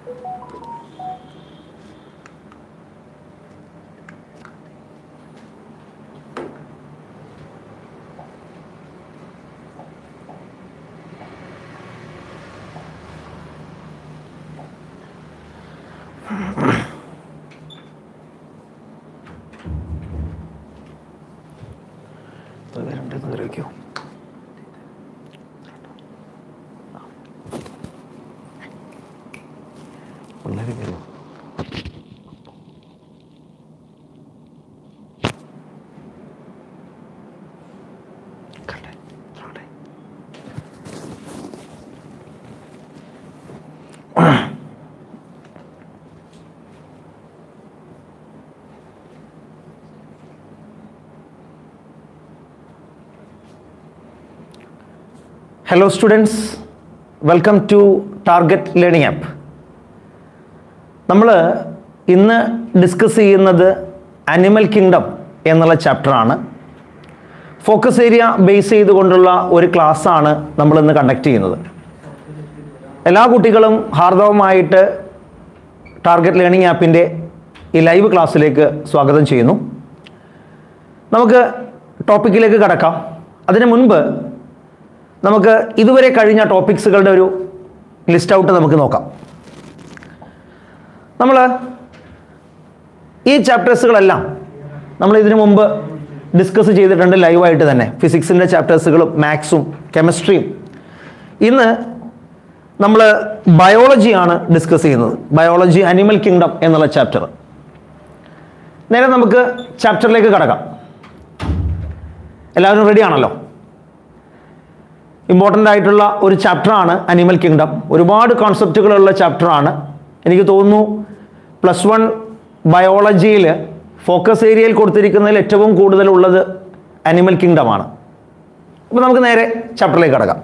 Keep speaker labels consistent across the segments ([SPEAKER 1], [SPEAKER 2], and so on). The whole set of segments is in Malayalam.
[SPEAKER 1] രണ്ട് വയ്ക്കോ ഒന്നര കയറുമോ കണ്ടേ കണ്ടേ hello students welcome to target learning app നമ്മൾ ഇന്ന് ഡിസ്കസ് ചെയ്യുന്നത് അനിമൽ കിങ്ഡം എന്നുള്ള ചാപ്റ്ററാണ് ഫോക്കസ് ഏരിയ ബേസ് ചെയ്തുകൊണ്ടുള്ള ഒരു ക്ലാസ്സാണ് നമ്മൾ ഇന്ന് കണ്ടക്ട് ചെയ്യുന്നത് എല്ലാ കുട്ടികളും ഹാർദവമായിട്ട് ടാർഗറ്റ് ലേണിംഗ് ആപ്പിൻ്റെ ഈ ലൈവ് ക്ലാസ്സിലേക്ക് സ്വാഗതം ചെയ്യുന്നു നമുക്ക് ടോപ്പിക്കിലേക്ക് കടക്കാം അതിനു മുൻപ് നമുക്ക് ഇതുവരെ കഴിഞ്ഞ ടോപ്പിക്സുകളുടെ ഒരു ലിസ്റ്റ് ഔട്ട് നമുക്ക് നോക്കാം നമ്മൾ ഈ ചാപ്റ്റേഴ്സുകളെല്ലാം നമ്മൾ ഇതിനു മുമ്പ് ഡിസ്കസ് ചെയ്തിട്ടുണ്ട് ലൈവായിട്ട് തന്നെ ഫിസിക്സിൻ്റെ ചാപ്റ്റേഴ്സുകളും മാത്സും കെമിസ്ട്രിയും ഇന്ന് നമ്മൾ ബയോളജിയാണ് ഡിസ്കസ് ചെയ്യുന്നത് ബയോളജി അനിമൽ കിങ്ഡം എന്നുള്ള ചാപ്റ്റർ നേരെ നമുക്ക് ചാപ്റ്ററിലേക്ക് കടക്കാം എല്ലാവരും റെഡി ആണല്ലോ ഇമ്പോർട്ടൻ്റ് ആയിട്ടുള്ള ഒരു ചാപ്റ്ററാണ് അനിമൽ കിങ്ഡം ഒരുപാട് കോൺസെപ്റ്റുകളുള്ള ചാപ്റ്ററാണ് എനിക്ക് തോന്നുന്നു പ്ലസ് വൺ ബയോളജിയിൽ ഫോക്കസ് ഏരിയയിൽ കൊടുത്തിരിക്കുന്നതിൽ ഏറ്റവും കൂടുതലുള്ളത് അനിമൽ കിങ്ഡമാണ് അപ്പോൾ നമുക്ക് നേരെ ചാപ്റ്ററിലേക്ക് കടക്കാം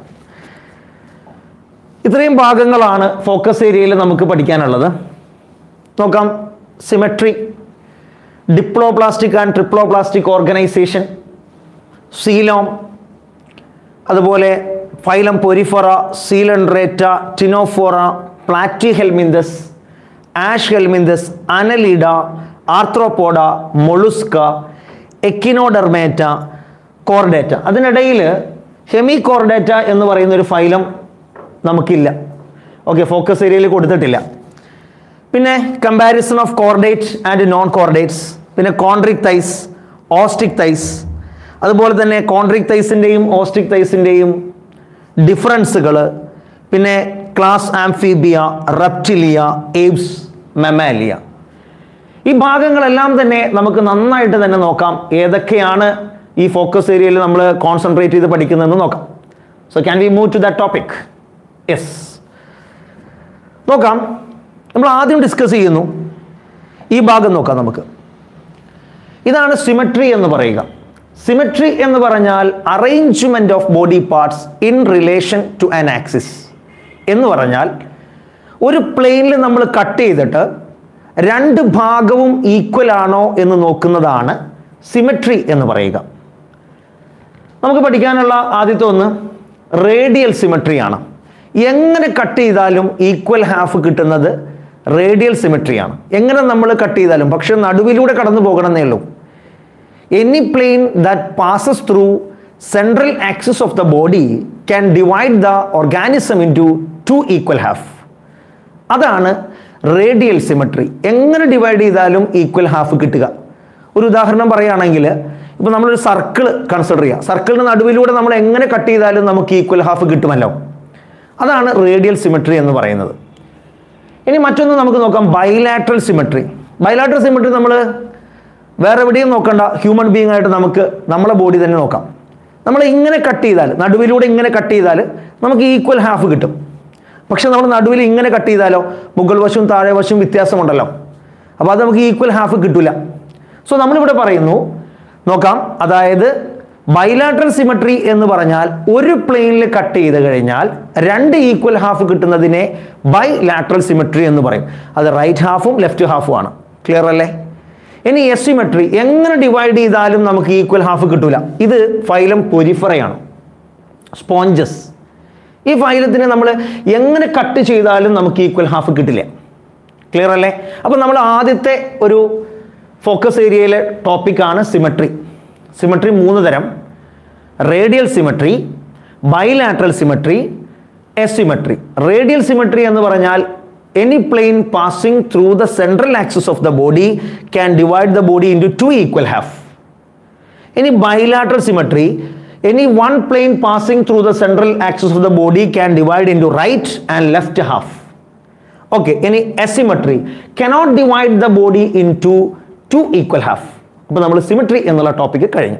[SPEAKER 1] ഇത്രയും ഭാഗങ്ങളാണ് ഫോക്കസ് ഏരിയയിൽ നമുക്ക് പഠിക്കാനുള്ളത് നോക്കാം symmetry diploblastic and triploblastic organisation coelom അതുപോലെ phylum porifera coelenterata ctenophora platyhelminthes aschelminthes annelida arthropoda mollusca echinodermata chordata അതിനിടയിൽ ഹെമി കോർഡേറ്റ എന്ന് പറയുന്ന ഒരു ഫൈലം നമുക്കില്ല ഓക്കെ ഫോക്കസ് ഏരിയയിൽ കൊടുത്തിട്ടില്ല പിന്നെ comparison of chordate and non chordates പിന്നെ കോൺട്രിക് തൈസ് ഓസ്റ്റിക് തൈസ് അതുപോലെ തന്നെ കോൺട്രിക് തൈസിൻ്റെയും ഓസ്റ്റിക് തൈസിൻ്റെയും ഡിഫറൻസുകൾ പിന്നെ class amphibia reptilia aves mammalia ഈ ഭാഗങ്ങളെല്ലാം തന്നെ നമുക്ക് നന്നായിട്ട് തന്നെ നോക്കാം ഏതൊക്കെയാണ് ഈ ഫോക്കസ് ഏരിയയിൽ നമ്മൾ കോൺസെൻട്രേറ്റ് ചെയ്ത് പഠിക്കുന്നതെന്ന് നോക്കാം so can we move to the topic yes നോക്കാം നമ്മൾ ആദ്യം ഡിസ്കസ് ചെയ്യുന്നു ഈ ഭാഗം നോക്കാം നമുക്ക് ഇതാണ് സിമെട്രി എന്ന് പറയുക സിമെട്രി എന്ന് പറഞ്ഞാൽ arrangement of body parts in relation to an axis എന്ന് പറഞ്ഞാൽ ഒരു പ്ലെയിനിൽ നമ്മൾ കട്ട് ചെയ്തിട്ട് രണ്ട് ഭാഗവും ഈക്വൽ ആണോ എന്ന് നോക്കുന്നതാണ് സിമെട്രി എന്ന് പറയുക നമുക്ക് പഠിക്കാനുള്ള ആദ്യത്തെ ഒന്ന് റേഡിയൽ സിമെട്രിയാണ് എങ്ങനെ കട്ട് ചെയ്താലും ഈക്വൽ ഹാഫ് കിട്ടുന്നത് റേഡിയൽ സിമെട്രിയാണ് എങ്ങനെ നമ്മൾ കട്ട് ചെയ്താലും പക്ഷെ നടുവിലൂടെ കടന്നു പോകണമെന്നേ ഉള്ളൂ any plane that passes through central axis of the body can divide the organism into two equal half അതാണ് റേഡിയൽ സിമെട്രി എങ്ങനെ ഡിവൈഡ് ചെയ്താലും ഈക്വൽ ഹാഫ് കിട്ടുക ഒരു ഉദാഹരണം പറയുകയാണെങ്കിൽ ഇപ്പോൾ നമ്മളൊരു സർക്കിൾ കൺസിഡർ ചെയ്യുക സർക്കിളിന് നടുവിലൂടെ നമ്മൾ എങ്ങനെ കട്ട് ചെയ്താലും നമുക്ക് ഈക്വൽ ഹാഫ് കിട്ടുമല്ലോ അതാണ് റേഡിയൽ സിമെട്രി എന്ന് പറയുന്നത് ഇനി മറ്റൊന്ന് നമുക്ക് നോക്കാം ബൈലാട്രൽ സിമെട്രി ബൈലാട്രൽ സിമെട്രി നമ്മൾ വേറെ എവിടെയും നോക്കണ്ട ഹ്യൂമൻ ബീങ് ആയിട്ട് നമുക്ക് നമ്മളെ ബോഡി തന്നെ നോക്കാം നമ്മൾ ഇങ്ങനെ കട്ട് ചെയ്താൽ നടുവിലൂടെ ഇങ്ങനെ കട്ട് ചെയ്താൽ നമുക്ക് ഈക്വൽ ഹാഫ് കിട്ടും പക്ഷെ നമ്മൾ നടുവിൽ ഇങ്ങനെ കട്ട് ചെയ്താലോ മുകൾ വശവും താഴെ വശവും വ്യത്യാസമുണ്ടല്ലോ അപ്പോൾ അത് നമുക്ക് ഈക്വൽ ഹാഫ് കിട്ടില്ല സോ നമ്മളിവിടെ പറയുന്നു നോക്കാം അതായത് ബൈലാട്രൽ സിമെട്രി എന്ന് പറഞ്ഞാൽ ഒരു പ്ലെയിനിൽ കട്ട് ചെയ്ത് കഴിഞ്ഞാൽ രണ്ട് ഈക്വൽ ഹാഫ് കിട്ടുന്നതിനെ ബൈലാട്രൽ സിമെട്രി എന്ന് പറയും അത് റൈറ്റ് ഹാഫും ലെഫ്റ്റ് ഹാഫും ആണ് ക്ലിയർ അല്ലേ ഇനി എസിമെട്രി എങ്ങനെ ഡിവൈഡ് ചെയ്താലും നമുക്ക് ഈക്വൽ ഹാഫ് കിട്ടൂല ഇത് ഫൈലം പൊരിഫറയാണ് സ്പോഞ്ചസ് ഈ ഫൈലത്തിനെ നമ്മൾ എങ്ങനെ കട്ട് ചെയ്താലും നമുക്ക് ഈക്വൽ ഹാഫ് കിട്ടില്ല ക്ലിയർ അല്ലേ അപ്പോൾ നമ്മൾ ആദ്യത്തെ ഒരു ഫോക്കസ് ഏരിയയിലെ ടോപ്പിക്കാണ് സിമട്രി സിമട്രി മൂന്ന് തരം radial symmetry bilateral symmetry asymmetry radial symmetry എന്ന് പറഞ്ഞാൽ any plane passing through the central axis of the body can divide the body into two equal half ഇനി bilateral symmetry any one plane passing through the central axis of the body can divide into right and left half okay ഇനി asymmetry cannot divide the body into two equal half അപ്പോൾ നമ്മൾ സിമട്രി എന്നുള്ള ടോപ്പിക്ക് കഴിഞ്ഞു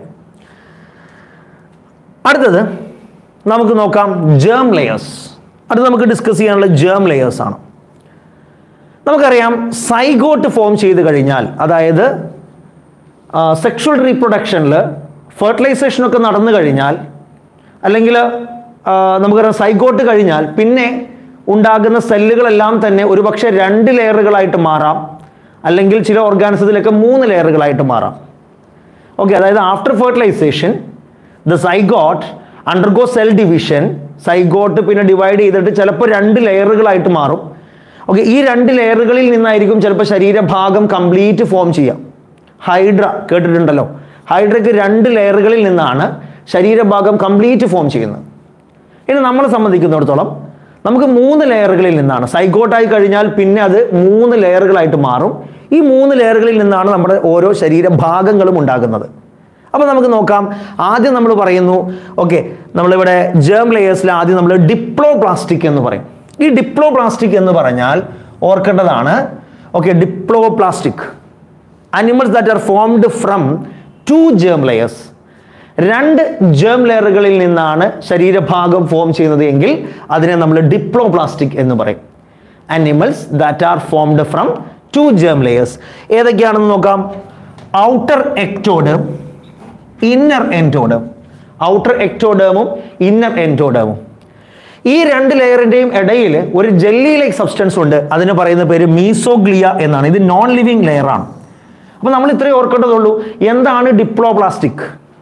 [SPEAKER 1] അടുത്തത് നമുക്ക് നോക്കാം ജേം ലെയേഴ്സ് അടുത്ത് നമുക്ക് ഡിസ്കസ് ചെയ്യാനുള്ള ജേം ലെയേഴ്സ് ആണ് നമുക്കറിയാം സൈഗോട്ട് ഫോം ചെയ്ത് കഴിഞ്ഞാൽ അതായത് സെക്ഷുവൽ റീപ്രൊഡക്ഷനിൽ ഫെർട്ടിലൈസേഷനൊക്കെ നടന്നു കഴിഞ്ഞാൽ അല്ലെങ്കിൽ നമുക്കറിയാം സൈഗോട്ട് കഴിഞ്ഞാൽ പിന്നെ ഉണ്ടാകുന്ന സെല്ലുകളെല്ലാം തന്നെ ഒരുപക്ഷെ രണ്ട് ലെയറുകളായിട്ട് മാറാം അല്ലെങ്കിൽ ചില ഓർഗാനിസത്തിലൊക്കെ മൂന്ന് ലെയറുകളായിട്ട് മാറാം ഓക്കെ അതായത് after fertilisation the zygote undergo cell division zygote പിന്നെ ഡിവൈഡ് ചെയ്തിട്ട് ചിലപ്പോൾ രണ്ട് ലെയറുകളായിട്ട് മാറും ഓക്കെ ഈ രണ്ട് ലെയറുകളിൽ നിന്നായിരിക്കും ചിലപ്പോൾ ശരീരഭാഗം കംപ്ലീറ്റ് ഫോം ചെയ്യാം ഹൈഡ്ര കേട്ടിട്ടുണ്ടല്ലോ ഹൈഡ്രയ്ക്ക് രണ്ട് ലെയറുകളിൽ നിന്നാണ് ശരീരഭാഗം കംപ്ലീറ്റ് ഫോം ചെയ്യുന്നത് ഇനി നമ്മളെ സംബന്ധിക്കുന്നിടത്തോളം നമുക്ക് മൂന്ന് ലെയറുകളിൽ നിന്നാണ് സൈഗോട്ടായി കഴിഞ്ഞാൽ പിന്നെ അത് മൂന്ന് ലെയറുകളായിട്ട് മാറും ഈ മൂന്ന് ലെയറുകളിൽ നിന്നാണ് നമ്മുടെ ഓരോ ശരീരഭാഗങ്ങളും ഉണ്ടാകുന്നത് അപ്പോൾ നമുക്ക് നോക്കാം ആദ്യം നമ്മൾ പറയുന്നു ഓക്കെ നമ്മളിവിടെ ജേം ലെയേഴ്സിൽ ആദ്യം നമ്മൾ ഡിപ്ലോപ്ലാസ്റ്റിക് എന്ന് പറയും ഈ ഡിപ്ലോപ്ലാസ്റ്റിക് എന്ന് പറഞ്ഞാൽ ഓർക്കേണ്ടതാണ് okay diploblastic animals that are formed from two germ layers രണ്ട് ജേം ലെയറുകളിൽ നിന്നാണ് ശരീരഭാഗം ഫോം ചെയ്യുന്നത് എങ്കിൽ അതിനെ നമ്മൾ ഡിപ്ലോപ്ലാസ്റ്റിക് എന്ന് പറയും animals that are formed from two germ layers ഏതൊക്കെയാണെന്ന് നോക്കാം outer ectoderm inner endoderm outer എക്ടോഡേമും ഇന്നർ എൻറ്റോഡേമും ഈ രണ്ട് ലെയറിൻ്റെയും ഇടയിൽ ഒരു ജെല്ലി ലൈക്ക് സബ്സ്റ്റൻസ് ഉണ്ട് അതിന് പറയുന്ന പേര് മീസോഗ്ലിയ എന്നാണ് ഇത് നോൺ ലിവിങ് ലെയർ ആണ് അപ്പോൾ നമ്മൾ ഇത്രയും ഓർക്കേണ്ടതുള്ളൂ എന്താണ് diploblastic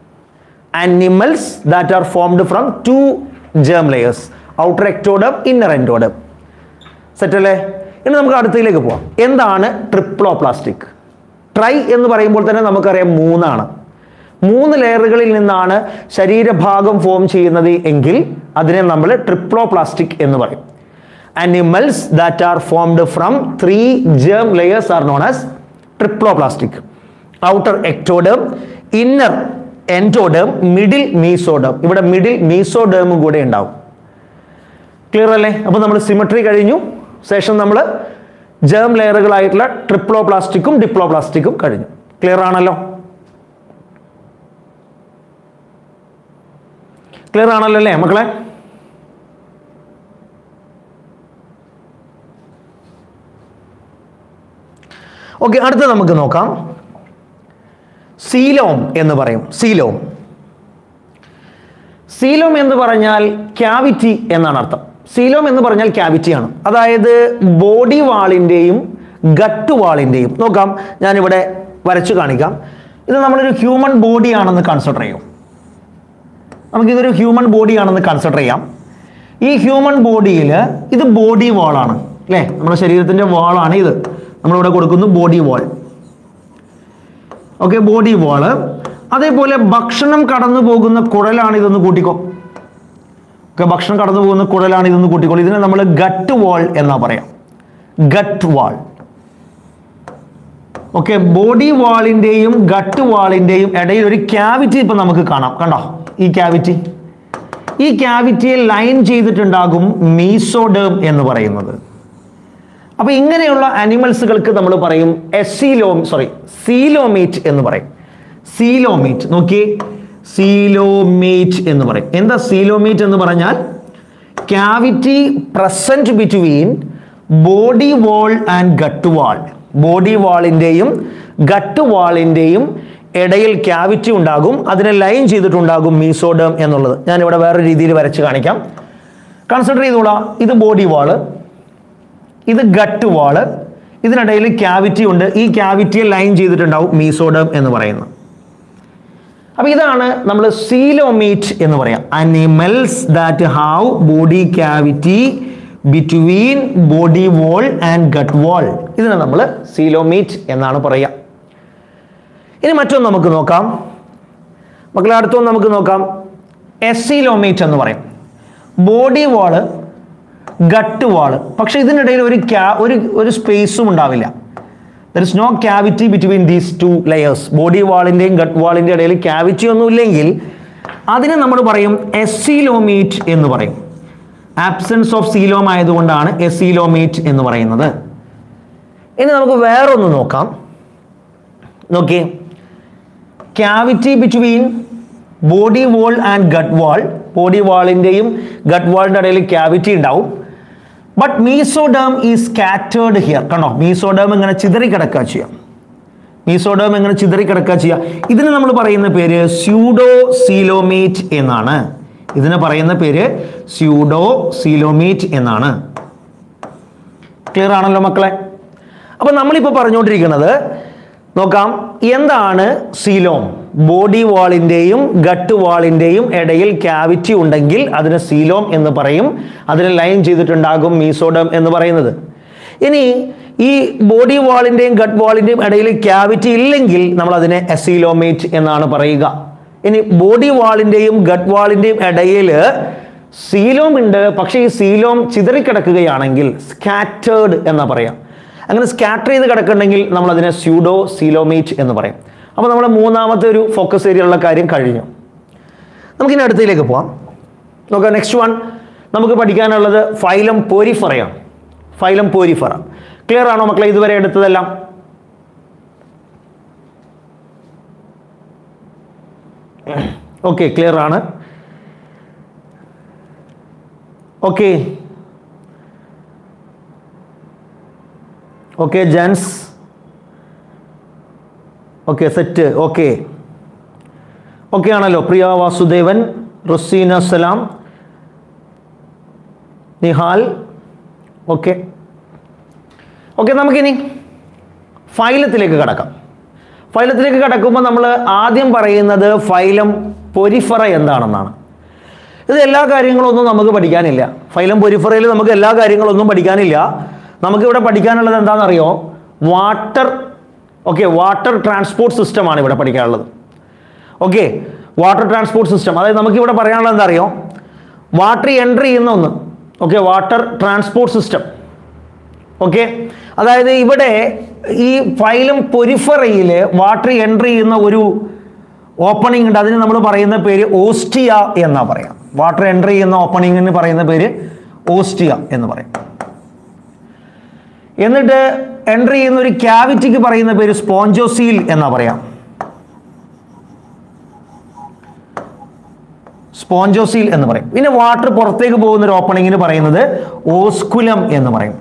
[SPEAKER 1] animals that are formed from two germ layers outer ectoderm inner endoderm set അല്ലേ ഇനി നമുക്ക് അടുത്തതിലേക്ക് പോവാം എന്താണ് ട്രിപ്ലോപ്ലാസ്റ്റിക് ട്രൈ എന്ന് പറയുമ്പോൾ തന്നെ നമുക്കറിയാം മൂന്നാണ് മൂന്ന് ലെയറുകളിൽ നിന്നാണ് ശരീരഭാഗം ഫോം ചെയ്യുന്നത് എങ്കിൽ അതിനെ നമ്മൾ ട്രിപ്ലോപ്ലാസ്റ്റിക് എന്ന് പറയും animals that are formed from three germ layers are known as triploblastic outer ectoderm inner endoderm middle mesoderm ഇവിടെ മിഡിൽ മീസോഡേമും കൂടെ ഉണ്ടാവും ക്ലിയർ അല്ലേ അപ്പോൾ നമ്മൾ സിമട്രി കഴിഞ്ഞു ശേഷം നമ്മൾ ജേം ലെയറുകളായിട്ടുള്ള ട്രിപ്ലോപ്ലാസ്റ്റിക്കും ഡിപ്ലോപ്ലാസ്റ്റിക്കും കഴിഞ്ഞു ക്ലിയർ ആണല്ലോ ക്ലിയർ ആണല്ലോ അല്ലേ മക്കളെ ഓക്കെ അടുത്ത നമുക്ക് നോക്കാം സീലോം എന്ന് പറയും സീലോം സീലോം എന്ന് പറഞ്ഞാൽ ക്യാവിറ്റി എന്നാണ് അർത്ഥം സീലോം എന്ന് പറഞ്ഞാൽ ക്യാവിറ്റിയാണ് അതായത് ബോഡി വാളിൻ്റെയും ഗട്ട് വാളിൻ്റെയും നോക്കാം ഞാനിവിടെ വരച്ചു കാണിക്കാം ഇത് നമ്മളൊരു ഹ്യൂമൻ ബോഡി ആണെന്ന് കൺസിഡർ ചെയ്യും നമുക്കിതൊരു ഹ്യൂമൻ ബോഡി ആണെന്ന് കൺസിഡർ ചെയ്യാം ഈ ഹ്യൂമൻ ബോഡിയിൽ ഇത് ബോഡി വാളാണ് അല്ലേ നമ്മുടെ ശരീരത്തിൻ്റെ വാളാണ് ഇത് നമ്മളിവിടെ കൊടുക്കുന്നു body wall okay body wall അതേപോലെ ഭക്ഷണം കടന്നു പോകുന്ന കുഴലാണ് ഇതൊന്ന് കൂട്ടിക്കോ ഓക്കെ ഭക്ഷണം കടന്നു പോകുന്ന കുഴലാണ് ഇതൊന്ന് കൂട്ടിക്കോ ഇതിനെ നമ്മൾ ഗട്ട് വാൾ എന്നാ പറയാം ഗട്ട് വാൾ ഓക്കെ ബോഡി വാളിൻ്റെയും ഗട്ട് വാളിൻ്റെയും ഇടയിൽ ഒരു ക്യാവിറ്റി ഇപ്പം നമുക്ക് കാണാം കണ്ടോ ഈ ക്യാവിറ്റി ഈ ക്യാവിറ്റിയെ ലൈൻ ചെയ്തിട്ടുണ്ടാകും മീസോഡേം എന്ന് പറയുന്നത് അപ്പൊ ഇങ്ങനെയുള്ള അനിമൽസുകൾക്ക് നമ്മൾ പറയും എസീലോ സോറി സീലോമീറ്റ് എന്ന് പറയും സീലോമീറ്റ് നോക്കിയേ സീലോമീറ്റ് എന്ന് പറയും എന്താ സീലോമീറ്റ് എന്ന് പറഞ്ഞാൽ cavity present between body wall and gut wall body വാളിൻ്റെയും ഗട്ട് വാളിൻ്റെയും ഇടയിൽ ക്യാവിറ്റി ഉണ്ടാകും അതിനെ ലൈൻ ചെയ്തിട്ടുണ്ടാകും മീസോഡേം എന്നുള്ളത് ഞാനിവിടെ വേറെ രീതിയിൽ വരച്ച് കാണിക്കാം കൺസിഡർ ചെയ്തോളാം ഇത് ബോഡി വാള് ഇത് ഗട്ട് വാള് ഇതിനിടയിൽ ക്യാവിറ്റി ഉണ്ട് ഈ ക്യാവിറ്റിയെ ലൈൻ ചെയ്തിട്ടുണ്ടാവും മീസോഡം എന്ന് പറയുന്നത് അപ്പൊ ഇതാണ് നമ്മൾ സീലോമീറ്റ് എന്ന് പറയാം animals that have body cavity between body wall and gut wall ഇതിനെ നമ്മൾ സീലോമീറ്റ് എന്നാണ് പറയുക ഇനി മറ്റൊന്ന് നമുക്ക് നോക്കാം മക്കളെ അടുത്തൊന്ന് നമുക്ക് നോക്കാം എസീലോമീറ്റ് എന്ന് പറയും ബോഡി വാള് ഗട്ട് വാള് പക്ഷെ ഇതിനിടയിൽ ഒരു ക്യാ ഒരു ഒരു സ്പേസും ഉണ്ടാവില്ല there is no cavity between these two layers body വാളിൻ്റെയും ഗട്ട് വാളിൻ്റെ ഇടയിൽ ക്യാവിറ്റി ഒന്നും ഇല്ലെങ്കിൽ അതിനെ നമ്മൾ പറയും എസീലോമീറ്റ് എന്ന് പറയും ആബ്സെൻസ് ഓഫ് സീലോം ആയതുകൊണ്ടാണ് എസീലോമീറ്റ് എന്ന് പറയുന്നത് ഇനി നമുക്ക് വേറൊന്ന് നോക്കാം നോക്കിയേ cavity between body wall and gut wall body വാളിൻ്റെയും ഗട്ട് വാളിൻ്റെ ഇടയിൽ ക്യാവിറ്റി ഉണ്ടാവും ബട്ട് മീസോഡേം ഈ സ്കാറ്റേർഡ് ഹിയർ കണ്ടോ മീസോഡേം ഇങ്ങനെ ചിതറിക്കിടക്കുക ചെയ്യാം മീസോഡേം ഇങ്ങനെ ചിതറിക്കിടക്കുക ചെയ്യാം ഇതിന് നമ്മൾ പറയുന്ന പേര് സ്യൂഡോ സീലോമേറ്റ് എന്നാണ് ഇതിന് പറയുന്ന പേര് സ്യൂഡോ സീലോമേറ്റ് എന്നാണ് ക്ലിയർ ആണല്ലോ മക്കളെ അപ്പൊ നമ്മളിപ്പോൾ പറഞ്ഞുകൊണ്ടിരിക്കുന്നത് നോക്കാം എന്താണ് സീലോം ബോഡി വാളിൻ്റെയും ഗട്ട് വാളിൻ്റെയും ഇടയിൽ ക്യാവിറ്റി ഉണ്ടെങ്കിൽ അതിന് സീലോം എന്ന് പറയും അതിന് ലൈൻ ചെയ്തിട്ടുണ്ടാകും മീസോഡം എന്ന് പറയുന്നത് ഇനി ഈ ബോഡി വാളിൻ്റെയും ഗട്ട് വാളിൻ്റെയും ഇടയിൽ ക്യാവിറ്റി ഇല്ലെങ്കിൽ നമ്മൾ അതിനെ എസീലോമേറ്റ് എന്നാണ് പറയുക ഇനി ബോഡി വാളിൻ്റെയും ഗട്ട് വാളിൻ്റെയും ഇടയിൽ സീലോം ഉണ്ട് പക്ഷേ ഈ സീലോം ചിതറിക്കിടക്കുകയാണെങ്കിൽ സ്കാറ്റേർഡ് എന്നാ പറയാം അങ്ങനെ സ്കാറ്റർ ചെയ്ത് കിടക്കുന്നുണ്ടെങ്കിൽ നമ്മൾ അതിനെ സ്യൂഡോ സീലോമേറ്റ് എന്ന് പറയും അപ്പോൾ നമ്മുടെ മൂന്നാമത്തെ ഒരു ഫോക്കസ് ഏരിയ ഉള്ള കാര്യം കഴിഞ്ഞു നമുക്കിനി അടുത്തതിലേക്ക് പോവാം നോക്കാം നെക്സ്റ്റ് വൺ നമുക്ക് പഠിക്കാനുള്ളത് ഫൈലം പോരിഫറയാണ് ഫൈലം പോരിഫറ ക്ലിയർ ആണോ മക്കളെ ഇതുവരെ എടുത്തതെല്ലാം ഓക്കെ ക്ലിയർ ആണ് ഓക്കെ ഓക്കെ ജെൻസ് ഓക്കെ സെറ്റ് ഓക്കെ ഓക്കെ ആണല്ലോ പ്രിയ വാസുദേവൻ റുസീന സലാം നിഹാൽ ഓക്കെ ഓക്കെ നമുക്കിനി ഫൈലത്തിലേക്ക് കടക്കാം ഫൈലത്തിലേക്ക് കടക്കുമ്പോൾ നമ്മൾ ആദ്യം പറയുന്നത് ഫൈലം പൊരിഫറ എന്താണെന്നാണ് ഇത് എല്ലാ കാര്യങ്ങളൊന്നും നമുക്ക് പഠിക്കാനില്ല ഫൈലം പൊരിഫറയിൽ നമുക്ക് എല്ലാ കാര്യങ്ങളൊന്നും പഠിക്കാനില്ല നമുക്കിവിടെ പഠിക്കാനുള്ളത് എന്താണെന്നറിയോ വാട്ടർ ഓക്കെ വാട്ടർ ട്രാൻസ്പോർട്ട് സിസ്റ്റമാണ് ഇവിടെ പഠിക്കാനുള്ളത് ഓക്കെ വാട്ടർ ട്രാൻസ്പോർട്ട് സിസ്റ്റം അതായത് നമുക്കിവിടെ പറയാനുള്ളത് എന്താ അറിയോ വാട്ടർ എൻട്രി ചെയ്യുന്ന ഒന്ന് okay water transport system okay അതായത് ഇവിടെ ഈ ഫൈലം പൊരിഫറയിൽ വാട്ടർ എൻട്രി ചെയ്യുന്ന ഒരു ഓപ്പണിംഗ് ഉണ്ട് അതിന് നമ്മൾ പറയുന്ന പേര് ഓസ്റ്റിയ എന്നാ പറയാം വാട്ടർ എൻട്രി ചെയ്യുന്ന ഓപ്പണിങ്ങിന് പറയുന്ന പേര് ഓസ്റ്റിയ എന്ന് പറയും എന്നിട്ട് എൻട്രി ചെയ്യുന്ന ഒരു ക്യാവിറ്റിക്ക് പറയുന്ന പേര് സ്പോഞ്ചോസീൽ എന്നാ പറയാം സ്പോഞ്ചോസീൽ എന്ന് പറയും പിന്നെ വാട്ടർ പുറത്തേക്ക് പോകുന്ന ഒരു ഓപ്പണിങ്ങിന് പറയുന്നത് ഓസ്കുലം എന്ന് പറയും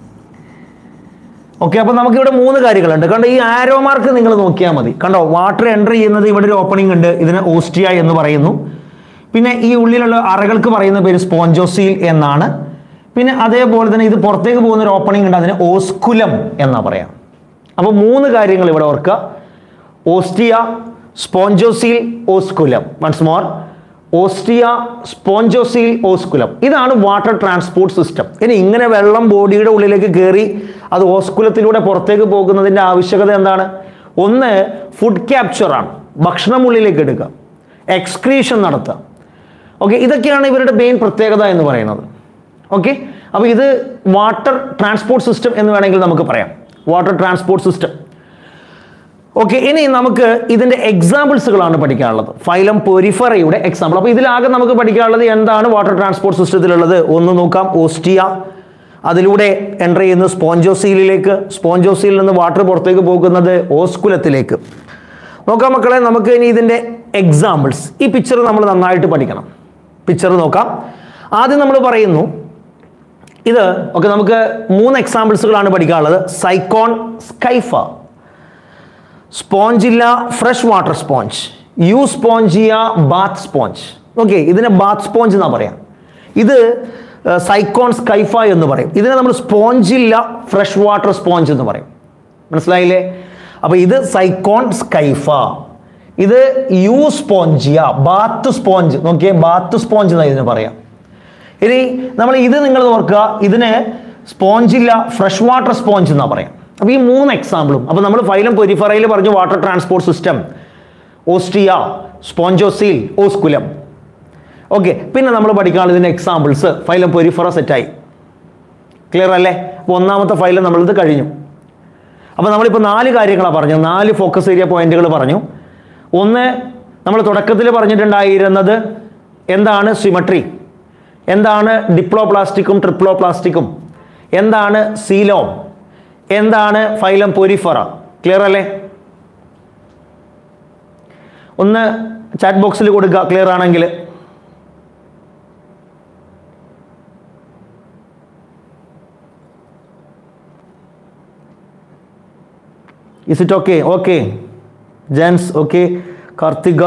[SPEAKER 1] ഓക്കെ അപ്പൊ നമുക്ക് ഇവിടെ മൂന്ന് കാര്യങ്ങളുണ്ട് കണ്ടോ ഈ ആരോ മാർക്ക് നിങ്ങൾ നോക്കിയാൽ മതി കണ്ടോ വാട്ടർ എൻട്രി ചെയ്യുന്നത് ഇവിടെ ഒരു ഓപ്പണിംഗ് ഉണ്ട് ഇതിന് ഓസ്റ്റിയ എന്ന് പറയുന്നു പിന്നെ ഈ ഉള്ളിലുള്ള അറകൾക്ക് പറയുന്ന പേര് സ്പോഞ്ചോസീൽ എന്നാണ് പിന്നെ അതേപോലെ തന്നെ ഇത് പുറത്തേക്ക് പോകുന്ന ഒരു ഓപ്പണിംഗ് ഉണ്ട് അതിന് ഓസ്കുലം എന്നാ പറയാം അപ്പോൾ മൂന്ന് കാര്യങ്ങൾ ഇവിടെ ഓർക്കുക ostia spongocoel osculum once more ostia spongocoel osculum ഇതാണ് വാട്ടർ ട്രാൻസ്പോർട്ട് സിസ്റ്റം ഇനി ഇങ്ങനെ വെള്ളം ബോഡിയുടെ ഉള്ളിലേക്ക് കയറി അത് ഓസ്കുലത്തിലൂടെ പുറത്തേക്ക് പോകുന്നതിൻ്റെ ആവശ്യകത എന്താണ് ഒന്ന് ഫുഡ് ക്യാപ്ചറാണ് ഭക്ഷണം ഉള്ളിലേക്ക് എടുക്കുക എക്സ്ക്രീഷൻ നടത്തുക ഓക്കെ ഇതൊക്കെയാണ് ഇവരുടെ മെയിൻ പ്രത്യേകത എന്ന് പറയുന്നത് ഓക്കെ അപ്പോൾ ഇത് വാട്ടർ ട്രാൻസ്പോർട്ട് സിസ്റ്റം എന്ന് വേണമെങ്കിൽ നമുക്ക് പറയാം വാട്ടർ ട്രാൻസ്പോർട്ട് സിസ്റ്റം ഓക്കെ ഇനി നമുക്ക് ഇതിന്റെ എക്സാമ്പിൾസുകളാണ് പഠിക്കാനുള്ളത് ഫൈലം പൊരിഫറയുടെ എക്സാമ്പിൾ അപ്പോൾ ഇതിലാകെ നമുക്ക് പഠിക്കാനുള്ളത് എന്താണ് വാട്ടർ ട്രാൻസ്പോർട്ട് സിസ്റ്റത്തിലുള്ളത് ഒന്ന് നോക്കാം ഓസ്റ്റിയ അതിലൂടെ എൻ്റർ ചെയ്യുന്നത് സ്പോഞ്ചോസീലിലേക്ക് സ്പോഞ്ചോസീലിൽ നിന്ന് വാട്ടർ പുറത്തേക്ക് പോകുന്നത് ഓസ്കുലത്തിലേക്ക് നോക്കാം മക്കളെ നമുക്ക് ഇനി ഇതിന്റെ എക്സാമ്പിൾസ് ഈ പിക്ചർ നമ്മൾ നന്നായിട്ട് പഠിക്കണം പിക്ചർ നോക്കാം ആദ്യം നമ്മൾ പറയുന്നു ഇത് ഓക്കെ നമുക്ക് മൂന്ന് എക്സാമ്പിൾസുകളാണ് പഠിക്കാനുള്ളത് sycon scypha spongilla fresh water sponge euspongia bath sponge okay ഇതിനെ ബാത്ത് സ്പോഞ്ച് എന്നാ പറയാം ഇത് സൈക്കോൺ സ്കൈഫ എന്ന് പറയും ഇതിനെ നമ്മൾ സ്പോഞ്ചില്ല ഫ്രഷ് വാട്ടർ സ്പോഞ്ച് എന്ന് പറയും മനസ്സിലായില്ലേ അപ്പൊ ഇത് സൈക്കോൺ സ്കൈഫ ഇത് യു സ്പോഞ്ചിയ ബാത്ത് സ്പോഞ്ച് നോക്കിയേ ബാത്ത് സ്പോഞ്ച് എന്നാ ഇതിന് പറയാം ഇനി നമ്മൾ ഇത് നിങ്ങൾ ഓർക്കുക ഇതിന് സ്പോഞ്ചില്ല ഫ്രഷ് വാട്ടർ സ്പോഞ്ച് എന്നാ പറയാം അപ്പോൾ ഈ മൂന്ന് എക്സാമ്പിളും അപ്പോൾ നമ്മൾ ഫൈലം പൊരിഫറയിൽ പറഞ്ഞു water transport system ostia spongocoel osculum okay പിന്നെ നമ്മൾ പഠിക്കാനുള്ള ഇതിൻ്റെ എക്സാമ്പിൾസ് ഫൈലം പൊരിഫറ സെറ്റായി ക്ലിയർ അല്ലേ അപ്പോൾ ഒന്നാമത്തെ ഫയൽ നമ്മളിത് കഴിഞ്ഞു അപ്പോൾ നമ്മളിപ്പോൾ നാല് കാര്യങ്ങളാണ് പറഞ്ഞു നാല് ഫോക്കസ് ഏരിയ പോയിന്റുകൾ പറഞ്ഞു ഒന്ന് നമ്മൾ തുടക്കത്തിൽ പറഞ്ഞിട്ടുണ്ടായിരുന്നത് എന്താണ് സിമട്രി എന്താണ് ഡിപ്ലോപ്ലാസ്റ്റിക്കും ട്രിപ്ലോപ്ലാസ്റ്റിക്കും എന്താണ് സീലോം എന്താണ് ഫൈലം പൊരിഫറ ക്ലിയർ അല്ലേ ഒന്ന് ചാറ്റ് ബോക്സിൽ കൊടുക്കുക ക്ലിയർ ആണെങ്കിൽ Is it okay? Okay. Gents, okay. Karthika.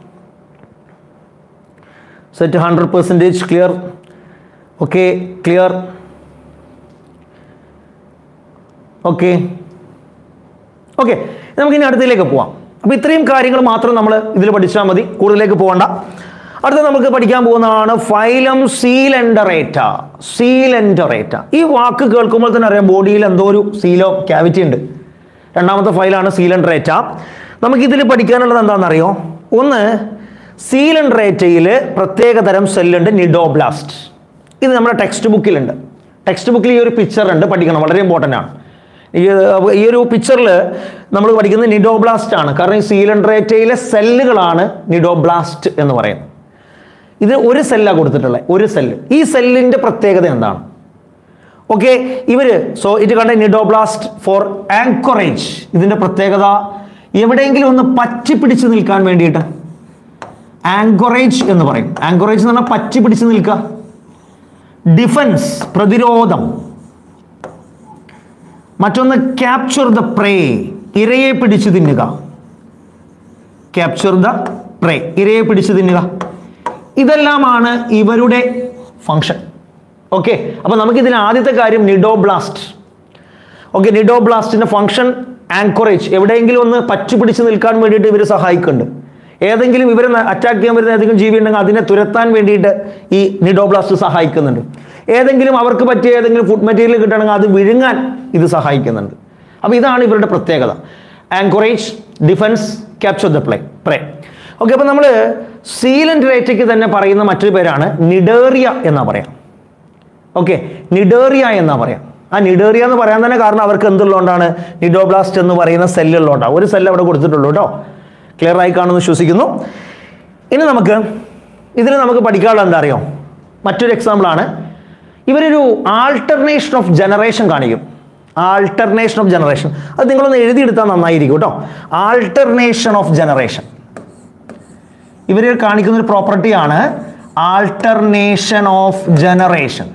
[SPEAKER 1] Set 100 percentage clear. Okay, clear. Okay okay നമുക്ക് ഇനി അടുത്തതിലേക്ക് പോവാം അപ്പോൾ ഇത്രയും കാര്യങ്ങൾ മാത്രം നമ്മൾ ഇതിൽ പഠിച്ചാൽ മതി കൂടുതലേക്ക് പോകണ്ട അടുത്ത നമുക്ക് പഠിക്കാൻ പോകുന്നതാണ് ഫൈലം സീലൻഡറേറ്റ സീലൻഡറേറ്റ ഈ വാക്ക് കേൾക്കുമ്പോൾ തന്നെ അറിയാം ബോഡിയിൽ എന്തോ ഒരു സീലോ ക്യാവിറ്റി ഉണ്ട് രണ്ടാമത്തെ ഫയലാണ് സീലൻഡറേറ്റ നമുക്ക് ഇതിൽ പഠിക്കാനുള്ളത് എന്താണെന്നറിയോ ഒന്ന് സീലൻഡറേറ്റയിൽ പ്രത്യേക തരം സെല്ലുണ്ട് നിഡോബ്ലാസ്റ്റ് ഇത് നമ്മുടെ ടെക്സ്റ്റ് ബുക്കിലുണ്ട് ടെക്സ്റ്റ് ബുക്കിൽ ഈ ഒരു പിക്ചർ ഉണ്ട് പഠിക്കണം വളരെ ഇമ്പോർട്ടൻ്റ് ആണ് ഈ ഈ ഒരു പിക്ചറിൽ നമ്മൾ പഠിക്കുന്നത് നിഡോബ്ലാസ്റ്റ് ആണ് കാരണം ഈ സീലൻഡ്രേറ്റയിലെ സെല്ലുകളാണ് നിഡോബ്ലാസ്റ്റ് എന്ന് പറയുന്നത് ഇത് ഒരു സെല്ലാണ് കൊടുത്തിട്ടുള്ളത് ഒരു സെല്ല് ഈ സെല്ലിൻ്റെ പ്രത്യേകത എന്താണ് ഓക്കെ ഇവര് സോ ഇറ്റ് കണ്ട നിഡോബ്ലാസ്റ്റ് ഫോർ ആങ്കറേജ് ഇതിൻ്റെ പ്രത്യേകത എവിടെയെങ്കിലും ഒന്ന് പറ്റി പിടിച്ച് നിൽക്കാൻ വേണ്ടിയിട്ട് ആങ്കറേജ് എന്ന് പറയും ആങ്കറേജ് എന്ന് പറഞ്ഞാൽ പറ്റി പിടിച്ച് നിൽക്കുക ഡിഫൻസ് പ്രതിരോധം മറ്റൊന്ന് ക്യാപ്ചർ ദ പ്രേ ഇരയെ പിടിച്ചു തിന്നുക ക്യാപ്ചർ ദ പ്രേ ഇരയെ പിടിച്ചു തിന്നുക ഇതെല്ലാമാണ് ഇവരുടെ ഫങ്ഷൻ ഓക്കെ അപ്പോൾ നമുക്കിതിൽ ആദ്യത്തെ കാര്യം നിഡോബ്ലാസ്റ്റ് ഓക്കെ നിഡോബ്ലാസ്റ്റിന്റെ ഫങ്ഷൻ ആങ്കറേജ് എവിടെയെങ്കിലും ഒന്ന് പച്ചു പിടിച്ച് നിൽക്കാൻ വേണ്ടിയിട്ട് ഇവർ സഹായിക്കുന്നുണ്ട് ഏതെങ്കിലും ഇവരെ അറ്റാക്ക് ചെയ്യാൻ വരുന്ന ഏതെങ്കിലും ജീവി ഉണ്ടെങ്കിൽ അതിനെ തുരത്താൻ വേണ്ടിയിട്ട് ഈ നിഡോബ്ലാസ്റ്റ് സഹായിക്കുന്നുണ്ട് ഏതെങ്കിലും അവർക്ക് പറ്റിയ ഏതെങ്കിലും ഫുഡ് മെറ്റീരിയൽ കിട്ടണമെങ്കിൽ അത് വിഴുങ്ങാൻ ഇത് സഹായിക്കുന്നുണ്ട് അപ്പോൾ ഇതാണ് ഇവരുടെ പ്രത്യേകത anchorage defence capture the play prey okay അപ്പോൾ നമ്മൾ സീലൻഡ് റേറ്റയ്ക്ക് തന്നെ പറയുന്ന മറ്റൊരു പേരാണ് നിഡേറിയ എന്നാ പറയാം ഓക്കെ നിഡേറിയ എന്നാ പറയാം ആ നിഡേറിയ എന്ന് പറയാൻ തന്നെ കാരണം അവർക്ക് എന്തുള്ളതുകൊണ്ടാണ് നിഡോബ്ലാസ്റ്റ് എന്ന് പറയുന്ന സെല്ലുള്ളതുകൊണ്ടാണ് ഒരു സെല്ല് അവിടെ കൊടുത്തിട്ടുള്ളൂ കേട്ടോ ക്ലിയർ ആയി കാണുമെന്ന് വിശ്വസിക്കുന്നു ഇനി നമുക്ക് ഇതിൽ നമുക്ക് പഠിക്കാനുള്ള എന്താ അറിയോ മറ്റൊരു എക്സാമ്പിൾ ആണ് ഇവരൊരു ആൾട്ടർനേഷൻ ഓഫ് ജനറേഷൻ കാണിക്കും ആൾട്ടർനേഷൻ ഓഫ് ജനറേഷൻ അത് നിങ്ങളൊന്ന് എഴുതിയെടുത്താൽ നന്നായിരിക്കും കേട്ടോ ആൾട്ടർനേഷൻ ഓഫ് ജനറേഷൻ ഇവർ കാണിക്കുന്ന ഒരു പ്രോപ്പർട്ടിയാണ് ആൾട്ടർനേഷൻ ഓഫ് ജനറേഷൻ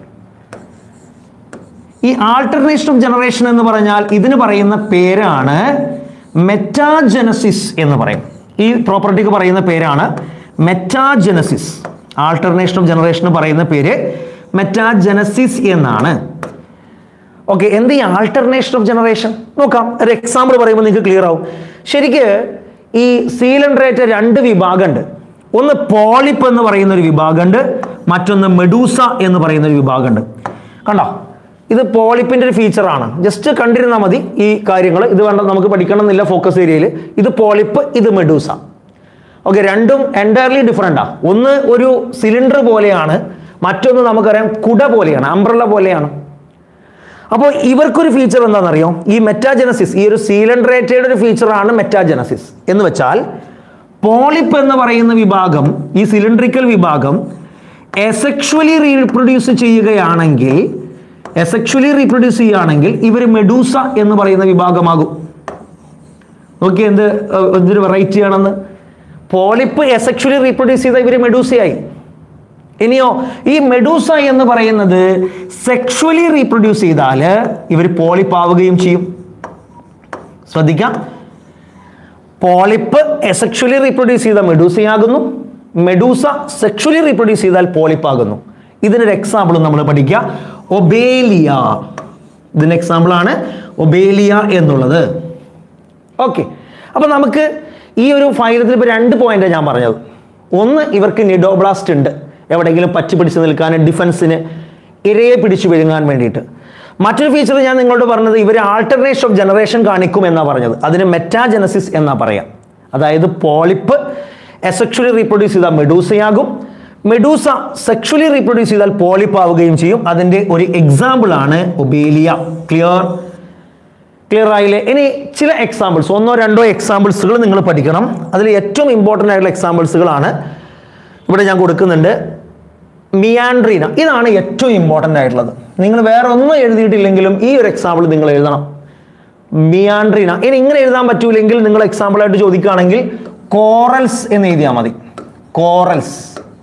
[SPEAKER 1] ഈ ആൾട്ടർനേഷൻ ഓഫ് ജനറേഷൻ എന്ന് പറഞ്ഞാൽ ഇതിന് പറയുന്ന പേരാണ് മെറ്റാജനസിസ് എന്ന് പറയും ഈ പ്രോപ്പർട്ടിക്ക് പറയുന്ന പേരാണ് മെറ്റാജനസിസ് ആൾട്ടർനേഷൻ ഓഫ് ജനറേഷൻ പറയുന്ന പേര് മെറ്റാജനസിസ് എന്നാണ് ഓക്കെ എന്ത് ഈ ആൾട്ടർനേഷൻ ഓഫ് ജനറേഷൻ നോക്കാം ഒരു എക്സാമ്പിൾ പറയുമ്പോൾ നിങ്ങൾക്ക് ക്ലിയർ ആവും ശരിക്ക് ഈ സീലൻഡ്രേറ്റ് രണ്ട് വിഭാഗമുണ്ട് ഒന്ന് പോളിപ്പ് എന്ന് പറയുന്ന ഒരു വിഭാഗമുണ്ട് മറ്റൊന്ന് മെഡൂസ എന്ന് പറയുന്ന ഒരു വിഭാഗമുണ്ട് കണ്ടോ ഇത് പോളിപ്പിന്റെ ഒരു ഫീച്ചറാണ് ജസ്റ്റ് കണ്ടിരുന്നാൽ മതി ഈ കാര്യങ്ങൾ ഇത് വേണ്ട നമുക്ക് പഠിക്കണം എന്നില്ല ഫോക്കസ് ഏരിയയിൽ ഇത് പോളിപ്പ് ഇത് മെഡൂസ ഓക്കെ രണ്ടും എൻറ്റയർലി ഡിഫറെൻ്റാണ് ഒന്ന് ഒരു സിലിണ്ടർ പോലെയാണ് മറ്റൊന്ന് നമുക്കറിയാം കുട പോലെയാണ് അംബ്രല്ല പോലെയാണ് അപ്പോൾ ഇവർക്കൊരു ഫീച്ചർ എന്താണെന്നറിയോ ഈ മെറ്റാജനസിസ് ഈ ഒരു സീലൻഡ്രേറ്റയുടെ ഒരു ഫീച്ചറാണ് മെറ്റാജനസിസ് എന്ന് വെച്ചാൽ പോളിപ്പ് എന്ന് പറയുന്ന വിഭാഗം ഈ സിലിണ്ടറിക്കൽ വിഭാഗം എസെക്ഷുവലി റീപ്രൊഡ്യൂസ് ചെയ്യുകയാണെങ്കിൽ എസെക്ഷുവലി റീപ്രൊഡ്യൂസ് ചെയ്യുകയാണെങ്കിൽ ഇവർ മെഡൂസ എന്ന് പറയുന്ന വിഭാഗമാകും നോക്കി എന്ത് ഏർ, എന്തൊരു വെറൈറ്റി ആണെന്ന് പോളിപ്പ് എസെക്ഷുവലി റീപ്രൊഡ്യൂസ് ചെയ്ത ഇവർ മെഡൂസയായി ഇനിയോ ഈ മെഡൂസ എന്ന് പറയുന്നത് സെക്ഷുവലി റീപ്രൊഡ്യൂസ് ചെയ്താൽ ഇവർ പോളിപ്പാവുകയും ചെയ്യും ശ്രദ്ധിക്കാം പോളിപ്പ് എസെക്ഷുവലി റീപ്രൊഡ്യൂസ് ചെയ്ത മെഡൂസയാകുന്നു മെഡൂസ സെക്ഷുവലി റീപ്രൊഡ്യൂസ് ചെയ്താൽ പോളിപ്പാകുന്നു ഇതിനൊരു എക്സാമ്പിൾ നമ്മൾ പഠിക്കുക ഒബേലിയ ഇതിന് എക്സാമ്പിൾ ആണ് ഒബേലിയ എന്നുള്ളത് ഓക്കെ അപ്പോൾ നമുക്ക് ഈ ഒരു ഫൈലത്തിൽ ഇപ്പോൾ രണ്ട് പോയിന്റ് ഞാൻ പറഞ്ഞത് ഒന്ന് ഇവർക്ക് നിഡോബ്ലാസ്റ്റ് ഉണ്ട് എവിടെയെങ്കിലും പറ്റി പിടിച്ച് നിൽക്കാൻ ഡിഫൻസിന് ഇരയെ പിടിച്ചു വിഴുങ്ങാൻ വേണ്ടിയിട്ട് മറ്റൊരു ഫീച്ചർ ഞാൻ നിങ്ങളോട് പറഞ്ഞത് ഇവർ ആൾട്ടർനേഷൻ ഓഫ് ജനറേഷൻ കാണിക്കും എന്നാണ് പറഞ്ഞത് അതിന് മെറ്റാജനസിസ് എന്നാ പറയാം അതായത് പോളിപ്പ് എസെക്ഷലി റീപ്രൊഡ്യൂസ് ചെയ്താൽ മെഡൂസയാകും മെഡൂസ സെക്ഷലി റീപ്രൊഡ്യൂസ് ചെയ്താൽ പോളിപ്പ് ആവുകയും ചെയ്യും അതിൻ്റെ ഒരു എക്സാമ്പിൾ ആണ് ഒബേലിയ ക്ലിയർ ക്ലിയർ ആയില്ലേ ഇനി ചില എക്സാമ്പിൾസ് ഒന്നോ രണ്ടോ എക്സാമ്പിൾസുകൾ നിങ്ങൾ പഠിക്കണം അതിൽ ഏറ്റവും ഇമ്പോർട്ടൻ്റ് ആയിട്ടുള്ള എക്സാമ്പിൾസുകളാണ് ഇവിടെ ഞാൻ കൊടുക്കുന്നുണ്ട് മിയാൻഡ്രീന ഇതാണ് ഏറ്റവും ഇമ്പോർട്ടൻ്റ് ആയിട്ടുള്ളത് നിങ്ങൾ വേറെ ഒന്നും എഴുതിയിട്ടില്ലെങ്കിലും ഈ ഒരു എക്സാമ്പിൾ നിങ്ങൾ എഴുതണം മിയാൻഡ്രീന ഇനി ഇങ്ങനെ എഴുതാൻ പറ്റൂലെങ്കിൽ നിങ്ങൾ എക്സാമ്പിൾ ആയിട്ട് ചോദിക്കുകയാണെങ്കിൽ കോറൽസ് എന്ന് എഴുതിയാൽ മതി കോറൽസ്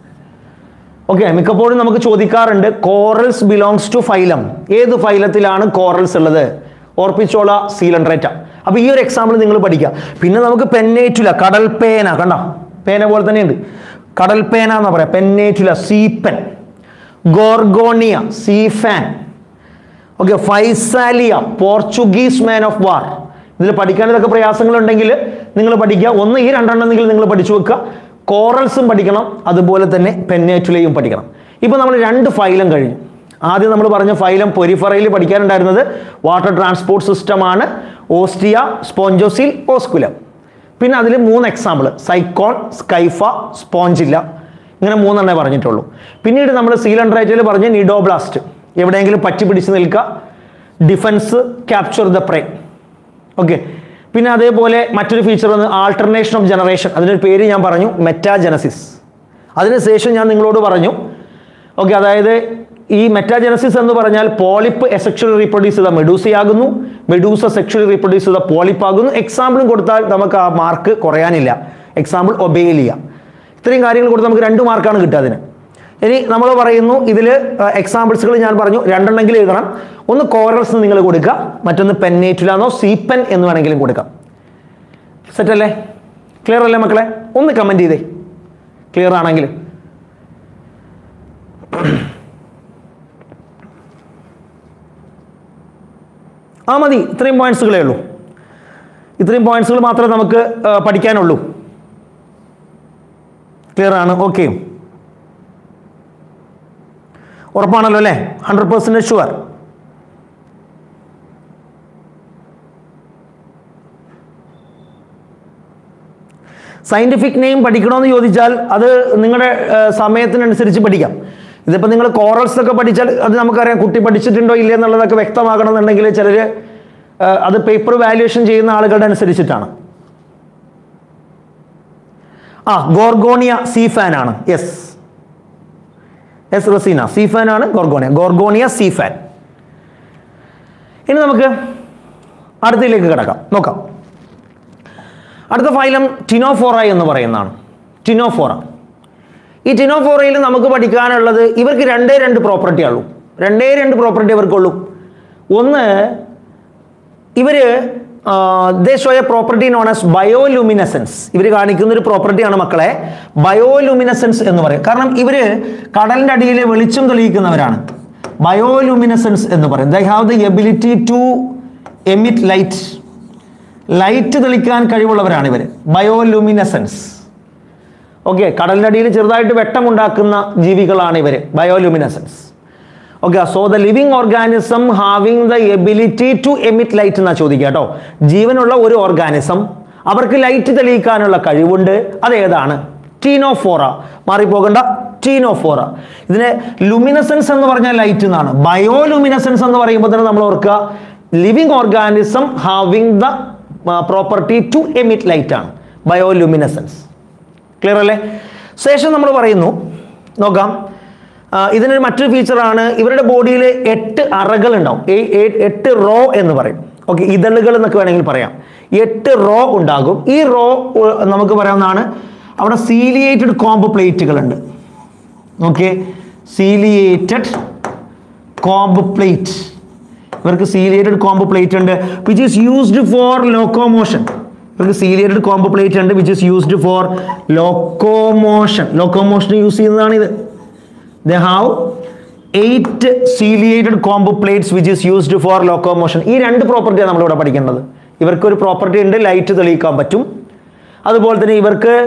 [SPEAKER 1] ഓക്കെ മിക്കപ്പോഴും നമുക്ക് ചോദിക്കാറുണ്ട് കോറൽസ് ബിലോങ്സ് ടു ഫൈലം ഏത് ഫൈലത്തിലാണ് കോറൽസ് ഉള്ളത് ഓർപ്പിച്ചോള സീലൻഡ്രേറ്റ അപ്പൊ ഈ ഒരു എക്സാമ്പിൾ നിങ്ങൾ പഠിക്കുക പിന്നെ നമുക്ക് പെന്നേറ്റുല കടൽ പേന കണ്ട പേന പോലെ തന്നെയുണ്ട് കടൽ പേന എന്ന് പറയാം Pennatula sea pen Gorgonia sea fan okay Physalia Portuguese man of war ഇതിൽ പഠിക്കാൻ ഇതൊക്കെ പ്രയാസങ്ങളുണ്ടെങ്കിൽ നിങ്ങൾ പഠിക്കുക ഒന്ന് ഈ രണ്ടെണ്ണമെങ്കിൽ നിങ്ങൾ പഠിച്ചു വെക്കുക കോറൽസും പഠിക്കണം അതുപോലെ തന്നെ പെന്നേറ്റുലയും പഠിക്കണം ഇപ്പോൾ നമ്മൾ രണ്ട് ഫൈലം കഴിഞ്ഞു ആദ്യം നമ്മൾ പറഞ്ഞ ഫൈലം പൊരിഫറയിൽ പഠിക്കാനുണ്ടായിരുന്നത് വാട്ടർ ട്രാൻസ്പോർട്ട് സിസ്റ്റമാണ് ഓസ്റ്റിയ സ്പോഞ്ചോസിൽ ഓസ്കുലം പിന്നെ അതിൽ മൂന്ന് എക്സാമ്പിൾ സൈക്കോൺ സ്കൈഫ സ്പോഞ്ചില്ല ഇങ്ങനെ മൂന്നെണ്ണേ പറഞ്ഞിട്ടുള്ളൂ പിന്നീട് നമ്മൾ സീലൻഡ്രൈറ്റിൽ പറഞ്ഞ നിഡോബ്ലാസ്റ്റ് എവിടെയെങ്കിലും പറ്റി പിടിച്ച് നിൽക്കുക defence capture the prey okay പിന്നെ അതേപോലെ മറ്റൊരു ഫീച്ചർ വന്ന് ആൾട്ടർനേഷൻ ഓഫ് ജനറേഷൻ അതിനൊരു പേര് ഞാൻ പറഞ്ഞു മെറ്റാജനസിസ് അതിനുശേഷം ഞാൻ നിങ്ങളോട് പറഞ്ഞു ഓക്കെ അതായത് ഈ മെറ്റാജനസിസ് എന്ന് പറഞ്ഞാൽ പോളിപ്പ് എസെക്ഷലി റീപ്രൊഡ്യൂസ് ചെയ്ത മെഡൂസയാകുന്നു മെഡൂസ സെക്ഷലി റീപ്രൊഡ്യൂസ് ചെയ്ത പോളിപ്പ് ആകുന്നു എക്സാമ്പിളും കൊടുത്താൽ നമുക്ക് ആ മാർക്ക് കുറയാനില്ല എക്സാമ്പിൾ ഒബേലിയ ഇത്രയും കാര്യങ്ങൾ കൊടുത്ത് നമുക്ക് രണ്ട് മാർക്കാണ് കിട്ടുക അതിന് ഇനി നമ്മൾ പറയുന്നു ഇതിൽ എക്സാമ്പിൾസുകൾ ഞാൻ പറഞ്ഞു രണ്ടെണ്ണെങ്കിലും എഴുതണം ഒന്ന് കോറൽസ് നിങ്ങൾ കൊടുക്കുക മറ്റൊന്ന് പെന്നേറ്റുലാന്നോ സീപ്പൻ എന്ന് വേണമെങ്കിലും കൊടുക്കാം സെറ്റ് അല്ലേ ക്ലിയർ അല്ലേ മക്കളെ ഒന്ന് കമൻറ്റ് ചെയ്തേ ക്ലിയർ ആണെങ്കിൽ ആ മതി ഇത്രയും പോയിന്റ്സുകളേ ഉള്ളൂ ഇത്രയും പോയിന്റ്സുകൾ മാത്രമേ നമുക്ക് ആ, പഠിക്കാനുള്ളൂ ക്ലിയർ ആണ് ഓക്കെ ഉറപ്പാണല്ലോ അല്ലേ hundred percentage sure scientific name പഠിക്കണമെന്ന് ചോദിച്ചാൽ അത് നിങ്ങളുടെ ആ, സമയത്തിനനുസരിച്ച് പഠിക്കാം ഇതിപ്പോൾ നിങ്ങൾ കോറൽസ് ഒക്കെ പഠിച്ചാൽ അത് നമുക്കറിയാം കുട്ടി പഠിച്ചിട്ടുണ്ടോ ഇല്ലേ എന്നുള്ളതൊക്കെ വ്യക്തമാക്കണമെന്നുണ്ടെങ്കിൽ ചിലർ അത് പേപ്പർ വാല്യുവേഷൻ ചെയ്യുന്ന ആളുകളുടെ അനുസരിച്ചിട്ടാണ് ആ ഗോർഗോണിയ സീ ഫാൻ ആണ് യെസ് എസ് റസീന സീ ഫാൻ ആണ് ഗോർഗോണിയ ഗോർഗോണിയ സീ ഫാൻ ഇനി നമുക്ക് അടുത്തതിലേക്ക് കിടക്കാം നോക്കാം അടുത്ത ഫൈലം ടിനോഫോറ എന്ന് പറയുന്നതാണ് ടിനോഫോറ ഈ ടിനോഫോറയിൽ നമുക്ക് പഠിക്കാനുള്ളത് ഇവർക്ക് രണ്ടേ രണ്ട് പ്രോപ്പർട്ടി ഉള്ളൂ രണ്ടേ രണ്ട് പ്രോപ്പർട്ടി ഇവർക്കുള്ളൂ ഒന്ന് ഇവര് they show a property known as bioluminescence ഇവർ കാണിക്കുന്ന ഒരു പ്രോപ്പർട്ടിയാണ് മക്കളെ ബയോലുമിനസെൻസ് എന്ന് പറയും കാരണം ഇവര് കടലിന്റെ അടിയിൽ വെളിച്ചം തെളിയിക്കുന്നവരാണ് ബയോലുമിനസെൻസ് എന്ന് പറയും they have the ability to emit light light തെളിക്കാൻ കഴിവുള്ളവരാണ് ഇവർ ബയോലുമിനസെൻസ് ഓക്കെ കടലിന്റെ അടിയിൽ ചെറുതായിട്ട് വെട്ടമുണ്ടാക്കുന്ന ജീവികളാണ് ഇവർ bioluminescence okay so the living organism having the ability to emit light എന്നാ ചോദിക്കുക കേട്ടോ ജീവനുള്ള ഒരു ഓർഗാനിസം അവർക്ക് ലൈറ്റ് തെളിയിക്കാനുള്ള കഴിവുണ്ട് അതേതാണ് ടീനോഫോറ മാറിപ്പോകണ്ട ടീനോഫോറ ഇതിന് ലുമിനസെൻസ് എന്ന് പറഞ്ഞാൽ ലൈറ്റ് എന്നാണ് ബയോലുമിനസെൻസ് എന്ന് പറയുമ്പോൾ തന്നെ നമ്മൾ ഓർക്കുക living organism having the property to emit light ആണ് ബയോലുമിനസെൻസ് ക്ലിയർ അല്ലേ ശേഷം നമ്മൾ പറയുന്നു നോക്കാം ആ, ഇതിനൊരു മറ്റൊരു ഫീച്ചറാണ് ഇവരുടെ ബോഡിയിൽ എട്ട് അറകൾ ഉണ്ടാവും ഏ- ഏ- എട്ട് റോ എന്ന് പറയും ഓക്കെ ഇതളുകൾ എന്നൊക്കെ വേണമെങ്കിൽ പറയാം എട്ട് റോ ഉണ്ടാകും ഈ റോ നമുക്ക് പറയാവുന്നതാണ് അവിടെ സീലിയേറ്റഡ് കോംബ് പ്ലേറ്റുകൾ ഉണ്ട് ഓക്കെ സീലിയേറ്റഡ് കോംബ് പ്ലേറ്റ് ഇവർക്ക് സീലിയേറ്റഡ് കോംബ് പ്ലേറ്റ് ഉണ്ട് which is used for locomotion ഇവർക്ക് സീലിയേറ്റഡ് കോംബ് പ്ലേറ്റ് ഉണ്ട് which is used for locomotion locomotion use ചെയ്യുന്നതാണ് ഇത് the have eight ciliated comb plates which is used for locomotion ഈ രണ്ട് പ്രോപ്പർട്ടിയാണ് നമ്മളിവിടെ പഠിക്കേണ്ടത് ഇവർക്ക് ഒരു പ്രോപ്പർട്ടി ഉണ്ട് ലൈറ്റ് തെളിയിക്കാൻ പറ്റും അതുപോലെ തന്നെ ഇവർക്ക്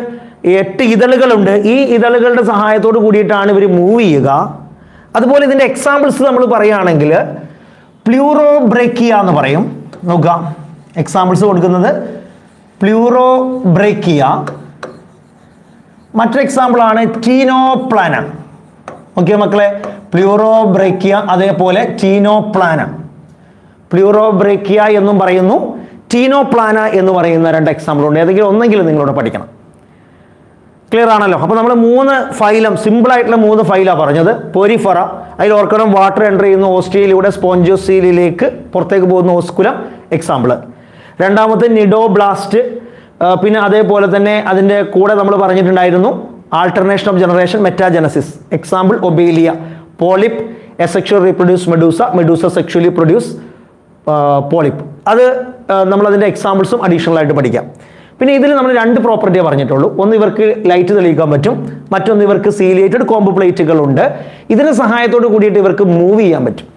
[SPEAKER 1] എട്ട് ഇതളുകളുണ്ട് ഈ ഇതളുകളുടെ സഹായത്തോട് കൂടിയിട്ടാണ് ഇവർ മൂവ് ചെയ്യുക അതുപോലെ ഇതിൻ്റെ എക്സാമ്പിൾസ് നമ്മൾ പറയുകയാണെങ്കിൽ പ്ലൂറോബ്രേക്കിയ എന്ന് പറയും നോക്കുക എക്സാമ്പിൾസ് കൊടുക്കുന്നത് പ്ലൂറോബ്രേക്കിയ മറ്റൊരു എക്സാമ്പിൾ ആണ് ടീനോപ്ലാന ഓക്കെ മക്കളെ പ്ലൂറോബ്രേക്കിയ അതേപോലെ ടീനോപ്ലാന പ്ലൂറോബ്രേക്കിയ എന്നും പറയുന്നു ടീനോപ്ലാന എന്ന് പറയുന്ന രണ്ട് എക്സാമ്പിൾ ഉണ്ട് ഏതെങ്കിലും ഒന്നെങ്കിലും നിങ്ങളോട് പഠിക്കണം ക്ലിയർ ആണല്ലോ അപ്പോൾ നമ്മൾ മൂന്ന് ഫൈലം സിമ്പിൾ ആയിട്ടുള്ള മൂന്ന് ഫൈലാണ് പറഞ്ഞത് പോരിഫറ അതിൽ ഓർക്കണം വാട്ടർ എൻ്റർ ചെയ്യുന്ന ഓസ്ട്രിയയിലൂടെ സ്പോഞ്ചോസീലിലേക്ക് പുറത്തേക്ക് പോകുന്ന ഓസ്കുലം എക്സാമ്പിൾ രണ്ടാമത്തെ നിഡോബ്ലാസ്റ്റ് പിന്നെ അതേപോലെ തന്നെ അതിൻ്റെ കൂടെ നമ്മൾ പറഞ്ഞിട്ടുണ്ടായിരുന്നു alternation of generation metagenesis example Obelia polyp asexual reproduce medusa medusa sexually produce polyp അത് നമ്മൾ അതിൻ്റെ എക്സാമ്പിൾസും അഡീഷണൽ ആയിട്ട് പഠിക്കാം പിന്നെ ഇതിൽ നമ്മൾ രണ്ട് പ്രോപ്പർട്ടിയെ പറഞ്ഞിട്ടുള്ളൂ ഒന്ന് ഇവർക്ക് ലൈറ്റ് തെളിയിക്കാൻ പറ്റും മറ്റൊന്ന് ഇവർക്ക് സീലിയേറ്റഡ് കോംബോ പ്ലേറ്റുകളുണ്ട് ഇതിന്റെ സഹായത്തോട് കൂടിയിട്ട് ഇവർക്ക് മൂവ് ചെയ്യാൻ പറ്റും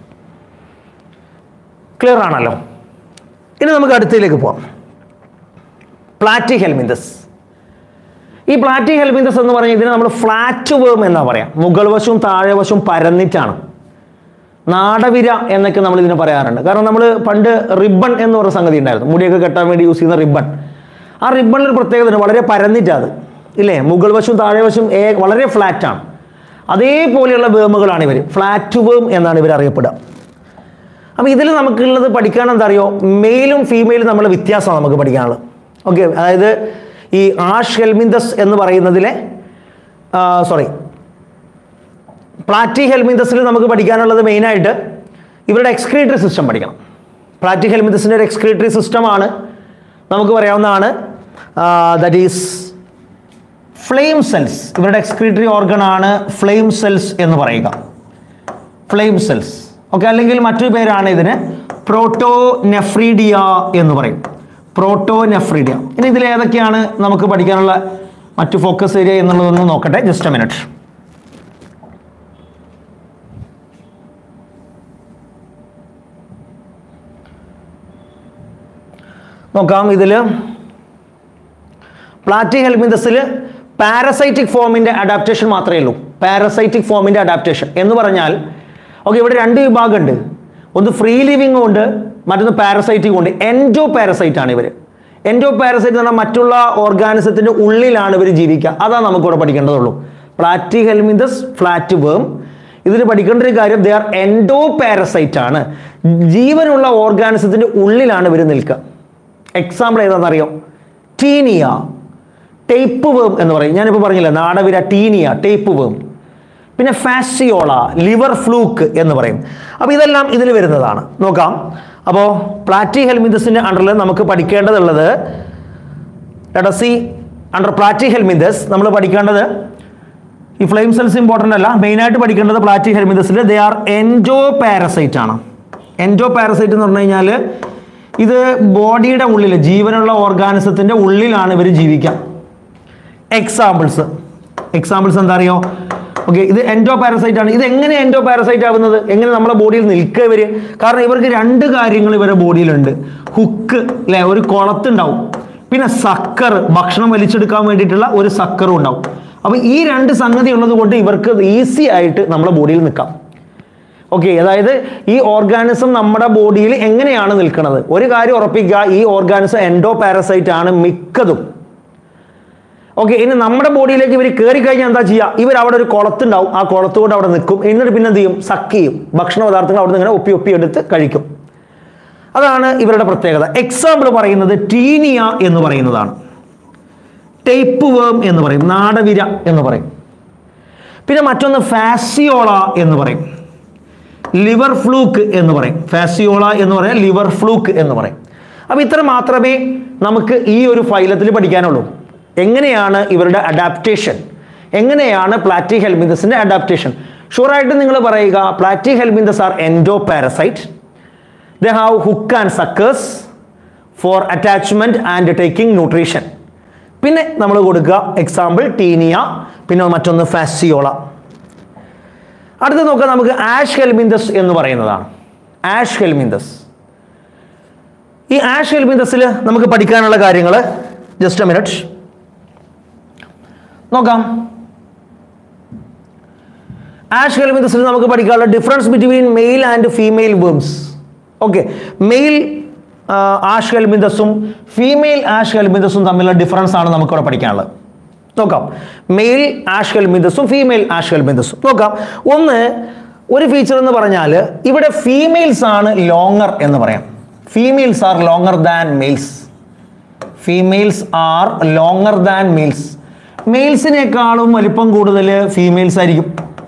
[SPEAKER 1] ക്ലിയർ ആണല്ലോ ഇനി നമുക്ക് അടുത്തതിലേക്ക് പോവാം പ്ലാറ്റി ഹെൽമിന്തസ് ഈ പ്ലാറ്റി ഹെൽമിന്തസ് എന്ന് പറഞ്ഞാൽ ഇതിനെ നമ്മൾ ഫ്ലാറ്റ് വേം എന്നാ പറയാം മുകൾ വശവും താഴെ വശവും പരന്നിട്ടാണ് നാടവിര എന്നൊക്കെ നമ്മൾ ഇതിനെ പറയാറുണ്ട് കാരണം നമ്മൾ പണ്ട് റിബൺ എന്ന് പറഞ്ഞ സംഗതി ഉണ്ടായിരുന്നു മുടിയൊക്കെ കെട്ടാൻ വേണ്ടി യൂസ് ചെയ്യുന്ന റിബൺ ആ റിബണിൽ ഒരു പ്രത്യേകത ഉണ്ട് വളരെ പരന്നിട്ടാണ് അത് ഇല്ലേ മുകൾ വശവും താഴെ വശവും ഏ വളരെ ഫ്ലാറ്റാണ് അതേപോലെയുള്ള വേമുകളാണ് ഇവർ ഫ്ലാറ്റ് വേം എന്നാണ് ഇവർ അറിയപ്പെടുക അപ്പോൾ ഇതിൽ നമുക്കുള്ളത് പഠിക്കാൻ എന്താ അറിയോ മെയിലും ഫീമെയിലും നമ്മൾ വ്യത്യാസമാണ് നമുക്ക് പഠിക്കാനുള്ളത് ഓക്കെ അതായത് ഈ ആഷ് ഹെൽമിന്തസ് എന്ന് പറയുന്നതിലെ സോറി പ്ലാറ്റി ഹെൽമിന്തസിൽ നമുക്ക് പഠിക്കാനുള്ളത് മെയിനായിട്ട് ഇവരുടെ എക്സ്ക്രീറ്ററി സിസ്റ്റം പഠിക്കണം പ്ലാറ്റി ഹെൽമിന്തസിൻ്റെ ഒരു എക്സ്ക്രീറ്ററി സിസ്റ്റമാണ് നമുക്ക് പറയാവുന്നതാണ് ദറ്റ് ഈസ് ഫ്ലെയിം സെൽസ് ഇവരുടെ എക്സ്ക്രീറ്ററി ഓർഗൺ ആണ് ഫ്ലെയിം സെൽസ് എന്ന് പറയുക ഫ്ലെയിം സെൽസ് ഓക്കെ അല്ലെങ്കിൽ മറ്റൊരു പേരാണ് ഇതിന് പ്രോട്ടോ നെഫ്രീഡിയ എന്ന് പറയും പ്രോട്ടോ നെഫ്രീഡിയ ഇനി ഇതിൽ ഏതൊക്കെയാണ് നമുക്ക് പഠിക്കാനുള്ള മറ്റു ഫോക്കസ് ഏരിയ എന്നുള്ളതൊന്ന് നോക്കട്ടെ ജസ്റ്റ് എ മിനിറ്റ് നോക്കാം ഇതിൽ പ്ലാറ്റി ഹെൽമിന്തസിൽ പാരസൈറ്റിക് ഫോമിൻ്റെ അഡാപ്റ്റേഷൻ മാത്രമേ ഉള്ളൂ പാരസൈറ്റിക് ഫോമിൻ്റെ അഡാപ്റ്റേഷൻ എന്ന് പറഞ്ഞാൽ ഓക്കെ ഇവിടെ രണ്ട് വിഭാഗമുണ്ട് ഒന്ന് ഫ്രീ ലിവിംഗും ഉണ്ട് മറ്റൊന്ന് പാരസൈറ്റിക്കും ഉണ്ട് എൻഡോ പാരസൈറ്റ് ആണ് ഇവർ എൻഡോ പാരസൈറ്റ് എന്ന് പറഞ്ഞാൽ മറ്റുള്ള ഓർഗാനിസത്തിൻ്റെ ഉള്ളിലാണ് ഇവർ ജീവിക്കുക അതാണ് നമുക്കിവിടെ പഠിക്കേണ്ടതുള്ളൂ പ്ലാറ്റി ഹെൽമിന്തസ് ഫ്ലാറ്റ് വേം ഇതിൽ പഠിക്കേണ്ട ഒരു കാര്യം ദേ ആർ എൻഡോ പാരസൈറ്റ് ആണ് ജീവനുള്ള ഓർഗാനിസത്തിൻ്റെ ഉള്ളിലാണ് ഇവർ നിൽക്കുക എക്സാമ്പിൾ ഏതാണെന്നറിയോ ടീനിയ ടേപ്പ് വേം എന്ന് പറയും ഞാനിപ്പോൾ പറഞ്ഞില്ല നാടവിര ടീനിയ ടേപ്പ് വേം പിന്നെ ഫാസിയോള ലിവർ ഫ്ലൂക്ക് എന്ന് പറയും അപ്പോൾ ഇതെല്ലാം ഇതിൽ വരുന്നതാണ് നോക്കാം അപ്പോൾ പ്ലാറ്റി ഹെൽമിന്തസിൻ്റെ അണ്ടറിൽ നമുക്ക് പഠിക്കേണ്ടതുള്ളത് സി അണ്ടർ പ്ലാറ്റി ഹെൽമിന്തസ് നമ്മൾ പഠിക്കേണ്ടത് ഈ ഫ്ലെയിം സെൽസ് ഇമ്പോർട്ടൻ്റ് അല്ല മെയിനായിട്ട് പഠിക്കേണ്ടത് പ്ലാറ്റി ഹെൽമിന്തസിൽ ദേ ആർ എൻഡോ പാരസൈറ്റ് ആണ് എൻഡോ പാരസൈറ്റ് എന്ന് പറഞ്ഞു കഴിഞ്ഞാൽ ഇത് ബോഡിയുടെ ഉള്ളിൽ ജീവനുള്ള ഓർഗാനിസത്തിൻ്റെ ഉള്ളിലാണ് ഇവർ ജീവിക്കുക എക്സാമ്പിൾസ് എക്സാമ്പിൾസ് എന്താ അറിയോ ഓക്കെ ഇത് എൻഡോ പാരസൈറ്റ് ആണ് ഇത് എങ്ങനെ എൻഡോ പാരസൈറ്റ് ആവുന്നത് എങ്ങനെ നമ്മുടെ ബോഡിയിൽ നിൽക്കുക ഇവർ കാരണം ഇവർക്ക് രണ്ട് കാര്യങ്ങൾ ഇവരുടെ ബോഡിയിലുണ്ട് ഹുക്ക് അല്ലെ ഒരു കുളത്തുണ്ടാവും പിന്നെ സക്കർ ഭക്ഷണം വലിച്ചെടുക്കാൻ വേണ്ടിയിട്ടുള്ള ഒരു സക്കറും ഉണ്ടാവും അപ്പോൾ ഈ രണ്ട് സംഗതി ഉള്ളത് കൊണ്ട് ഇവർക്ക് ഈസി ആയിട്ട് നമ്മുടെ ബോഡിയിൽ നിൽക്കാം ഓക്കെ അതായത് ഈ ഓർഗാനിസം നമ്മുടെ ബോഡിയിൽ എങ്ങനെയാണ് നിൽക്കുന്നത് ഒരു കാര്യം ഉറപ്പിക്കുക ഈ ഓർഗാനിസം എൻഡോ പാരസൈറ്റ് ആണ് മിക്കതും ഓക്കെ ഇനി നമ്മുടെ ബോഡിയിലേക്ക് ഇവർ കയറി കഴിഞ്ഞാൽ എന്താ ചെയ്യുക ഇവർ അവിടെ ഒരു കുളത്തുണ്ടാവും ആ കുളത്തുകൊണ്ട് അവിടെ നിൽക്കും എന്നിട്ട് പിന്നെ എന്ത് ചെയ്യും സക്ക് ചെയ്യും ഭക്ഷണ പദാർത്ഥങ്ങൾ അവിടെ നിന്ന് ഇങ്ങനെ ഒപ്പി ഒപ്പി എടുത്ത് കഴിക്കും അതാണ് ഇവരുടെ പ്രത്യേകത എക്സാമ്പിൾ പറയുന്നത് ടീനിയ എന്ന് പറയുന്നതാണ് ടേപ്പ് വേം എന്ന് പറയും നാടവിര എന്ന് പറയും പിന്നെ മറ്റൊന്ന് ഫാസിയോള എന്ന് പറയും ലിവർ ഫ്ലൂക്ക് എന്ന് പറയും ഫാസിയോള എന്ന് പറയാം ലിവർ ഫ്ലൂക്ക് എന്ന് പറയും അപ്പോൾ ഇത്ര മാത്രമേ നമുക്ക് ഈ ഒരു ഫൈലത്തിൽ പഠിക്കാനുള്ളൂ എങ്ങനെയാണ് ഇവരുടെ അഡാപ്റ്റേഷൻ എങ്ങനെയാണ് പ്ലാറ്റി ഹെൽമിന്തസിന്റെ അഡാപ്റ്റേഷൻ ഷുവറായിട്ട് നിങ്ങൾ പറയുക Platyhelminthes are endoparasite they have hook and suckers for attachment and taking nutrition പിന്നെ നമ്മൾ കൊടുക്കുക എക്സാമ്പിൾ ടീനിയ പിന്നെ മറ്റൊന്ന് ഫാസിയോള അടുത്ത നോക്കാം നമുക്ക് ആഷ് ഹെൽമിന്തസ് എന്ന് പറയുന്നതാണ് ആഷ് ഹെൽമിന്തസ് ഈ ആഷ് ഹെൽമിന്തസിൽ നമുക്ക് പഠിക്കാനുള്ള കാര്യങ്ങൾ ജസ്റ്റ് എ മിനിറ്റ് നോക്കാം ആഷ് ഹെൽമിന്തസിൽ നമുക്ക് പഠിക്കാനുള്ള difference between male and female worms okay male ആഷ് ഹെൽമിന്തസും ഫീമെയിൽ ആഷ് ഹെൽമിന്തസും തമ്മിലുള്ള ഡിഫറൻസ് ആണ് നമുക്കിവിടെ പഠിക്കാനുള്ളത് നോക്കാം മെയിൽ ആഷ് ഹെൽമിന്തസും ഫീമെയിൽ ആഷ് ഹെൽമിന്തസും നോക്കാം ഒന്ന് ഒരു ഫീച്ചർ എന്ന് പറഞ്ഞാൽ ഇവിടെ ഫീമെയിൽസ് ആണ് ലോങ്ങർ എന്ന് പറയാം females are longer than males females are longer than males മെയിൽസിനേക്കാളും വലിപ്പം കൂടുതൽ ഫീമെയിൽസ് ആയിരിക്കും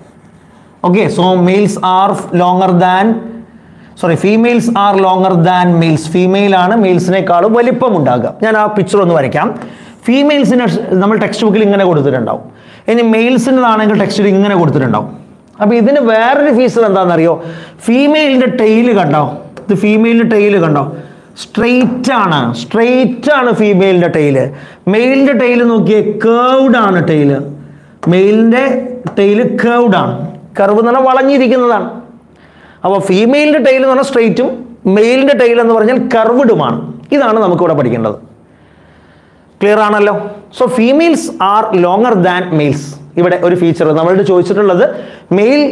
[SPEAKER 1] okay so males are longer than sorry females are longer than males female ആണ് മെയിൽസിനേക്കാളും വലിപ്പം ഉണ്ടാകുക ഞാൻ ആ പിക്ചർ ഒന്ന് വരയ്ക്കാം ഫീമെയിൽസിന് നമ്മൾ ടെക്സ്റ്റ് ബുക്കിൽ ഇങ്ങനെ കൊടുത്തിട്ടുണ്ടാവും ഇനി മെയിൽസിൻ്റെതാണെങ്കിൽ ടെക്സ്റ്റിൽ ഇങ്ങനെ കൊടുത്തിട്ടുണ്ടാവും അപ്പോൾ ഇതിന് വേറൊരു ഫീച്ചർ എന്താണെന്നറിയോ ഫീമെയിലിൻ്റെ ടെയില് കണ്ടോ ഇത് ഫീമെയിലിൻ്റെ ടെയില് കണ്ടോ സ്ട്രെയിറ്റ് ആണ് സ്ട്രെയിറ്റ് ആണ് ഫീമെയിലിൻ്റെ ടെയില് മെയിലിൻ്റെ ടെയില് നോക്കിയേ കേർവ്ഡ് ആണ് ടെയില് മെയിലിൻ്റെ ടെയില് കേർവ്ഡ് ആണ് കർവ് എന്ന് പറഞ്ഞാൽ വളഞ്ഞിരിക്കുന്നതാണ് അപ്പോൾ ഫീമെയിലിൻ്റെ ടെയിൽ എന്ന് പറഞ്ഞാൽ സ്ട്രെയിറ്റും മെയിലിൻ്റെ ടെയിൽ എന്ന് പറഞ്ഞാൽ കർവ്ഡുമാണ് ഇതാണ് നമുക്കിവിടെ പഠിക്കേണ്ടത് ക്ലിയർ ആണല്ലോ so females are longer than males ഇവിടെ ഒരു ഫീച്ചർ നമ്മളോട് ചോദിച്ചിട്ടുള്ളത് മെയിൽ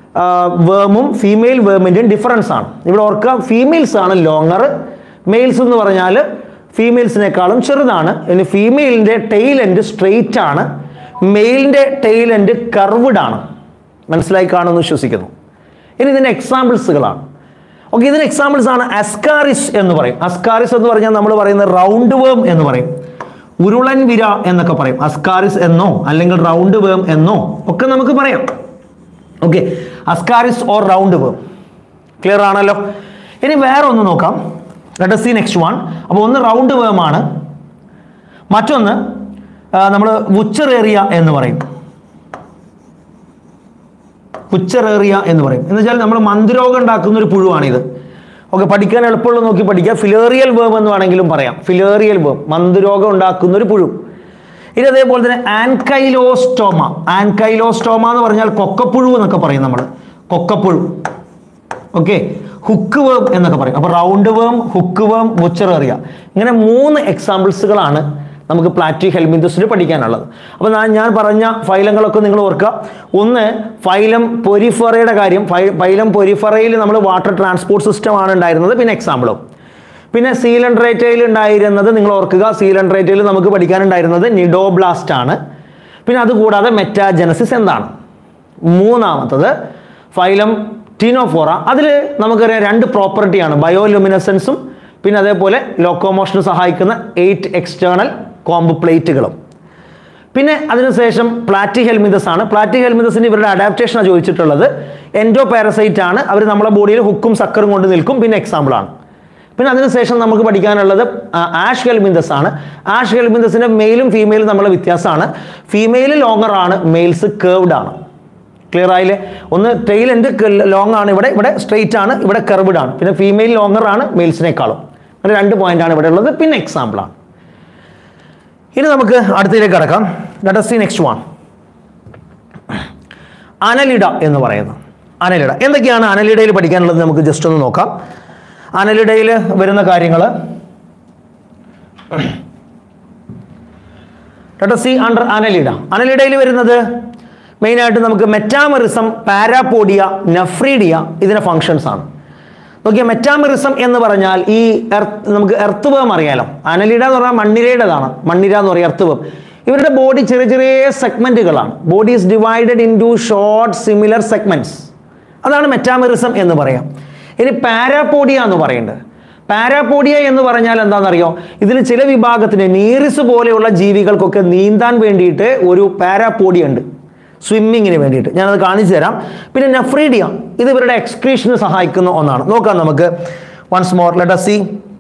[SPEAKER 1] വേമും ഫീമെയിൽ വേമിൻ്റെയും ഡിഫറൻസ് ആണ് ഇവിടെ ഓർക്കുക ഫീമെയിൽസ് ആണ് ലോങ്ങർ മെയിൽസ് എന്ന് പറഞ്ഞാൽ ഫീമെയിൽസിനേക്കാളും ചെറുതാണ് ഇനി ഫീമെയിലിൻ്റെ ടെയിൽ എൻഡ് സ്ട്രെയിറ്റ് ആണ് മെയിലിൻ്റെ ടെയിൽ എൻഡ് കർവ്ഡ് ആണ് മനസ്സിലായി കാണുമെന്ന് വിശ്വസിക്കുന്നു ഇനി ഇതിൻ്റെ എക്സാമ്പിൾസുകളാണ് ഓക്കെ ഇതിന് എക്സാമ്പിൾസ് ആണ് അസ്കാറിസ് എന്ന് പറയും അസ്കാറിസ് എന്ന് പറഞ്ഞാൽ നമ്മൾ പറയുന്നത് റൗണ്ട് വേം എന്ന് പറയും ഉരുളൻ വിര എന്നൊക്കെ പറയും അസ്കാറിസ് എന്നോ അല്ലെങ്കിൽ റൗണ്ട് വേം എന്നോ ഒക്കെ നമുക്ക് പറയാം okay Ascaris or roundworm clear ആണല്ലോ ഇനി വേറെ ഒന്ന് നോക്കാം ലെറ്റ് സി നെക്സ്റ്റ് വൺ അപ്പോൾ ഒന്ന് റൗണ്ട് വേം ആണ് മറ്റൊന്ന് നമ്മൾ വുച്ചറേറിയ എന്ന് പറയും പുച്ചറേറിയ എന്ന് പറയും എന്ന് വെച്ചാൽ നമ്മൾ മന്ത്രോഗം ഉണ്ടാക്കുന്ന ഒരു പുഴുവാണിത് ഓക്കെ പഠിക്കാൻ എളുപ്പമുള്ള നോക്കി പഠിക്കുക ഫിലേറിയൽ വേം എന്ന് വേണമെങ്കിലും പറയാം ഫിലേറിയൽ വേം മന്ത്രോഗം ഉണ്ടാക്കുന്ന ഒരു പുഴു ഇനി അതേപോലെ തന്നെ ആൻകൈലോസ്റ്റോമ ആൻകൈലോസ്റ്റോമ എന്ന് പറഞ്ഞാൽ കൊക്കപ്പുഴു എന്നൊക്കെ പറയും നമ്മൾ കൊക്കപ്പുഴു ഓക്കെ ഹുക്ക് വേം എന്നൊക്കെ പറയും അപ്പോൾ റൗണ്ട് വേം ഹുക്ക് വേം ബുച്ചറേറിയ ഇങ്ങനെ മൂന്ന് എക്സാമ്പിൾസുകളാണ് നമുക്ക് പ്ലാറ്റി ഹെൽമിന്തസിൽ പഠിക്കാനുള്ളത് അപ്പോൾ ഞാൻ ഞാൻ പറഞ്ഞ ഫൈലങ്ങളൊക്കെ നിങ്ങൾ ഓർക്കുക ഒന്ന് ഫൈലം പൊരിഫറയുടെ കാര്യം ഫൈ- ഫൈലം പൊരിഫറയിൽ നമ്മൾ വാട്ടർ ട്രാൻസ്പോർട്ട് സിസ്റ്റമാണ് ഉണ്ടായിരുന്നത് പിന്നെ എക്സാമ്പിളും പിന്നെ സീലൻഡ്രേറ്റയിൽ ഉണ്ടായിരുന്നത് നിങ്ങൾ ഓർക്കുക സീലൻഡ്രേറ്റയിൽ നമുക്ക് പഠിക്കാനുണ്ടായിരുന്നത് നിഡോബ്ലാസ്റ്റ് ആണ് പിന്നെ അതുകൂടാതെ മെറ്റാജനസിസ് എന്താണ് മൂന്നാമത്തത് ഫൈലം ടീനോഫോറ അതിൽ നമുക്കറിയാം രണ്ട് പ്രോപ്പർട്ടിയാണ് ബയോലുമിനസൻസും പിന്നെ അതേപോലെ ലോക്കോമോഷന് സഹായിക്കുന്ന എയ്റ്റ് എക്സ്റ്റേണൽ കോംബ് പ്ലേറ്റുകളും പിന്നെ അതിനുശേഷം പ്ലാറ്റി ഹെൽമിതസ് ആണ് പ്ലാറ്റി ഹെൽമിതസിന് ഇവരുടെ അഡാപ്റ്റേഷനാണ് ചോദിച്ചിട്ടുള്ളത് എൻഡോ പാരസൈറ്റ് ആണ് അവർ നമ്മുടെ ബോഡിയിൽ ഹുക്കും സക്കറും കൊണ്ട് നിൽക്കും പിന്നെ എക്സാമ്പിൾ ആണ് പിന്നെ അതിനുശേഷം നമുക്ക് പഠിക്കാനുള്ളത് ആ, ആഷ് ഹെൽമിന്തസ് ആണ് ആഷ് ഹെൽമിന്തസിന്റെ മെയിലും ഫീമെയിലും തമ്മിലുള്ള വ്യത്യാസമാണ് ഫീമെയിൽ ലോങ്ങർ ആണ് മെയിൽസ് കേർവ്ഡ് ആണ് ക്ലിയർ ആയില്ലേ ഒന്ന് ടെയിൽ എൻഡ് ലോങ് ആണ് ഇവിടെ ഇവിടെ സ്ട്രെയിറ്റ് ആണ് ഇവിടെ കർവ്ഡ് ആണ് പിന്നെ ഫീമെയിൽ ലോങ്ങർ ആണ് മെയിൽസിനേക്കാളും അങ്ങനെ രണ്ട് പോയിന്റ് ആണ് ഇവിടെ ഉള്ളത് പിന്നെ എക്സാമ്പിൾ ആണ് ഇനി നമുക്ക് അടുത്തതിലേക്ക് കടക്കാം let see next one Annelida എന്ന് പറയുന്നത് അനലിഡ എന്തൊക്കെയാണ് അനലിഡയിൽ പഠിക്കാനുള്ളത് നമുക്ക് ജസ്റ്റ് ഒന്ന് നോക്കാം അനലിഡയിൽ വരുന്ന കാര്യങ്ങൾ ലെറ്റ് സി അണ്ടർ അനലിഡ അനലിഡയിൽ വരുന്നത് മെയിനായിട്ട് നമുക്ക് മെറ്റാമറിസം പാരാപോഡിയ നെഫ്രീഡിയ ഇതിന്റെ ഫങ്ഷൻസ് ആണ് നോക്കിയാൽ മെറ്റാമറിസം എന്ന് പറഞ്ഞാൽ ഈ എർത്ത് നമുക്ക് എർത്ത് വേം അറിയാലോ അനലിഡ എന്ന് പറഞ്ഞാൽ മണ്ണിരയുടേതാണ് മണ്ണിര എന്ന് പറയുക എർത്ത് വേം ഇവരുടെ ബോഡി ചെറിയ ചെറിയ സെഗ്മെന്റുകളാണ് body is divided into short similar segments അതാണ് മെറ്റാമറിസം എന്ന് പറയാം ഇനി പാരാപോഡിയ എന്ന് പറയുന്നത് പാരാപോഡിയ എന്ന് പറഞ്ഞാൽ എന്താണെന്നറിയോ ഇതിൽ ചില വിഭാഗത്തിന് നീറിസ് പോലെയുള്ള ജീവികൾക്കൊക്കെ നീന്താൻ വേണ്ടിയിട്ട് ഒരു പാരാപോഡിയ ഉണ്ട് സ്വിമ്മിങ്ങിന് വേണ്ടിയിട്ട് ഞാനത് കാണിച്ചു തരാം പിന്നെ നെഫ്രീഡിയ ഇത് ഇവരുടെ എക്സ്ക്രീഷന് സഹായിക്കുന്ന ഒന്നാണ് നോക്കാം നമുക്ക് വൺസ് മോർ ലെറ്റ് സി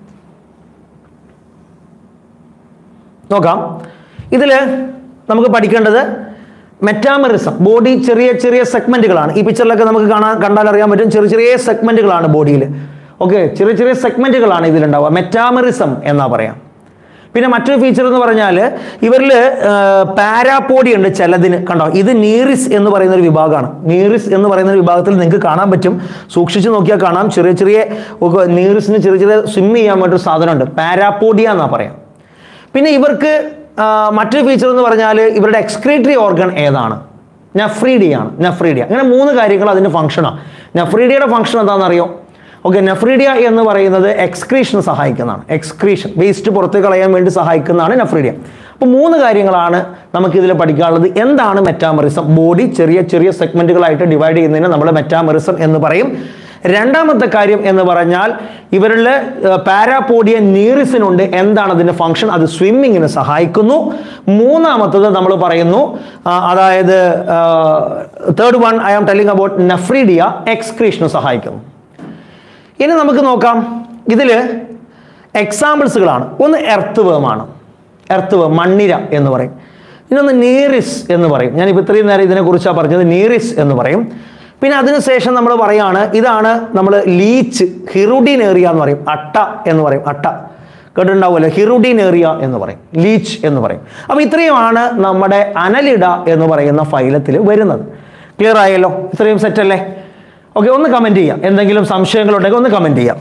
[SPEAKER 1] നോക്കാം ഇതിൽ നമുക്ക് പഠിക്കേണ്ടത് മെറ്റാമറിസം ബോഡി ചെറിയ ചെറിയ സെഗ്മെന്റുകളാണ് ഈ പിക്ചറിലൊക്കെ നമുക്ക് കാണാൻ കണ്ടാൽ അറിയാൻ പറ്റും ചെറിയ ചെറിയ സെഗ്മെന്റുകളാണ് ബോഡിയിൽ ഓക്കെ ചെറിയ ചെറിയ സെഗ്മെന്റുകളാണ് ഇതിലുണ്ടാവുക മെറ്റാമറിസം എന്നാ പറയാം പിന്നെ മറ്റൊരു ഫീച്ചർ എന്ന് പറഞ്ഞാൽ ഇവരിൽ പാരാപോഡി ഉണ്ട് ചിലതിന് കണ്ടോ ഇത് നീറിസ് എന്ന് പറയുന്ന ഒരു വിഭാഗമാണ് നീറിസ് എന്ന് പറയുന്ന ഒരു വിഭാഗത്തിൽ നിങ്ങൾക്ക് കാണാൻ പറ്റും സൂക്ഷിച്ച് നോക്കിയാൽ കാണാം ചെറിയ ചെറിയ ഒക്കെ നീറിസിന് ചെറിയ ചെറിയ സ്വിം ചെയ്യാൻ വേണ്ടി ഒരു സാധനമുണ്ട് പാരാപോഡിയ എന്നാ പറയാം പിന്നെ ഇവർക്ക് ആ, മറ്റൊരു ഫീച്ചർ എന്ന് പറഞ്ഞാൽ ഇവരുടെ എക്സ്ക്രീറ്ററി ഓർഗൻ ഏതാണ് നെഫ്രീഡിയാണ് നെഫ്രീഡിയ അങ്ങനെ മൂന്ന് കാര്യങ്ങൾ അതിൻ്റെ ഫംഗ്ഷനാണ് നെഫ്രീഡിയയുടെ ഫംഗ്ഷൻ എന്താണെന്നറിയോ ഓക്കെ നെഫ്രീഡിയ എന്ന് പറയുന്നത് എക്സ്ക്രീഷന് സഹായിക്കുന്നതാണ് എക്സ്ക്രീഷൻ വേസ്റ്റ് പുറത്ത് കളയാൻ വേണ്ടി സഹായിക്കുന്നതാണ് നെഫ്രീഡിയ അപ്പോൾ മൂന്ന് കാര്യങ്ങളാണ് നമുക്കിതിൽ പഠിക്കാനുള്ളത് എന്താണ് മെറ്റാമറിസം ബോഡി ചെറിയ ചെറിയ സെഗ്മെന്റുകളായിട്ട് ഡിവൈഡ് ചെയ്യുന്നതിന് നമ്മൾ മെറ്റാമറിസം എന്ന് പറയും രണ്ടാമത്തെ കാര്യം എന്ന് പറഞ്ഞാൽ ഇവരിൽ പാരാപോഡിയ നീറിസിനുണ്ട് എന്താണ് അതിൻ്റെ ഫംഗ്ഷൻ അത് സ്വിമ്മിങ്ങിന് സഹായിക്കുന്നു മൂന്നാമത്തത് നമ്മൾ പറയുന്നു ആ, അതായത് third one I am telling about nephridia എക്സ്ക്രീഷന് സഹായിക്കുന്നു ഇനി നമുക്ക് നോക്കാം ഇതിൽ എക്സാമ്പിൾസുകളാണ് ഒന്ന് എർത്ത് വേമാണ് എർത്ത് വേം മണ്ണിര എന്ന് പറയും ഇനൊന്ന് നീറിസ് എന്ന് പറയും ഞാനിപ്പോൾ ഇത്രയും നേരം ഇതിനെക്കുറിച്ചാണ് പറഞ്ഞത് നീറിസ് എന്ന് പറയും പിന്നെ അതിനുശേഷം നമ്മൾ പറയാണ് ഇതാണ് നമ്മൾ ലീച്ച് ഹിറുഡിൻ ഏറിയ എന്ന് പറയും അട്ട എന്ന് പറയും അട്ട കേട്ടിട്ടുണ്ടാവുമല്ലോ ഹിറുഡിൻ ഏറിയ എന്ന് പറയും ലീച്ച് എന്ന് പറയും അപ്പോൾ ഇത്രയുമാണ് നമ്മുടെ അനലിഡ എന്ന് പറയുന്ന ഫൈലത്തിൽ വരുന്നത് ക്ലിയർ ആയല്ലോ ഇത്രയും സെറ്റ് അല്ലേ ഓക്കെ ഒന്ന് കമൻറ്റ് ചെയ്യാം എന്തെങ്കിലും സംശയങ്ങളുണ്ടെങ്കിൽ ഒന്ന് കമൻറ്റ് ചെയ്യാം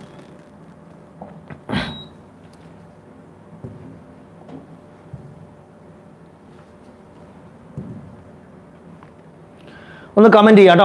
[SPEAKER 1] ഒന്ന് കമൻറ്റ് ചെയ്യാം കേട്ടോ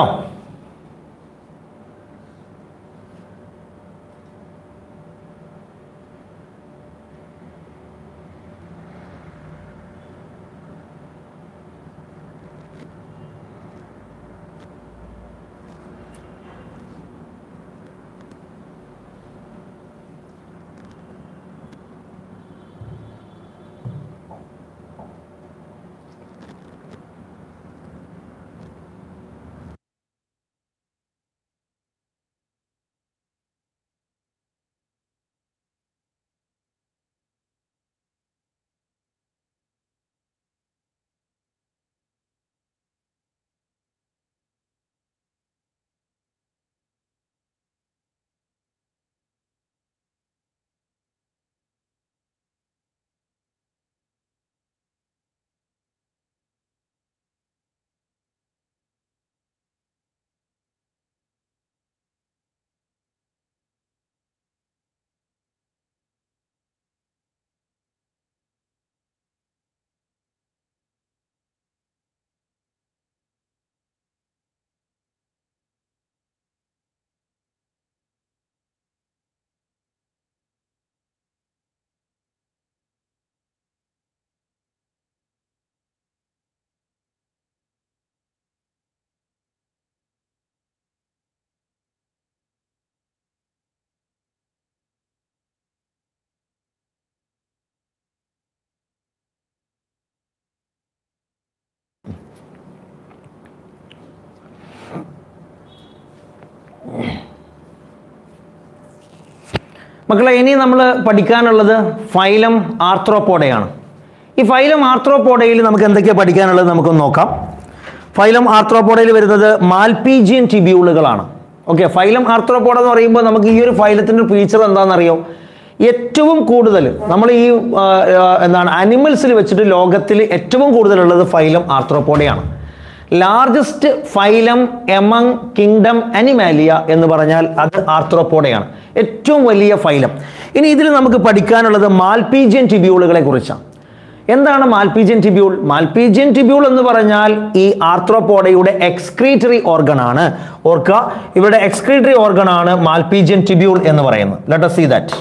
[SPEAKER 1] മക്കളെ ഇനി നമ്മൾ പഠിക്കാനുള്ളത് ഫൈലം ആർത്രോപോഡയാണ് ഈ ഫൈലം ആർത്രോപോഡയിൽ നമുക്ക് എന്തൊക്കെയാണ് പഠിക്കാനുള്ളത് നമുക്കൊന്ന് നോക്കാം ഫൈലം ആർത്രോപോഡയിൽ വരുന്നത് മാൽപീജിയൻ ടിബ്യൂളുകളാണ് ഓക്കെ ഫൈലം ആർത്രോപോഡ എന്ന് പറയുമ്പോൾ നമുക്ക് ഈ ഒരു ഫൈലത്തിൻ്റെ ഫീച്ചർ എന്താണെന്നറിയോ ഏറ്റവും കൂടുതൽ നമ്മൾ ഈ ആ, ആ, എന്താണ് അനിമൽസിൽ വെച്ചിട്ട് ലോകത്തിൽ ഏറ്റവും കൂടുതലുള്ളത് ഫൈലം ആർത്രോപോഡയാണ് largest phylum among kingdom Animalia എന്ന് പറഞ്ഞാൽ അത് ആർത്രോപോഡയാണ് ഏറ്റവും വലിയ ഫൈലം ഇനി ഇതിൽ നമുക്ക് പഠിക്കാനുള്ളത് മാൽപീജിയൻ ടിബ്യൂളുകളെ കുറിച്ചാണ് എന്താണ് മാൽപീജിയൻ ടിബ്യൂൾ മാൽപീജിയൻ ടിബ്യൂൾ എന്ന് പറഞ്ഞാൽ ഈ ആർത്രോപോഡയുടെ എക്സ്ക്രീറ്ററി ഓർഗൺ ആണ് ഓർക്കുക ഇവരുടെ എക്സ്ക്രീറ്ററി ഓർഗൺ ആണ് മാൽപീജിയൻ ടിബ്യൂൾ എന്ന് പറയുന്നത് ലെറ്റ് സീ ദാറ്റ്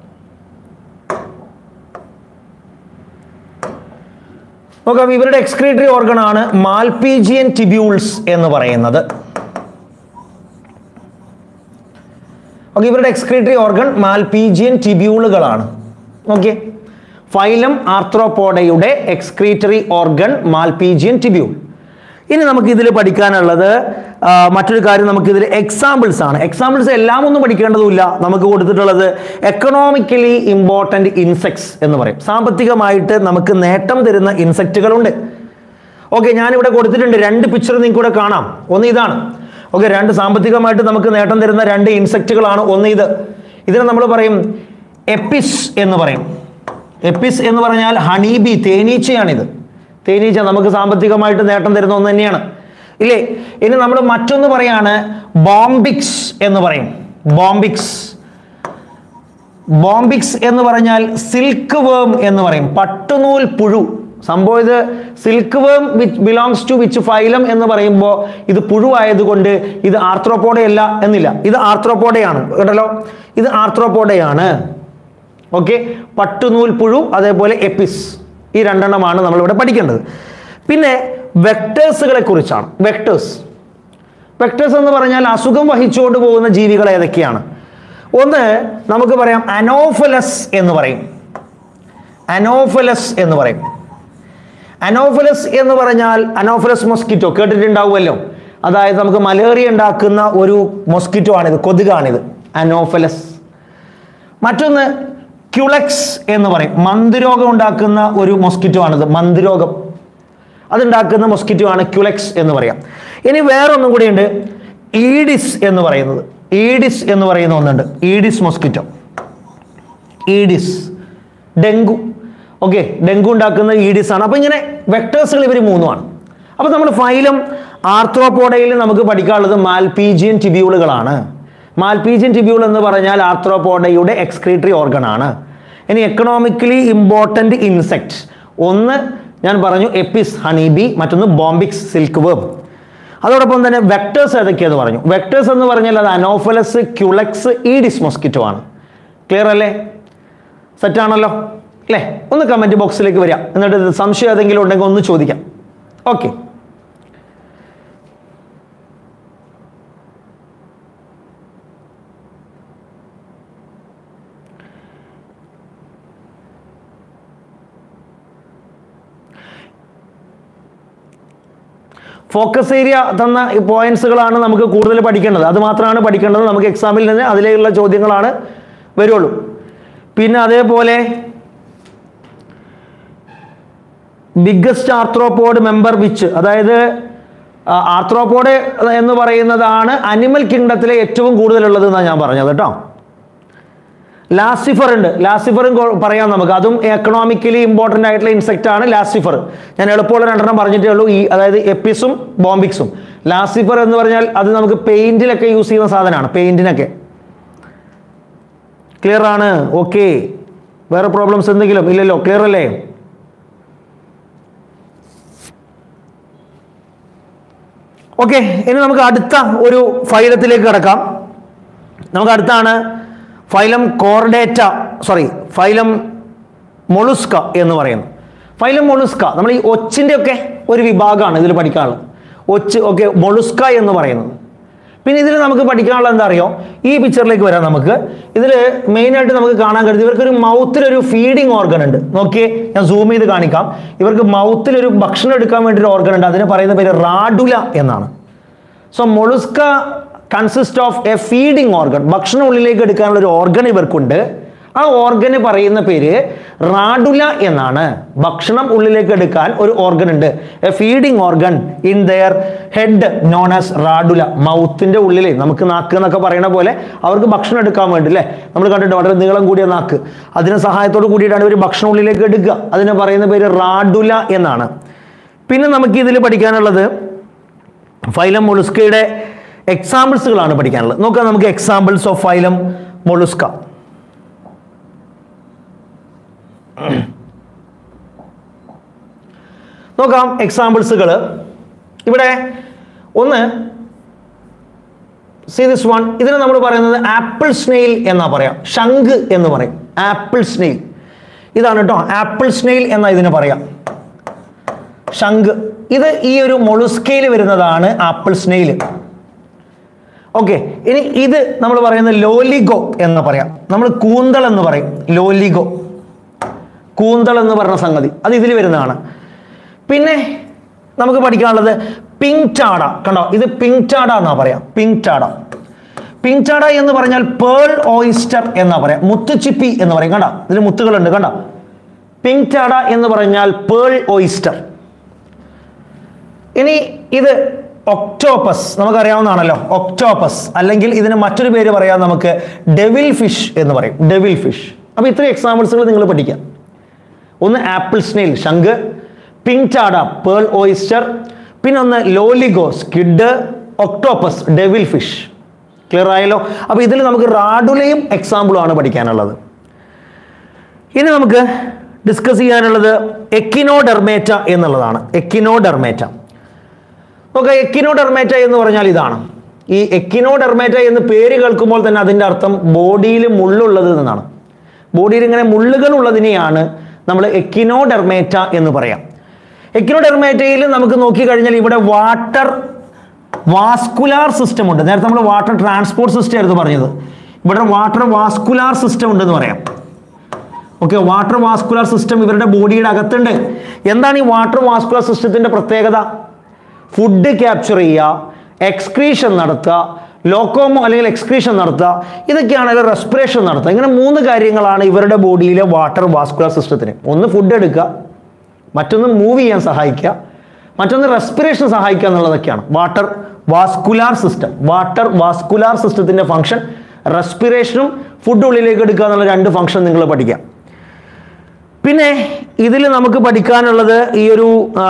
[SPEAKER 1] നോക്കാം ഇവരുടെ എക്സ്ക്രീറ്ററി ഓർഗൺ ആണ് മാൽപീജിയൻ ടിബ്യൂൾസ് എന്ന് പറയുന്നത് ഓക്കെ ഇവരുടെ എക്സ്ക്രീറ്ററി ഓർഗൺ മാൽപീജിയൻ ടിബ്യൂളുകളാണ് ഓക്കെ ഫൈലം ആർത്രോപോഡയുടെ എക്സ്ക്രീറ്ററി ഓർഗൺ മാൽപീജിയൻ ടിബ്യൂൾ ഇനി നമുക്ക് ഇതിൽ പഠിക്കാനുള്ളത് ആ, മറ്റൊരു കാര്യം നമുക്ക് ഇതിൽ എക്സാമ്പിൾസ് ആണ് എക്സാമ്പിൾസ് എല്ലാം ഒന്നും പഠിക്കേണ്ടതുമില്ല നമുക്ക് കൊടുത്തിട്ടുള്ളത് എക്കണോമിക്കലി ഇമ്പോർട്ടൻ്റ് ഇൻസെക്ട്സ് എന്ന് പറയും സാമ്പത്തികമായിട്ട് നമുക്ക് നേട്ടം തരുന്ന ഇൻസെക്റ്റുകളുണ്ട് ഓക്കെ ഞാനിവിടെ കൊടുത്തിട്ടുണ്ട് രണ്ട് പിക്ചർ നിങ്ങൾക്ക് ഇവിടെ കാണാം ഒന്ന് ഇതാണ് ഓക്കെ രണ്ട് സാമ്പത്തികമായിട്ട് നമുക്ക് നേട്ടം തരുന്ന രണ്ട് ഇൻസെക്റ്റുകളാണ് ഒന്ന് ഇത് ഇതിനെ നമ്മൾ പറയും എപ്പിസ് എന്ന് പറയും എപ്പിസ് എന്ന് പറഞ്ഞാൽ ഹണീബി തേനീച്ചയാണിത് തേനീച്ച നമുക്ക് സാമ്പത്തികമായിട്ട് നേട്ടം തരുന്ന ഒന്ന് തന്നെയാണ് ഇല്ലേ ഇനി നമ്മൾ മറ്റൊന്ന് പറയാണ് ബോംബിക്സ് എന്ന് പറയും ബോംബിക്സ് ബോംബിക്സ് എന്ന് പറഞ്ഞാൽ സിൽക്ക് വേം എന്ന് പറയും പട്ടുനൂൽ പുഴു സംഭവം ഇത് silkworm which belongs to which phylum എന്ന് പറയുമ്പോൾ ഇത് പുഴുവായതുകൊണ്ട് ഇത് ആർത്രോപോഡയല്ല എന്നില്ല ഇത് ആർത്രോപോഡയാണ് കേട്ടല്ലോ ഇത് ആർത്രോപോഡയാണ് ഓക്കെ പട്ടുനൂൽ പുഴു അതേപോലെ എപ്പിസ് ഈ രണ്ടെണ്ണമാണ് നമ്മളിവിടെ പഠിക്കേണ്ടത് പിന്നെ വെക്ടേഴ്സുകളെ കുറിച്ചാണ് വെക്ടേഴ്സ് വെക്ടേഴ്സ് എന്ന് പറഞ്ഞാൽ അസുഖം വഹിച്ചുകൊണ്ട് പോകുന്ന ജീവികൾ ഏതൊക്കെയാണ് ഒന്ന് നമുക്ക് പറയാം അനോഫലസ് എന്ന് പറയും അനോഫലസ് എന്ന് പറയും അനോഫലസ് എന്ന് പറഞ്ഞാൽ അനോഫലസ് മൊസ്കിറ്റോ കേട്ടിട്ടുണ്ടാവുമല്ലോ അതായത് നമുക്ക് മലേറിയ ഉണ്ടാക്കുന്ന ഒരു മൊസ്കിറ്റോ ആണിത് കൊതുകാണിത് അനോഫലസ് മറ്റൊന്ന് ക്യുളക്സ് എന്ന് പറയും മന്ദരോഗം ഉണ്ടാക്കുന്ന ഒരു മൊസ്കിറ്റോ ആണിത് മന്ദരോഗം അതുണ്ടാക്കുന്ന മൊസ്കിറ്റോ ആണ് ക്യുലക്സ് എന്ന് പറയാം ഇനി വേറൊന്നും കൂടിയുണ്ട് ഈഡിസ് എന്ന് പറയുന്നത് ഈഡിസ് എന്ന് പറയുന്ന ഒന്നുണ്ട് Aedes mosquito Aedes dengue okay dengue ഉണ്ടാക്കുന്ന ഈഡിസ് ആണ് അപ്പോൾ ഇങ്ങനെ വെക്ടേഴ്സുകൾ ഇവർ മൂന്നുമാണ് അപ്പോൾ നമ്മൾ ഫൈലം ആർത്രോപോഡയിൽ നമുക്ക് പഠിക്കാനുള്ളത് മാൽപീജിയൻ ടിബ്യൂളുകളാണ് മാൽപീജിയൻ ടിബ്യൂൾ എന്ന് പറഞ്ഞാൽ ആർത്രോപോഡയുടെ എക്സ്ക്രീറ്ററി ഓർഗൺ ആണ് ഇനി എക്കണോമിക്കലി ഇമ്പോർട്ടൻ്റ് ഇൻസെക്ട് ഒന്ന് ഞാൻ പറഞ്ഞു എപ്പിസ് ഹണീബി മറ്റൊന്ന് ബോംബിക്സ് സിൽക്ക് വേബ് അതോടൊപ്പം തന്നെ വെക്ടേഴ്സ് ഏതൊക്കെയെന്ന് പറഞ്ഞു വെക്ടേഴ്സ് എന്ന് പറഞ്ഞാൽ അത് അനോഫലസ് ക്യുലക്സ് ഈഡിസ് മൊസ്കിറ്റോ ആണ് ക്ലിയർ അല്ലേ സെറ്റാണല്ലോ അല്ലേ ഒന്ന് കമൻറ്റ് ബോക്സിലേക്ക് വരിക എന്നിട്ട് ഇത് സംശയം ഏതെങ്കിലും ഉണ്ടെങ്കിൽ ഒന്ന് ചോദിക്കാം ഓക്കെ ഫോക്കസ് ഏരിയ തന്ന പോയിന്റ്സുകളാണ് നമുക്ക് കൂടുതൽ പഠിക്കേണ്ടത് അത് മാത്രമാണ് പഠിക്കേണ്ടത് നമുക്ക് എക്സാമിൽ നിന്ന് അതിലേക്കുള്ള ചോദ്യങ്ങളാണ് വരുള്ളൂ പിന്നെ അതേപോലെ ബിഗ്ഗസ്റ്റ് ആർത്രോപോഡ് മെമ്പർ വിച്ച് അതായത് ആർത്രോപോഡ് എന്ന് പറയുന്നതാണ് അനിമൽ കിങ്ഡത്തിലെ ഏറ്റവും കൂടുതലുള്ളത് എന്നാണ് ഞാൻ പറഞ്ഞത് കേട്ടോ ലാസിഫർ ഉണ്ട് ലാസിഫറും കൊ- പറയാം നമുക്ക് അതും എക്കണോമിക്കലി ഇമ്പോർട്ടൻ്റ് ആയിട്ടുള്ള ഇൻസെക്റ്റ് ആണ് ലാസിഫർ ഞാൻ എളുപ്പമുള്ള രണ്ടെണ്ണം പറഞ്ഞിട്ടേ ഉള്ളൂ ഈ അതായത് എപ്പിസും ബോംബിക്സും ലാസിഫർ എന്ന് പറഞ്ഞാൽ അത് നമുക്ക് പെയിന്റിലൊക്കെ യൂസ് ചെയ്യുന്ന സാധനമാണ് പെയിന്റിനൊക്കെ ക്ലിയർ ആണ് ഓക്കെ വേറെ പ്രോബ്ലംസ് എന്തെങ്കിലും ഇല്ലല്ലോ ക്ലിയർ അല്ലേ ഓക്കെ ഇനി നമുക്ക് അടുത്ത ഒരു ഫൈലത്തിലേക്ക് കിടക്കാം നമുക്ക് അടുത്താണ് phylum Chordata sorry phylum Mollusca എന്ന് പറയുന്നു ഫൈലം മൊളുസ്ക നമ്മൾ ഈ ഒച്ചിൻ്റെ ഒക്കെ ഒരു വിഭാഗമാണ് ഇതിൽ പഠിക്കാനുള്ളത് ഒച്ച് ഓക്കെ മൊളുസ്ക എന്ന് പറയുന്നത് പിന്നെ ഇതിൽ നമുക്ക് പഠിക്കാനുള്ള എന്താ അറിയോ ഈ പിക്ചറിലേക്ക് വരാം നമുക്ക് ഇതിൽ മെയിനായിട്ട് നമുക്ക് കാണാൻ കഴിയും ഇവർക്കൊരു മൗത്തിലൊരു ഫീഡിങ് ഓർഗൻ ഉണ്ട് നോക്കിയേ ഞാൻ സൂം ചെയ്ത് കാണിക്കാം ഇവർക്ക് മൗത്തിലൊരു ഭക്ഷണം എടുക്കാൻ വേണ്ടി ഒരു ഓർഗൻ ഉണ്ട് അതിന് പറയുന്ന പേര് റാഡുല എന്നാണ് so Mollusca consist of a feeding organ ഭക്ഷണം ഉള്ളിലേക്ക് എടുക്കാനുള്ള ഒരു ഓർഗൻ ഇവർക്കുണ്ട് ആ ഓർഗന് പറയുന്ന പേര് റാഡുല എന്നാണ് ഭക്ഷണം ഉള്ളിലേക്ക് എടുക്കാൻ ഒരു ഓർഗൻ ഉണ്ട് a feeding organ in their head known as radula മൗത്തിന്റെ ഉള്ളിൽ നമുക്ക് നാക്ക് എന്നൊക്കെ പറയുന്ന പോലെ അവർക്ക് ഭക്ഷണം എടുക്കാൻ വേണ്ടി അല്ലേ നമ്മൾ കണ്ടിട്ട് വളരെ നീളം കൂടിയ നാക്ക് അതിന് സഹായത്തോട് കൂടിയിട്ടാണ് ഇവർ ഭക്ഷണം ഉള്ളിലേക്ക് എടുക്കുക അതിന് പറയുന്ന പേര് റാഡുല എന്നാണ് പിന്നെ നമുക്ക് ഇതിൽ പഠിക്കാനുള്ളത് ഫൈലം മൊളുസ്കയുടെ എക്സാമ്പിൾസുകളാണ് പഠിക്കാനുള്ളത് നോക്കാം നമുക്ക് എക്സാമ്പിൾസ് ഓഫ് ഫൈലം മൊളുസ്ക നോക്കാം എക്സാമ്പിൾസുകൾ ഇവിടെ ഒന്ന് സി ദിസ് വൺ ഇതിന് നമ്മൾ പറയുന്നത് ആപ്പിൾ സ്നെയിൽ എന്നാ പറയാം ശംഖ് എന്ന് പറയും ആപ്പിൾ സ്നെയിൽ ഇതാണ് കേട്ടോ ആപ്പിൾ സ്നെയിൽ എന്നാ ഇതിന് പറയാം ശംഖ് ഇത് ഈ ഒരു മൊളുസ്കയിൽ വരുന്നതാണ് ആപ്പിൾ സ്നെയിൽ ഓക്കെ ഇനി ഇത് നമ്മൾ പറയുന്നത് ലോലിഗോ എന്ന് പറയാം നമ്മൾ കൂന്തൾ എന്ന് പറയും ലോലിഗോ കൂന്തൾ എന്ന് പറഞ്ഞ സംഗതി അത് ഇതിൽ വരുന്നതാണ് പിന്നെ നമുക്ക് പഠിക്കാനുള്ളത് പിങ്ക് ടാഡ കണ്ടോ ഇത് പിങ്ക് ടാഡ എന്നാ പറയാം പിങ്ക് ടാഡ പിങ്ക് ടാഡ എന്ന് പറഞ്ഞാൽ പേൾ ഓയിസ്റ്റർ എന്നാ പറയാം മുത്തുച്ചിപ്പി എന്ന് പറയും കണ്ടോ ഇതിൽ മുത്തുകളുണ്ട് കണ്ടോ പിങ്ക് ടാഡ എന്ന് പറഞ്ഞാൽ പേൾ ഓയിസ്റ്റർ ഇനി ഇത് ഒക്ടോപ്പസ് നമുക്കറിയാവുന്നതാണല്ലോ ഒക്ടോപ്പസ് അല്ലെങ്കിൽ ഇതിന് മറ്റൊരു പേര് പറയാം നമുക്ക് ഡെവിൽ ഫിഷ് എന്ന് പറയും ഡെവിൽ ഫിഷ് അപ്പോൾ ഇത്രയും എക്സാമ്പിൾസുകൾ നിങ്ങൾ പഠിക്കാം ഒന്ന് ആപ്പിൾ സ്നെയിൽ ശംഖ് പിങ്ക് ടാഡ പേൾ ഓയിസ്റ്റർ പിന്നെ ഒന്ന് Loligo squid octopus devil fish clear ആയല്ലോ അപ്പോൾ ഇതിൽ നമുക്ക് റാഡുലയും എക്സാമ്പിളും ആണ് പഠിക്കാനുള്ളത് ഇനി നമുക്ക് ഡിസ്കസ് ചെയ്യാനുള്ളത് എക്കിനോഡെർമേറ്റ എന്നുള്ളതാണ് എക്കിനോഡെർമേറ്റ നോക്കാം എക്കിനോഡെർമേറ്റ എന്ന് പറഞ്ഞാൽ ഇതാണ് ഈ എക്കിനോഡെർമേറ്റ എന്ന് പേര് കേൾക്കുമ്പോൾ തന്നെ അതിൻ്റെ അർത്ഥം ബോഡിയിൽ മുള്ളുള്ളത് എന്നാണ് ബോഡിയിൽ ഇങ്ങനെ മുള്ളുകൾ ഉള്ളതിനെയാണ് നമ്മൾ എക്കിനോഡെർമേറ്റ എന്ന് പറയാം എക്കിനോഡെർമേറ്റയിൽ നമുക്ക് നോക്കിക്കഴിഞ്ഞാൽ ഇവിടെ വാട്ടർ വാസ്കുലാർ സിസ്റ്റം ഉണ്ട് നേരത്തെ നമ്മൾ വാട്ടർ ട്രാൻസ്പോർട്ട് സിസ്റ്റം ആയിരുന്നു പറഞ്ഞത് ഇവിടെ വാട്ടർ വാസ്കുലാർ സിസ്റ്റം ഉണ്ടെന്ന് പറയാം ഓക്കെ വാട്ടർ വാസ്കുലാർ സിസ്റ്റം ഇവരുടെ ബോഡിയുടെ അകത്തുണ്ട് എന്താണ് ഈ വാട്ടർ വാസ്കുലാർ സിസ്റ്റത്തിന്റെ പ്രത്യേകത ഫുഡ് ക്യാപ്ചർ ചെയ്യുക എക്സ്ക്രീഷൻ നടത്തുക ലോക്കോമോ അല്ലെങ്കിൽ എക്സ്ക്രീഷൻ നടത്തുക ഇതൊക്കെയാണെങ്കിൽ റെസ്പിറേഷൻ നടത്തുക ഇങ്ങനെ മൂന്ന് കാര്യങ്ങളാണ് ഇവരുടെ ബോഡിയിലെ വാട്ടർ വാസ്കുലാർ സിസ്റ്റത്തിന് ഒന്ന് ഫുഡ് എടുക്കുക മറ്റൊന്ന് മൂവ് ചെയ്യാൻ സഹായിക്കുക മറ്റൊന്ന് റെസ്പിറേഷൻ സഹായിക്കുക എന്നുള്ളതൊക്കെയാണ് water vascular system water vascular സിസ്റ്റത്തിന്റെ ഫംഗ്ഷൻ റെസ്പിറേഷനും ഫുഡ് ഉള്ളിലേക്ക് എടുക്കുക എന്നുള്ള രണ്ട് ഫംഗ്ഷൻ നിങ്ങൾ പഠിക്കാം പിന്നെ ഇതിൽ നമുക്ക് പഠിക്കാനുള്ളത് ഈ ഒരു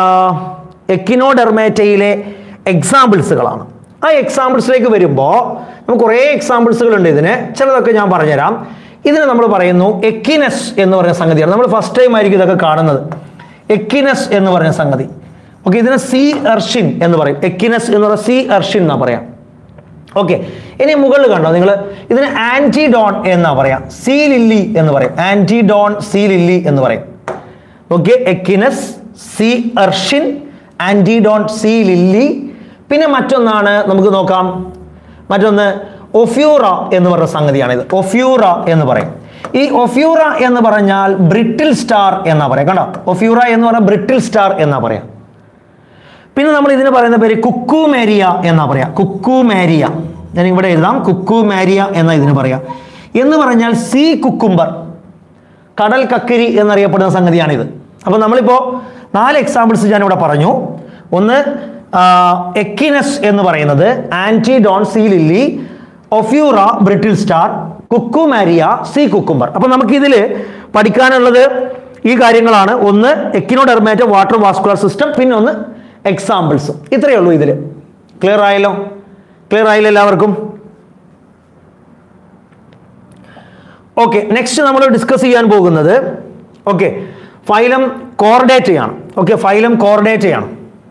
[SPEAKER 1] എക്കിനോഡെർമേറ്റയിലെ എക്സാമ്പിൾസുകളാണ് ആ എക്സാമ്പിൾസിലേക്ക് വരുമ്പോൾ നമുക്ക് കുറേ എക്സാമ്പിൾസുകൾ ഉണ്ട് ഇതിന് ചിലതൊക്കെ ഞാൻ പറഞ്ഞുതരാം ഇതിന് നമ്മൾ പറയുന്നു എക്കിനസ് എന്ന് പറയുന്ന സംഗതിയാണ് നമ്മൾ ഫസ്റ്റ് ടൈം ആയിരിക്കും ഇതൊക്കെ കാണുന്നത് എക്കിനസ് എന്ന് പറയുന്ന സംഗതി ഓക്കെ ഇതിന് സി എർഷിൻ എന്ന് പറയും എക്കിനസ് എന്ന് പറയുന്ന സി എർഷിൻ എന്നാ പറയാം ഓക്കെ ഇനി മുകളിൽ കണ്ടോ നിങ്ങൾ ഇതിന് ആന്റിഡോൺ എന്നാ പറയാം സി ലില്ലി എന്ന് പറയും ആന്റിഡോൺ സി ലില്ലി എന്ന് പറയും okay Echinus sea urchin Antedon sea lily പിന്നെ മറ്റൊന്നാണ് നമുക്ക് നോക്കാം മറ്റൊന്ന് ഒഫ്യൂറ എന്ന് പറഞ്ഞ സംഗതിയാണിത് ഒഫ്യൂറ എന്ന് പറയും ഈ ഒഫ്യൂറ എന്ന് പറഞ്ഞാൽ ബ്രിട്ടിൽ സ്റ്റാർ എന്നാ പറയാം കണ്ടോ ഒഫ്യൂറ എന്ന് പറഞ്ഞാൽ ബ്രിട്ടിൽ സ്റ്റാർ എന്നാ പറയാം പിന്നെ നമ്മൾ ഇതിന് പറയുന്ന പേര് കുക്കുമേരിയ എന്നാ പറയാ കുക്കുമേരിയ ഞാൻ ഇവിടെ എഴുതാം കുക്കുമേരിയ എന്ന ഇതിന് പറയാം എന്ന് പറഞ്ഞാൽ സീ കുക്കുംബർ കടൽ കക്കിരി എന്നറിയപ്പെടുന്ന സംഗതിയാണിത് അപ്പോൾ നമ്മളിപ്പോൾ നാല് എക്സാമ്പിൾസ് ഞാനിവിടെ പറഞ്ഞു ഒന്ന് എക്കിനസ് എന്ന് പറയുന്നത് Antedon sea lily Ophiura brittle star Cucumaria sea cucumber അപ്പോൾ നമുക്കിതിൽ പഠിക്കാനുള്ളത് ഈ കാര്യങ്ങളാണ് ഒന്ന് എക്കിനോഡെർമേറ്റ വാട്ടർ വാസ്കുലർ സിസ്റ്റം പിന്നെ ഒന്ന് എക്സാമ്പിൾസ് ഇത്രയേ ഉള്ളൂ ഇതിൽ ക്ലിയർ ആയല്ലോ ക്ലിയർ ആയില്ല എല്ലാവർക്കും ഓക്കെ നെക്സ്റ്റ് നമ്മൾ ഡിസ്കസ് ചെയ്യാൻ പോകുന്നത് ഓക്കെ ഫൈലം കോർഡേറ്റയാണ് ഓക്കെ ഫൈലം കോർഡേറ്റയാണ്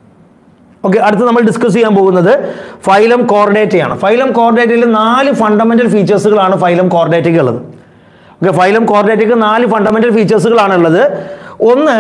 [SPEAKER 1] ഓക്കെ അടുത്ത് നമ്മൾ ഡിസ്കസ് ചെയ്യാൻ പോകുന്നത് ഫൈലം കോർഡേറ്റയാണ് ഫൈലം കോർഡേറ്റയിൽ നാല് ഫണ്ടമെന്റൽ ഫീച്ചേഴ്സുകളാണ് ഫൈലം കോർഡേറ്റയ്ക്ക് ഉള്ളത് ഓക്കെ ഫൈലം കോർഡേറ്റയ്ക്ക് നാല് ഫണ്ടമെന്റൽ ഫീച്ചേഴ്സുകളാണ് ഉള്ളത് ഒന്ന്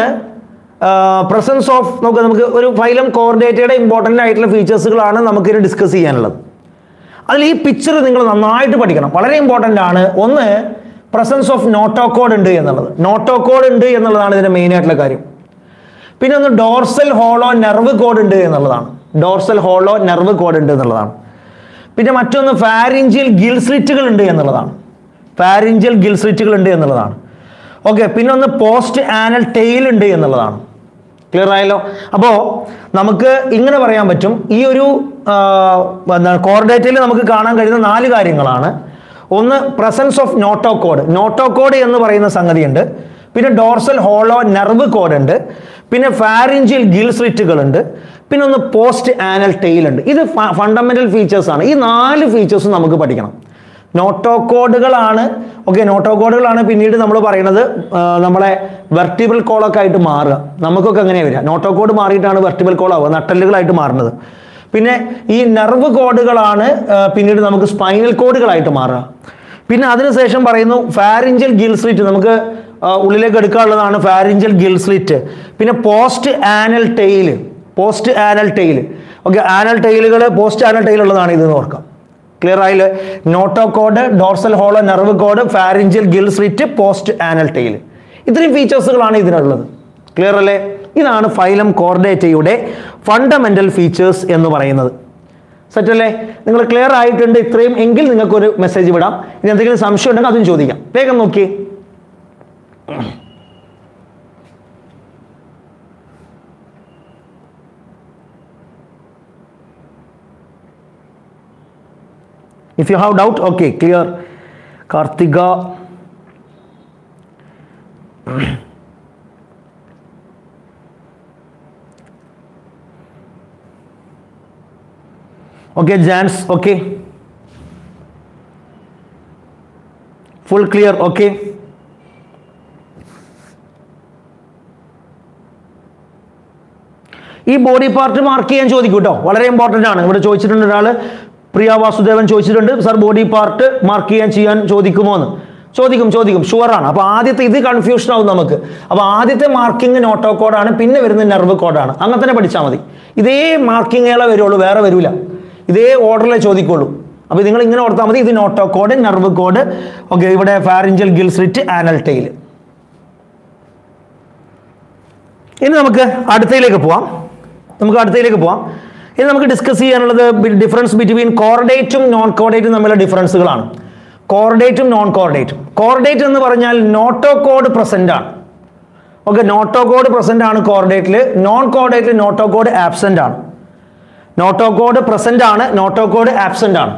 [SPEAKER 1] പ്രസൻസ് ഓഫ് നമുക്ക് നമുക്ക് ഒരു ഫൈലം കോർഡേറ്റയുടെ ഇമ്പോർട്ടൻ്റ് ആയിട്ടുള്ള ഫീച്ചേഴ്സുകളാണ് നമുക്കിത് ഡിസ്കസ് ചെയ്യാനുള്ളത് അതിൽ ഈ പിക്ചർ നിങ്ങൾ നന്നായിട്ട് പഠിക്കണം വളരെ ഇമ്പോർട്ടൻ്റ് ആണ് ഒന്ന് പ്രസൻസ് ഓഫ് നോട്ടോകോഡ് ഉണ്ട് എന്നുള്ളത് നോട്ടോകോഡ് ഉണ്ട് എന്നുള്ളതാണ് ഇതിന്റെ മെയിൻ ആയിട്ടുള്ള കാര്യം പിന്നെ ഒന്ന് ഡോർസൽ ഹോളോ നെർവ് കോഡ് ഉണ്ട് എന്നുള്ളതാണ് ഡോർസൽ ഹോളോ നെർവ് കോഡ് ഉണ്ട് എന്നുള്ളതാണ് പിന്നെ മറ്റൊന്ന് ഫാരിഞ്ചിയൽ ഗിൽ സ്ലിറ്റുകൾ ഉണ്ട് എന്നുള്ളതാണ് ഫാരിഞ്ചിയൽ ഗിൽ സ്ലിറ്റുകൾ ഉണ്ട് എന്നുള്ളതാണ് ഓക്കെ പിന്നെ ഒന്ന് പോസ്റ്റ് ആനൽ ടെയിൽ ഉണ്ട് എന്നുള്ളതാണ് ക്ലിയർ ആയല്ലോ അപ്പോൾ നമുക്ക് ഇങ്ങനെ പറയാൻ പറ്റും ഈ ഒരു ആ, എന്താണ് കോർഡേറ്റയിൽ നമുക്ക് കാണാൻ കഴിയുന്ന നാല് കാര്യങ്ങളാണ് ഒന്ന് presence of notochord notochord എന്ന് പറയുന്ന സംഗതിയുണ്ട് പിന്നെ ഡോർസൽ ഹോളോ നെർവ് കോഡ് ഉണ്ട് പിന്നെ ഫാരിഞ്ചിയൽ ഗിൽ സ്ലിറ്റുകൾ ഉണ്ട് പിന്നെ ഒന്ന് പോസ്റ്റ് ആനൽ ടെയിൽ ഉണ്ട് ഇത് ഫണ്ടമെന്റൽ ഫീച്ചേഴ്സ് ആണ് ഈ നാല് ഫീച്ചേഴ്സും നമുക്ക് പഠിക്കണം നോട്ടോ കോഡുകളാണ് ഓക്കെ നോട്ടോ കോഡുകളാണ് പിന്നീട് നമ്മൾ പറയുന്നത് ആ, നമ്മളെ വെർട്ടിബിൾ കോളൊക്കെ ആയിട്ട് മാറുക നമുക്കൊക്കെ അങ്ങനെ വരിക നോട്ടോ കോഡ് മാറിയിട്ടാണ് വെർട്ടിബിൾ കോൾ ആവുക നട്ടലുകളായിട്ട് മാറുന്നത് പിന്നെ ഈ നെർവ് കോഡുകളാണ് ആ, പിന്നീട് നമുക്ക് സ്പൈനൽ കോഡുകളായിട്ട് മാറുക പിന്നെ അതിനുശേഷം പറയുന്നു ഫാരിഞ്ചൽ ഗിൽ സ്ലിറ്റ് നമുക്ക് ആ, ഉള്ളിലേക്ക് എടുക്കാനുള്ളതാണ് ഫാരിഞ്ചൽ ഗിൽ സ്ലിറ്റ് പിന്നെ post anal tail post anal tail okay anal ടെയിലുകൾ പോസ്റ്റ് ആനൽ ടെയിൽ ഉള്ളതാണ് ഇതെന്ന് ഓർക്കാം ക്ലിയർ ആയില്ലേ notochord dorsal hollow nerve cord pharyngeal gill slit post anal tail ഇത്രയും ഫീച്ചേഴ്സുകളാണ് ഇതിനുള്ളത് ക്ലിയർ അല്ലേ ഇതാണ് ഫൈലം കോർഡേറ്റയുടെ ഫണ്ടമെന്റൽ ഫീച്ചേഴ്സ് എന്ന് പറയുന്നത് സെറ്റ് അല്ലേ നിങ്ങൾ ക്ലിയർ ആയിട്ടുണ്ട് ഇത്രയും എങ്കിൽ നിങ്ങൾക്കൊരു മെസ്സേജ് വിടാം ഇനി എന്തെങ്കിലും സംശയം ഉണ്ടെങ്കിൽ അതും ചോദിക്കാം വേഗം നോക്കി If you have doubt, okay, clear. Kartika. Okay, Jans, okay. Full clear, okay. ഈ ബോഡി പാർട്ട് മാർക്ക് ചെയ്യാൻ ചോദിക്കും കേട്ടോ വളരെ ഇമ്പോർട്ടൻ്റ് ആണ് ഇവിടെ ചോദിച്ചിട്ടുണ്ട് ഒരാൾ പ്രിയ വാസുദേവൻ ചോദിച്ചിട്ടുണ്ട് സർ ബോഡി പാർട്ട് മാർക്ക് ചെയ്യാൻ ചെയ്യാൻ ചോദിക്കുമോ എന്ന് ചോദിക്കും ചോദിക്കും ഷുവർ ആണ് അപ്പോൾ ആദ്യത്തെ ഇത് കൺഫ്യൂഷൻ ആവും നമുക്ക് അപ്പോൾ ആദ്യത്തെ മാർക്കിംഗ് നോട്ടോ കോഡാണ് പിന്നെ വരുന്ന നെർവ് കോഡാണ് അങ്ങനെ തന്നെ പഠിച്ചാൽ മതി ഇതേ മാർക്കിങ്ങുകളെ വരുള്ളൂ വേറെ വരില്ല ഇതേ ഓർഡറിലേ ചോദിക്കുള്ളൂ അപ്പോൾ നിങ്ങൾ ഇങ്ങനെ ഓർത്താൽ മതി ഇത് notochord nerve cord okay ഇവിടെ pharyngeal gill slit anal tail ഇനി നമുക്ക് അടുത്തയിലേക്ക് പോവാം നമുക്ക് അടുത്തയിലേക്ക് പോവാം ഇനി നമുക്ക് ഡിസ്കസ് ചെയ്യാനുള്ളത് ഡിഫറൻസ് ബിറ്റ്വീൻ കോർഡേറ്റും നോൺ കോർഡേറ്റും തമ്മിലുള്ള ഡിഫറൻസുകളാണ് കോർഡേറ്റും നോൺ കോർഡേറ്റും കോർഡേറ്റ് എന്ന് പറഞ്ഞാൽ നോട്ടോ കോഡ് പ്രസന്റ് ആണ് ഓക്കെ നോട്ടോ കോഡ് പ്രസന്റ് ആണ് കോർഡേറ്റിൽ നോൺ കോർഡേറ്റിൽ നോട്ടോ കോഡ് ആബ്സെന്റ് ആണ് നോട്ടോ കോഡ് പ്രസന്റ് ആണ് നോട്ടോ കോഡ് ആബ്സെന്റ് ആണ്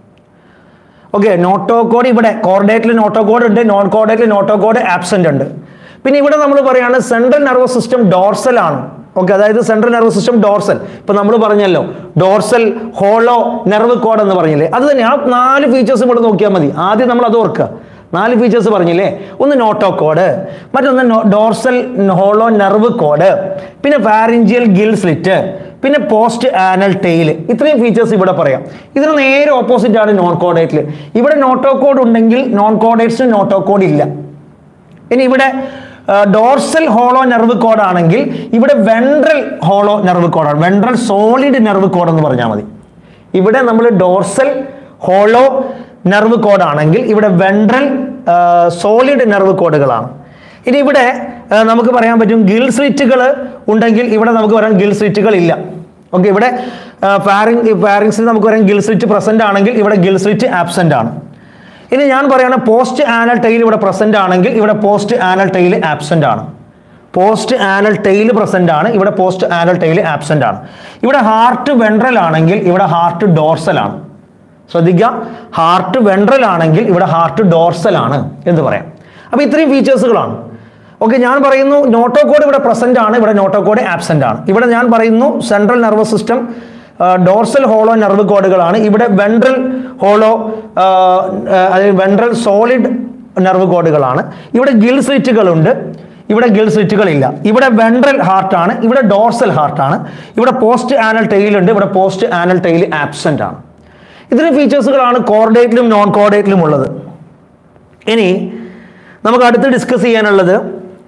[SPEAKER 1] ഓക്കെ നോട്ടോ കോഡ് ഇവിടെ കോർഡേറ്റിൽ നോട്ടോ കോഡ് ഉണ്ട് നോൺ കോർഡേറ്റിൽ നോട്ടോ കോഡ് ആബ്സെന്റ് ഉണ്ട് പിന്നെ ഇവിടെ നമ്മൾ പറയുകയാണ് സെൻട്രൽ നെർവസ് സിസ്റ്റം ഡോർസൽ ആണ് ഓക്കെ അതായത് സെൻട്രൽ നെർവസ് സിസ്റ്റം ഡോർസൽ ഇപ്പൊ നമ്മൾ പറഞ്ഞല്ലോ ഡോർസൽ ഹോളോ നെർവ് കോഡ് എന്ന് പറഞ്ഞില്ലേ അത് തന്നെ ആ നാല് ഫീച്ചേഴ്സ് ഇവിടെ നോക്കിയാൽ മതി ആദ്യം നമ്മൾ അത് ഓർക്കുക നാല് ഫീച്ചേഴ്സ് പറഞ്ഞില്ലേ ഒന്ന് നോട്ടോ കോഡ് മറ്റൊന്ന് ഡോർസൽ ഹോളോ നെർവ് കോഡ് പിന്നെ ഫാരിഞ്ചിയൽ ഗിൽ സ്ലിറ്റ് പിന്നെ പോസ്റ്റ് ആനൽ ടെയിൽ ഇത്രയും ഫീച്ചേഴ്സ് ഇവിടെ പറയാം ഇതിന് നേരെ ഓപ്പോസിറ്റ് ആണ് നോൺ കോഡേറ്റിൽ ഇവിടെ നോട്ടോ കോഡ് ഉണ്ടെങ്കിൽ നോൺ കോഡേറ്റ്സിന് നോട്ടോ കോഡ് ഇല്ല ഇനി ഇവിടെ ഡോർസൽ ഹോളോ നെർവ് കോഡ് ആണെങ്കിൽ ഇവിടെ വെൻട്രൽ ഹോളോ നെർവ് കോഡാണ് വെൻട്രൽ സോളിഡ് നെർവ് കോഡ് എന്ന് പറഞ്ഞാൽ മതി ഇവിടെ നമ്മൾ ഡോർസൽ ഹോളോ നെർവ് കോഡ് ആണെങ്കിൽ ഇവിടെ വെൻട്രൽ സോളിഡ് നെർവ് കോഡുകളാണ് ഇനി ഇവിടെ ആ, നമുക്ക് പറയാൻ പറ്റും ഗിൽ സ്ലിറ്റുകൾ ഉണ്ടെങ്കിൽ ഇവിടെ നമുക്ക് പറയാൻ ഗിൽ സ്ലിറ്റുകൾ ഇല്ല ഓക്കെ ഇവിടെ ഫാറിങ് ഫാറിങ്സിൽ നമുക്ക് പറയാം ഗിൽ സ്ലിറ്റ് പ്രസന്റ് ആണെങ്കിൽ ഇവിടെ ഗിൽ സ്ലിറ്റ് ആബ്സെന്റ് ആണ് ഇനി ഞാൻ പറയുകയാണ് പോസ്റ്റ് ആനൽ ടൈൽ ഇവിടെ പ്രസന്റ് ആണെങ്കിൽ ഇവിടെ പോസ്റ്റ് ആനൽ ടൈൽ ആബ്സെന്റ് ആണ് പോസ്റ്റ് ആനൽ ടൈൽ പ്രസന്റ് ആണ് ഇവിടെ പോസ്റ്റ് ആനൽ ടൈൽ ആബ്സെന്റ് ആണ് ഇവിടെ ഹാർട്ട് വെൻട്രൽ ആണെങ്കിൽ ഇവിടെ ഹാർട്ട് ഡോർസൽ ആണ് ശ്രദ്ധിക്കുക ഹാർട്ട് വെൻട്രൽ ആണെങ്കിൽ ഇവിടെ ഹാർട്ട് ഡോർസൽ ആണ് എന്ന് പറയാം അപ്പോൾ ഇത്രയും ഫീച്ചേഴ്സുകളാണ് ഓക്കെ ഞാൻ പറയുന്നു നോട്ടോ കോഡ് ഇവിടെ പ്രസന്റ് ആണ് ഇവിടെ നോട്ടോ കോഡ് ആബ്സെന്റ് ആണ് ഇവിടെ ഞാൻ പറയുന്നു central nervous system dorsal hollow nerve കോഡുകളാണ് ഇവിടെ വെൻട്രൽ ഹോളോ അതായത് വെൻട്രൽ സോളിഡ് നെർവ് കോഡുകളാണ് ഇവിടെ ഗിൽ സ്ലിറ്റുകളുണ്ട് ഇവിടെ ഗിൽ സ്ലിറ്റുകളില്ല ഇവിടെ വെൻട്രൽ ഹാർട്ടാണ് ഇവിടെ ഡോർസൽ ഹാർട്ടാണ് ഇവിടെ പോസ്റ്റ് ആനൽ ടെയിൽ ഉണ്ട് ഇവിടെ പോസ്റ്റ് ആനൽ ടെയിൽ ആബ്സെന്റ് ആണ് ഇത്രയും ഫീച്ചേഴ്സുകളാണ് കോർഡേറ്റിലും നോൺ കോർഡേറ്റിലും ഉള്ളത് ഇനി നമുക്ക് അടുത്ത് ഡിസ്കസ് ചെയ്യാനുള്ളത്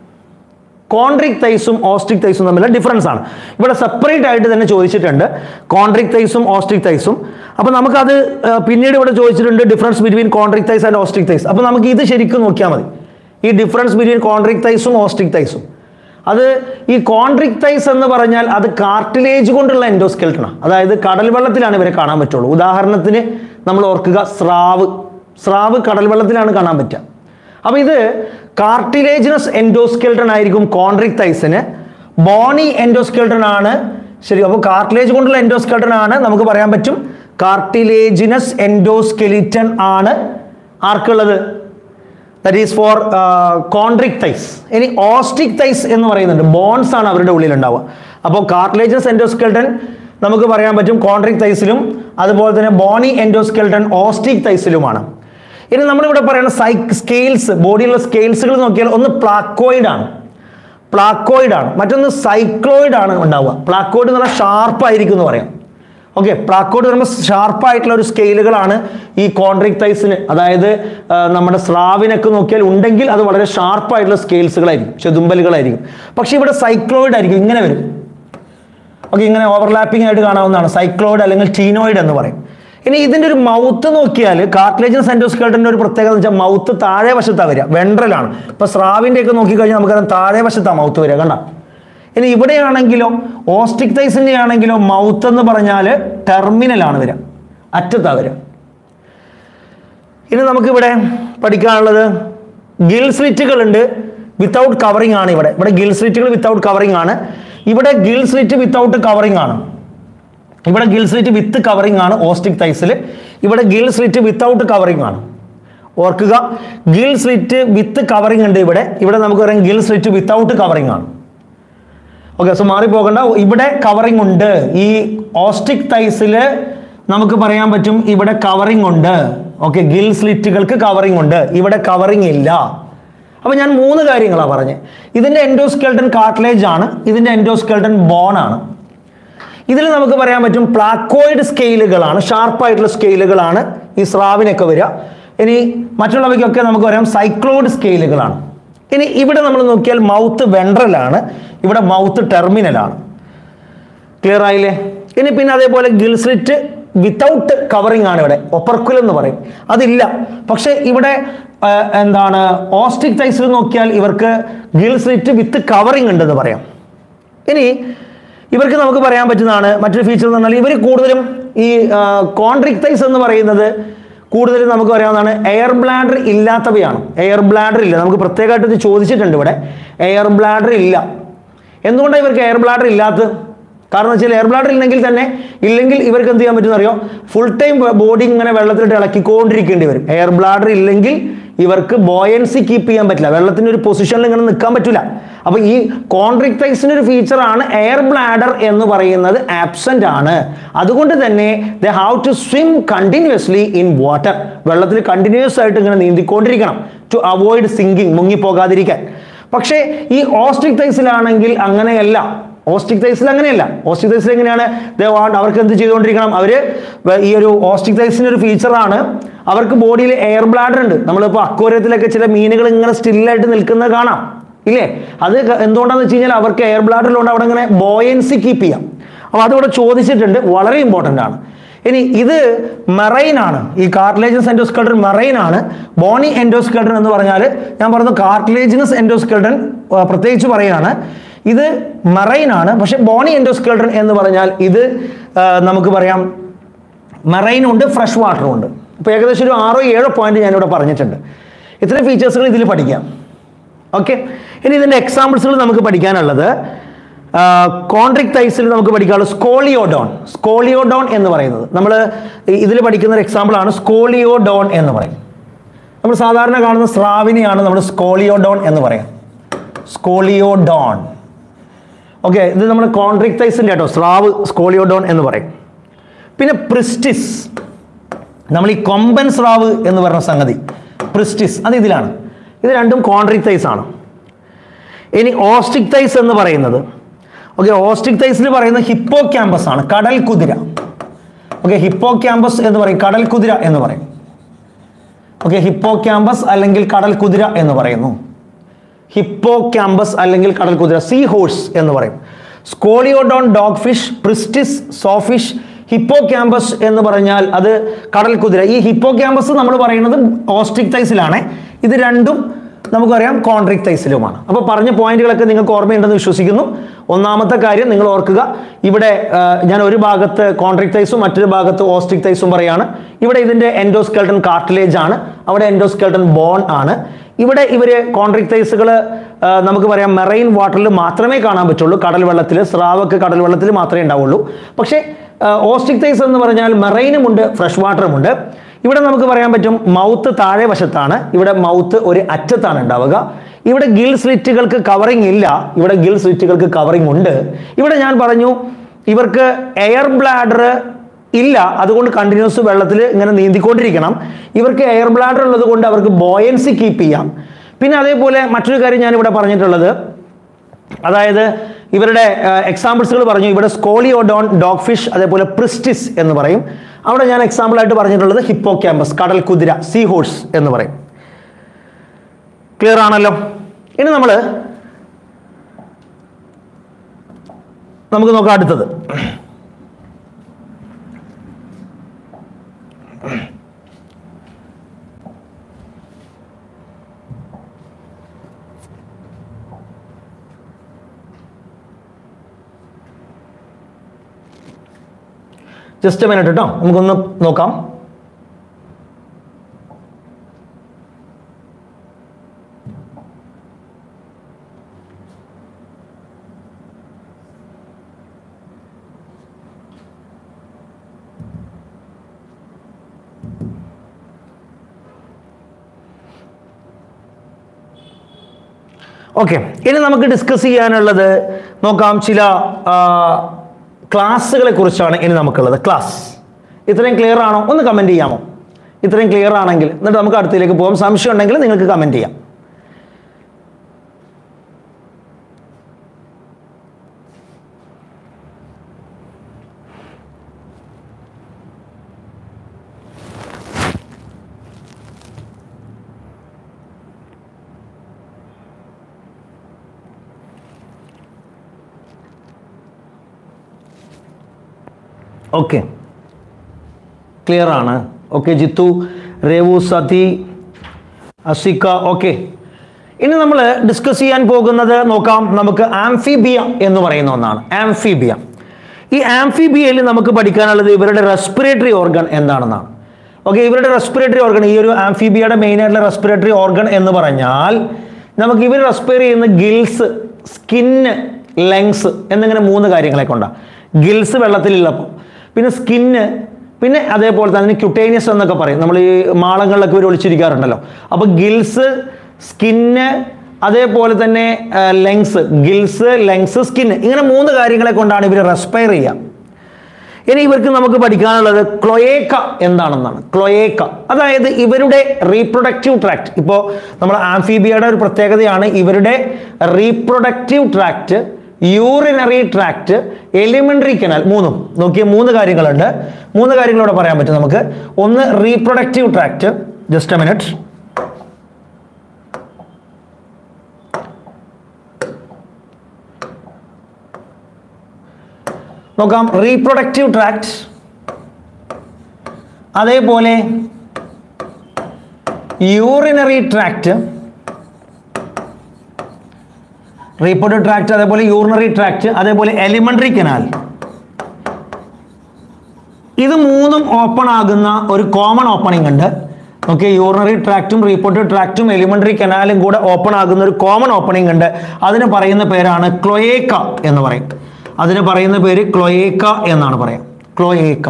[SPEAKER 1] കോൺട്രിക് തൈസും ഓസ്ട്രിക് തൈസും തമ്മിലുള്ള ഡിഫറൻസ് ആണ് ഇവിടെ സെപ്പറേറ്റ് ആയിട്ട് തന്നെ ചോദിച്ചിട്ടുണ്ട് കോൺട്രിക് തൈസും ഓസ്ട്രിക് തൈസും അപ്പോൾ നമുക്കത് ആ, പിന്നീട് ഇവിടെ ചോദിച്ചിട്ടുണ്ട് difference between Chondrichthyes and Osteichthyes അപ്പോൾ നമുക്ക് ഇത് ശരിക്കും നോക്കിയാൽ മതി ഈ ഡിഫറൻസ് ബിറ്റ്വീൻ കോൺട്രിക് തൈസും ഓസ്ട്രിക് തൈസും അത് ഈ കോൺട്രിക് തൈസ് എന്ന് പറഞ്ഞാൽ അത് കാർട്ടിലേജ് കൊണ്ടുള്ള എൻഡോസ്കെൽട്ടണ അതായത് കടൽ വെള്ളത്തിലാണ് ഇവരെ കാണാൻ പറ്റുള്ളൂ ഉദാഹരണത്തിന് നമ്മൾ ഓർക്കുക സ്രാവ് സ്രാവ് കടൽ വെള്ളത്തിലാണ് കാണാൻ പറ്റുക അപ്പോൾ ഇത് കാർട്ടിലേജിനസ് എൻഡോസ്കെൽട്ടൺ ആയിരിക്കും കോൺട്രിക് തൈസിന് ബോണി എൻഡോസ്കെൽട്ടൺ ആണ് ശരി അപ്പോൾ കാർട്ടിലേജ് കൊണ്ടുള്ള എൻഡോസ്കെൽട്ടൺ ആണ് നമുക്ക് പറയാൻ പറ്റും കാർട്ടിലേജിനസ് എൻഡോസ്കെലിറ്റൺ ആണ് ആർക്കുള്ളത് that is for Chondrichthyes ഇനി ഓസ്റ്റിക് തൈസ് എന്ന് പറയുന്നുണ്ട് ബോൺസ് ആണ് അവരുടെ ഉള്ളിൽ ഉണ്ടാവുക അപ്പോൾ കാർട്ടിലേജസ് എൻഡോസ്കെൽട്ടൺ നമുക്ക് പറയാൻ പറ്റും കോൺട്രിക് തൈസിലും അതുപോലെ തന്നെ ബോണി എൻഡോസ്കെൽട്ടൺ ഓസ്റ്റിക് തൈസിലുമാണ് ഇനി നമ്മളിവിടെ പറയുന്ന സൈ സ്കെയിൽസ് ബോഡിയിലുള്ള സ്കെയിൽസുകൾ നോക്കിയാൽ ഒന്ന് പ്ലാക്കോയിഡ് ആണ് പ്ലാക്കോയിഡ് ആണ് മറ്റൊന്ന് സൈക്ലോയിഡ് ആണ് ഉണ്ടാവുക പ്ലാക്കോയിഡ് എന്ന് പറഞ്ഞാൽ ഷാർപ്പ് ആയിരിക്കും എന്ന് പറയാം ഓക്കെ പ്ലാക്കോയിഡ് പറയുമ്പോൾ ഷാർപ്പായിട്ടുള്ള ഒരു സ്കെയിലുകളാണ് ഈ കോൺട്രിക് തൈസിന് അതായത് ആ, നമ്മുടെ സ്രാവിനൊക്കെ നോക്കിയാൽ ഉണ്ടെങ്കിൽ അത് വളരെ ഷാർപ്പായിട്ടുള്ള സ്കെയിൽസുകളായിരിക്കും ചെതുമ്പലുകളായിരിക്കും പക്ഷേ ഇവിടെ സൈക്ലോയിഡ് ആയിരിക്കും ഇങ്ങനെ വരും ഓക്കെ ഇങ്ങനെ ഓവർലാപ്പിംഗ് ആയിട്ട് കാണാവുന്നതാണ് സൈക്ലോയിഡ് അല്ലെങ്കിൽ ടീനോയിഡ് എന്ന് പറയും ഇനി ഇതിന്റെ ഒരു മൗത്ത് നോക്കിയാൽ കാർട്ടിലേജൻ സെൻഡോസ്കേൾട്ടിന്റെ ഒരു പ്രത്യേകത എന്ന് വെച്ചാൽ മൗത്ത് താഴെ വശത്താണ് വരിക വെൻട്രലാണ് ഇപ്പൊ സ്രാവിന്റെ ഒക്കെ നോക്കിക്കഴിഞ്ഞാൽ നമുക്കറിയാം താഴെ വശത്താണ് മൗത്ത് വരിക കണ്ട ഇനി ഇവിടെയാണെങ്കിലോ ഓസ്റ്റിക് തൈസിന്റെ ആണെങ്കിലോ മൗത്ത് എന്ന് പറഞ്ഞാൽ ടെർമിനലാണ് വരിക അറ്റത്താ വരിക ഇനി നമുക്കിവിടെ പഠിക്കാനുള്ളത് ഗിൽ സ്ലിറ്റുകൾ ഉണ്ട് വിത്തൗട്ട് കവറിംഗ് ആണ് ഇവിടെ ഇവിടെ ഗിൽ സ്ലിറ്റുകൾ വിത്തൗട്ട് കവറിംഗ് ആണ് ഇവിടെ ഗിൽ സ്ലിറ്റ് വിത്തൗട്ട് കവറിംഗ് ആണ് ഇവിടെ ഗിൽ സ്ലിറ്റ് വിത്ത് കവറിംഗ് ആണ് ഓസ്റ്റിക് തൈസിൽ ഇവിടെ ഗിൽ സ്ലിറ്റ് വിത്തൗട്ട് കവറിംഗ് ആണ് ഓർക്കുക ഗിൽ സ്ലിറ്റ് വിത്ത് കവറിംഗ് ഉണ്ട് ഇവിടെ ഇവിടെ നമുക്ക് പറയാം ഗിൽ സ്ലിറ്റ് വിത്തൗട്ട് കവറിംഗ് ആണ് ഓക്കെ സോ മാറിപ്പോകണ്ട ഇവിടെ കവറിംഗ് ഉണ്ട് ഈ ഓസ്റ്റിക് തൈസിൽ നമുക്ക് പറയാൻ പറ്റും ഇവിടെ കവറിംഗ് ഉണ്ട് ഓക്കെ ഗിൽ സ്ലിറ്റുകൾക്ക് കവറിംഗ് ഉണ്ട് ഇവിടെ കവറിംഗ് ഇല്ല അപ്പൊ ഞാൻ മൂന്ന് കാര്യങ്ങളാണ് പറഞ്ഞത് ഇതിന്റെ എൻഡോസ്കെൽട്ടൻ കാർട്ടിലേജ് ആണ് ഇതിന്റെ എൻഡോസ്കെൽട്ടൻ ബോൺ ആണ് ഇതിൽ നമുക്ക് പറയാൻ പറ്റും പ്ലാക്കോയിഡ് സ്കെയിലുകളാണ് ഷാർപ്പായിട്ടുള്ള സ്കെയിലുകളാണ് ഈ സ്രാവിനൊക്കെ വരിക ഇനി മറ്റുള്ളവയ്ക്കൊക്കെ നമുക്ക് പറയാം സൈക്ലോയിഡ് സ്കെയിലുകളാണ് ഇനി ഇവിടെ നമ്മൾ നോക്കിയാൽ മൗത്ത് വെൻട്രലാണ് ഇവിടെ മൗത്ത് ടെർമിനലാണ് ക്ലിയർ ആയില്ലേ ഇനി പിന്നെ അതേപോലെ ഗിൽസ്ലിറ്റ് വിത്തൗട്ട് കവറിംഗ് ആണ് ഇവിടെ ഒപ്പർക്കുൽ എന്ന് പറയും അതില്ല പക്ഷെ ഇവിടെ ആ, എന്താണ് ഓസ്റ്റിക് തൈസിൽ നോക്കിയാൽ ഇവർക്ക് ഗിൽസ്ലിറ്റ് വിത്ത് കവറിംഗ് ഉണ്ടെന്ന് പറയാം ഇനി ഇവർക്ക് നമുക്ക് പറയാൻ പറ്റുന്നതാണ് മറ്റൊരു ഫീച്ചർ എന്ന് പറഞ്ഞാൽ ഇവർ കൂടുതലും ഈ കോൺട്രിക് തൈസ് എന്ന് പറയുന്നത് കൂടുതലും നമുക്ക് പറയാവുന്നതാണ് എയർ ബ്ലാഡർ ഇല്ലാത്തവയാണ് എയർ ബ്ലാഡർ ഇല്ല നമുക്ക് പ്രത്യേകമായിട്ട് ഇത് ചോദിച്ചിട്ടുണ്ട് ഇവിടെ എയർ ബ്ലാഡർ ഇല്ല എന്തുകൊണ്ടാണ് ഇവർക്ക് എയർ ബ്ലാഡർ ഇല്ലാത്തത് കാരണം വെച്ചാൽ എയർ ബ്ലാഡർ ഇല്ലെങ്കിൽ തന്നെ ഇല്ലെങ്കിൽ ഇവർക്ക് എന്ത് ചെയ്യാൻ പറ്റുമെന്ന് അറിയോ ഫുൾ ടൈം ബോഡി ഇങ്ങനെ വെള്ളത്തിലിട്ട് ഇളക്കിക്കൊണ്ടിരിക്കേണ്ടി വരും എയർ ബ്ലാഡർ ഇല്ലെങ്കിൽ ഇവർക്ക് ബോയൻസി കീപ്പ് ചെയ്യാൻ പറ്റില്ല വെള്ളത്തിന്റെ ഒരു പൊസിഷനിൽ ഇങ്ങനെ നിൽക്കാൻ പറ്റില്ല അപ്പൊ ഈ കോൺട്രിക്ടൈസിന് ഒരു ഫീച്ചർ ആണ് എയർ ബ്ലാഡർ എന്ന് പറയുന്നത് ആബ്സെന്റ് ആണ് അതുകൊണ്ട് തന്നെ they have to swim continuously in water വെള്ളത്തിൽ കണ്ടിന്യൂസ് ആയിട്ട് ഇങ്ങനെ നീന്തിക്കൊണ്ടിരിക്കണം ടു അവോയ്ഡ് സിങ്കിങ് മുങ്ങിപ്പോകാതിരിക്കാൻ പക്ഷേ ഈ ഓസ്ട്രിക് തൈസിലാണെങ്കിൽ അങ്ങനെയല്ല ഓസ്റ്റിക് തൈസിൽ അങ്ങനെയല്ല ഓസ്റ്റിക് തൈസിൽ എങ്ങനെയാണ് ദേ വാണ്ട് അവർക്ക് എന്ത് ചെയ്തുകൊണ്ടിരിക്കണം അവര് വ- ഈ ഒരു ഓസ്റ്റിക് തൈസിന്റെ ഒരു ഫീച്ചറാണ് അവർക്ക് ബോഡിയിൽ എയർ ബ്ലാഡർ ഉണ്ട് നമ്മളിപ്പോൾ അക്വേറിയത്തിലൊക്കെ ചില മീനുകൾ ഇങ്ങനെ സ്റ്റില്ലായിട്ട് നിൽക്കുന്നത് കാണാം ഇല്ലേ അത് ക- എന്തുകൊണ്ടാന്ന് വെച്ച് കഴിഞ്ഞാൽ അവർക്ക് എയർ ബ്ലാഡർ ഉള്ളതുകൊണ്ട് അവിടെ ഇങ്ങനെ ബോയൻസി കീപ്പ് ചെയ്യാം അപ്പോൾ അതിവിടെ ചോദിച്ചിട്ടുണ്ട് വളരെ ഇമ്പോർട്ടൻ്റ് ആണ് ഇനി ഇത് മെറൈൻ ആണ് ഈ കാർട്ടിലേജസ് എൻഡോസ്കൾട്ടൻ മെറൈൻ ആണ് ബോണി എൻഡോസ്കൾട്ടൻ എന്ന് പറഞ്ഞാൽ ഞാൻ പറഞ്ഞു കാർട്ടിലേജിനസ് എൻഡോസ്കൾട്ടൻ പ്രത്യേകിച്ച് പറയുകയാണ് ഇത് മെറൈൻ ആണ് പക്ഷെ ബോണി എൻഡോസ്കൾട്ടൻ എന്ന് പറഞ്ഞാൽ ഇത് ആ, നമുക്ക് പറയാം മെറൈനും ഉണ്ട് ഫ്രഷ് വാട്ടറും ഉണ്ട് ഇപ്പോൾ ഏകദേശം ഒരു ആറോ ഏഴോ പോയിന്റ് ഞാനിവിടെ പറഞ്ഞിട്ടുണ്ട് ഇത്രയും ഫീച്ചേഴ്സുകൾ ഇതിൽ പഠിക്കാം ഓക്കെ ഇനി ഇതിൻ്റെ എക്സാമ്പിൾസുകൾ നമുക്ക് പഠിക്കാനുള്ളത് കോൺട്രിക് തൈസിൽ നമുക്ക് പഠിക്കാനുള്ളത് സ്കോളിയോഡോൺ സ്കോളിയോഡോൺ എന്ന് പറയുന്നത് നമ്മൾ ഇതിൽ പഠിക്കുന്ന ഒരു എക്സാമ്പിളാണ് സ്കോളിയോഡോൺ എന്ന് പറയും നമ്മൾ സാധാരണ കാണുന്ന സ്രാവിനെയാണ് നമ്മൾ സ്കോളിയോഡോൺ എന്ന് പറയാം സ്കോളിയോഡോൺ ഓക്കെ ഇത് നമ്മൾ കോൺട്രിക് തൈസിൻ്റെ കേട്ടോ സ്രാവ് സ്കോളിയോഡോൺ എന്ന് പറയും പിന്നെ പ്രിസ്റ്റിസ് നമ്മൾ ഈ കൊമ്പൻ സ്രാവ് എന്ന് പറഞ്ഞ സംഗതി പ്രിസ്റ്റിസ് അത് ഇതിലാണ് ഇത് രണ്ടും കോൺട്രിക് തൈസ് ആണ് ഇനി ഓസ്റ്റിക് തൈസ് എന്ന് പറയുന്നത് ഓക്കെ ഓസ്റ്റിക് തൈസിൽ പറയുന്നത് ഹിപ്പോ ക്യാമ്പസ് ആണ് കടൽ കുതിര ഓക്കെ ഹിപ്പോ ക്യാമ്പസ് എന്ന് പറയും കടൽ കുതിര എന്ന് പറയും ഓക്കെ ഹിപ്പോ ക്യാമ്പസ് അല്ലെങ്കിൽ കടൽ കുതിര എന്ന് പറയുന്നു ഹിപ്പോ ക്യാമ്പസ് അല്ലെങ്കിൽ കടൽ കുതിര സീ ഹോഴ്സ് എന്ന് പറയും scoliodon dog fish pristis sawfish hippocampus എന്ന് പറഞ്ഞാൽ അത് കടൽ കുതിര ഈ ഹിപ്പോ ക്യാമ്പസ് നമ്മൾ പറയുന്നത് ഓസ്ട്രിക് തൈസിലാണ് ഇത് രണ്ടും നമുക്കറിയാം കോൺട്രിക് തൈസിലുമാണ് അപ്പോൾ പറഞ്ഞ പോയിന്റുകളൊക്കെ നിങ്ങൾക്ക് ഓർമ്മയുണ്ടെന്ന് വിശ്വസിക്കുന്നു ഒന്നാമത്തെ കാര്യം നിങ്ങൾ ഓർക്കുക ഇവിടെ ആ, ഞാൻ ഒരു ഭാഗത്ത് കോൺട്രിക് തൈസും മറ്റൊരു ഭാഗത്ത് ഓസ്ട്രിക് തൈസും പറയാണ് ഇവിടെ ഇതിന്റെ എൻഡോസ്കെൽട്ടൺ കാർട്ടിലേജ് ആണ് അവിടെ എൻഡോസ്കെൽട്ടൺ ബോൺ ആണ് ഇവിടെ ഇവര് കോൺട്രിക് തൈസുകൾ നമുക്ക് പറയാം മെറൈൻ വാട്ടറിൽ മാത്രമേ കാണാൻ പറ്റുള്ളൂ കടൽ വെള്ളത്തിൽ സ്രാവൊക്കെ കടൽ വെള്ളത്തിൽ മാത്രമേ ഉണ്ടാവുള്ളൂ പക്ഷേ ഓസ്റ്റിക് തൈസ് എന്ന് പറഞ്ഞാൽ മെറൈനുമുണ്ട് ഫ്രഷ് വാട്ടറുമുണ്ട് ഇവിടെ നമുക്ക് പറയാൻ പറ്റും മൗത്ത് താഴെ വശത്താണ് ഇവിടെ മൗത്ത് ഒരു അറ്റത്താണ് ഉണ്ടാവുക ഇവിടെ ഗിൽ സ്ലിറ്റുകൾക്ക് കവറിംഗ് ഇല്ല ഇവിടെ ഗിൽ സ്ലിറ്റുകൾക്ക് കവറിംഗ് ഉണ്ട് ഇവിടെ ഞാൻ പറഞ്ഞു ഇവർക്ക് എയർ ബ്ലാഡർ ഇല്ല അതുകൊണ്ട് കണ്ടിന്യൂസ് വെള്ളത്തിൽ ഇങ്ങനെ നീന്തിക്കൊണ്ടിരിക്കണം ഇവർക്ക് എയർ ബ്ലാഡർ ഉള്ളത് കൊണ്ട് അവർക്ക് ബോയൻസി കീപ്പ് ചെയ്യാം പിന്നെ അതേപോലെ മറ്റൊരു കാര്യം ഞാൻ ഇവിടെ പറഞ്ഞിട്ടുള്ളത് അതായത് ഇവരുടെ എക്സാമ്പിൾസുകൾ പറഞ്ഞു ഇവിടെ സ്കോളിയോഡോൺ ഡോഗ് ഫിഷ് അതേപോലെ പ്രിസ്റ്റിസ് എന്ന് പറയും അവിടെ ഞാൻ എക്സാമ്പിൾ ആയിട്ട് പറഞ്ഞിട്ടുള്ളത് ഹിപ്പോ ക്യാമ്പസ് കടൽ കുതിര സീ ഹോഴ്സ് എന്ന് പറയും ക്ലിയർ ആണല്ലോ ഇനി നമ്മൾ നമുക്ക് നോക്കാം അടുത്തത് ജസ്റ്റ് മിനിറ്റ് കേട്ടോ നമുക്കൊന്ന് നോക്കാം ഓക്കെ ഇനി നമുക്ക് ഡിസ്കസ് ചെയ്യാനുള്ളത് നോക്കാം ചില ക്ലാസ്സുകളെ കുറിച്ചാണ് ഇനി നമുക്കുള്ളത് ക്ലാസ് ഇത്രയും ക്ലിയർ ആണോ ഒന്ന് കമൻറ്റ് ചെയ്യാമോ ഇത്രയും ക്ലിയർ ആണെങ്കിൽ എന്നിട്ട് നമുക്ക് അടുത്തതിലേക്ക് പോകാം സംശയം ഉണ്ടെങ്കിൽ നിങ്ങൾക്ക് കമൻറ്റ് ചെയ്യാം ഓക്കെ ക്ലിയർ ആണ് ഓക്കെ ജിത്തു രേവു സതി അസിക്ക ഓക്കെ ഇനി നമ്മൾ ഡിസ്കസ് ചെയ്യാൻ പോകുന്നത് നോക്കാം നമുക്ക് ആംഫിബിയ എന്ന് പറയുന്ന ഒന്നാണ് ആംഫിബിയ ഈ ആംഫിബിയയിൽ നമുക്ക് പഠിക്കാനുള്ളത് ഇവരുടെ റെസ്പിറേറ്ററി ഓർഗൻ എന്താണെന്നാണ് ഓക്കെ ഇവരുടെ റെസ്പിറേറ്ററി ഓർഗൻ ഈ ഒരു ആംഫിബിയയുടെ മെയിൻ ആയിട്ടുള്ള റെസ്പിറേറ്ററി ഓർഗൻ എന്ന് പറഞ്ഞാൽ നമുക്ക് ഇവർ റെസ്പയർ ചെയ്യുന്ന ഗിൽസ് സ്കിന്ന് ലെങ്സ് എന്നിങ്ങനെ മൂന്ന് കാര്യങ്ങളെ കൊണ്ടാണ് ഗിൽസ് വെള്ളത്തിലുള്ളപ്പോൾ പിന്നെ സ്കിന്ന് പിന്നെ അതേപോലെ തന്നെ ക്യുട്ടേനിയസ് എന്നൊക്കെ പറയും നമ്മൾ ഈ മാളങ്ങളിലൊക്കെ ഇവർ ഒളിച്ചിരിക്കാറുണ്ടല്ലോ അപ്പോൾ ഗിൽസ് സ്കിന്ന് അതേപോലെ തന്നെ ലെങ്സ് ഗിൽസ് ലെങ്സ് സ്കിന്ന് ഇങ്ങനെ മൂന്ന് കാര്യങ്ങളെ കൊണ്ടാണ് ഇവർ റെസ്പയർ ചെയ്യുക ഇനി ഇവർക്ക് നമുക്ക് പഠിക്കാനുള്ളത് ക്ലൊയേക്ക എന്താണെന്നാണ് ക്ലൊയേക്ക അതായത് ഇവരുടെ റീപ്രൊഡക്റ്റീവ് ട്രാക്ട് ഇപ്പോൾ നമ്മൾ ആംഫീബിയയുടെ ഒരു പ്രത്യേകതയാണ് ഇവരുടെ reproductive tract urinary tract alimentary canal മൂന്നും നോക്കിയ മൂന്ന് കാര്യങ്ങളുണ്ട് മൂന്ന് കാര്യങ്ങളോടെ പറയാൻ പറ്റും നമുക്ക് ഒന്ന് reproductive tract just a minute നോക്കാം റീപ്രൊഡക്റ്റീവ് ട്രാക്ട് അതേപോലെ യൂറിനറി ട്രാക്ട് റീപ്രൊഡക്റ്റീവ് ട്രാക്ട് അതേപോലെ യൂറിനറി ട്രാക്ട് അതേപോലെ എലിമെന്ററി കനാൽ ഇത് മൂന്നും ഓപ്പൺ ആകുന്ന ഒരു കോമൺ ഓപ്പണിംഗ് ഉണ്ട് ഓക്കെ യൂറിനറി ട്രാക്റ്റും റീപ്രൊഡക്റ്റീവ് ട്രാക്റ്റും എലിമെന്ററി കനാലും കൂടെ ഓപ്പൺ ആകുന്ന ഒരു കോമൺ ഓപ്പണിംഗ് ഉണ്ട് അതിന് പറയുന്ന പേരാണ് ക്ലൊയേക്ക എന്ന് പറയും അതിന് പറയുന്ന പേര് ക്ലൊയേക്ക എന്നാണ് പറയാം ക്ലൊയേക്ക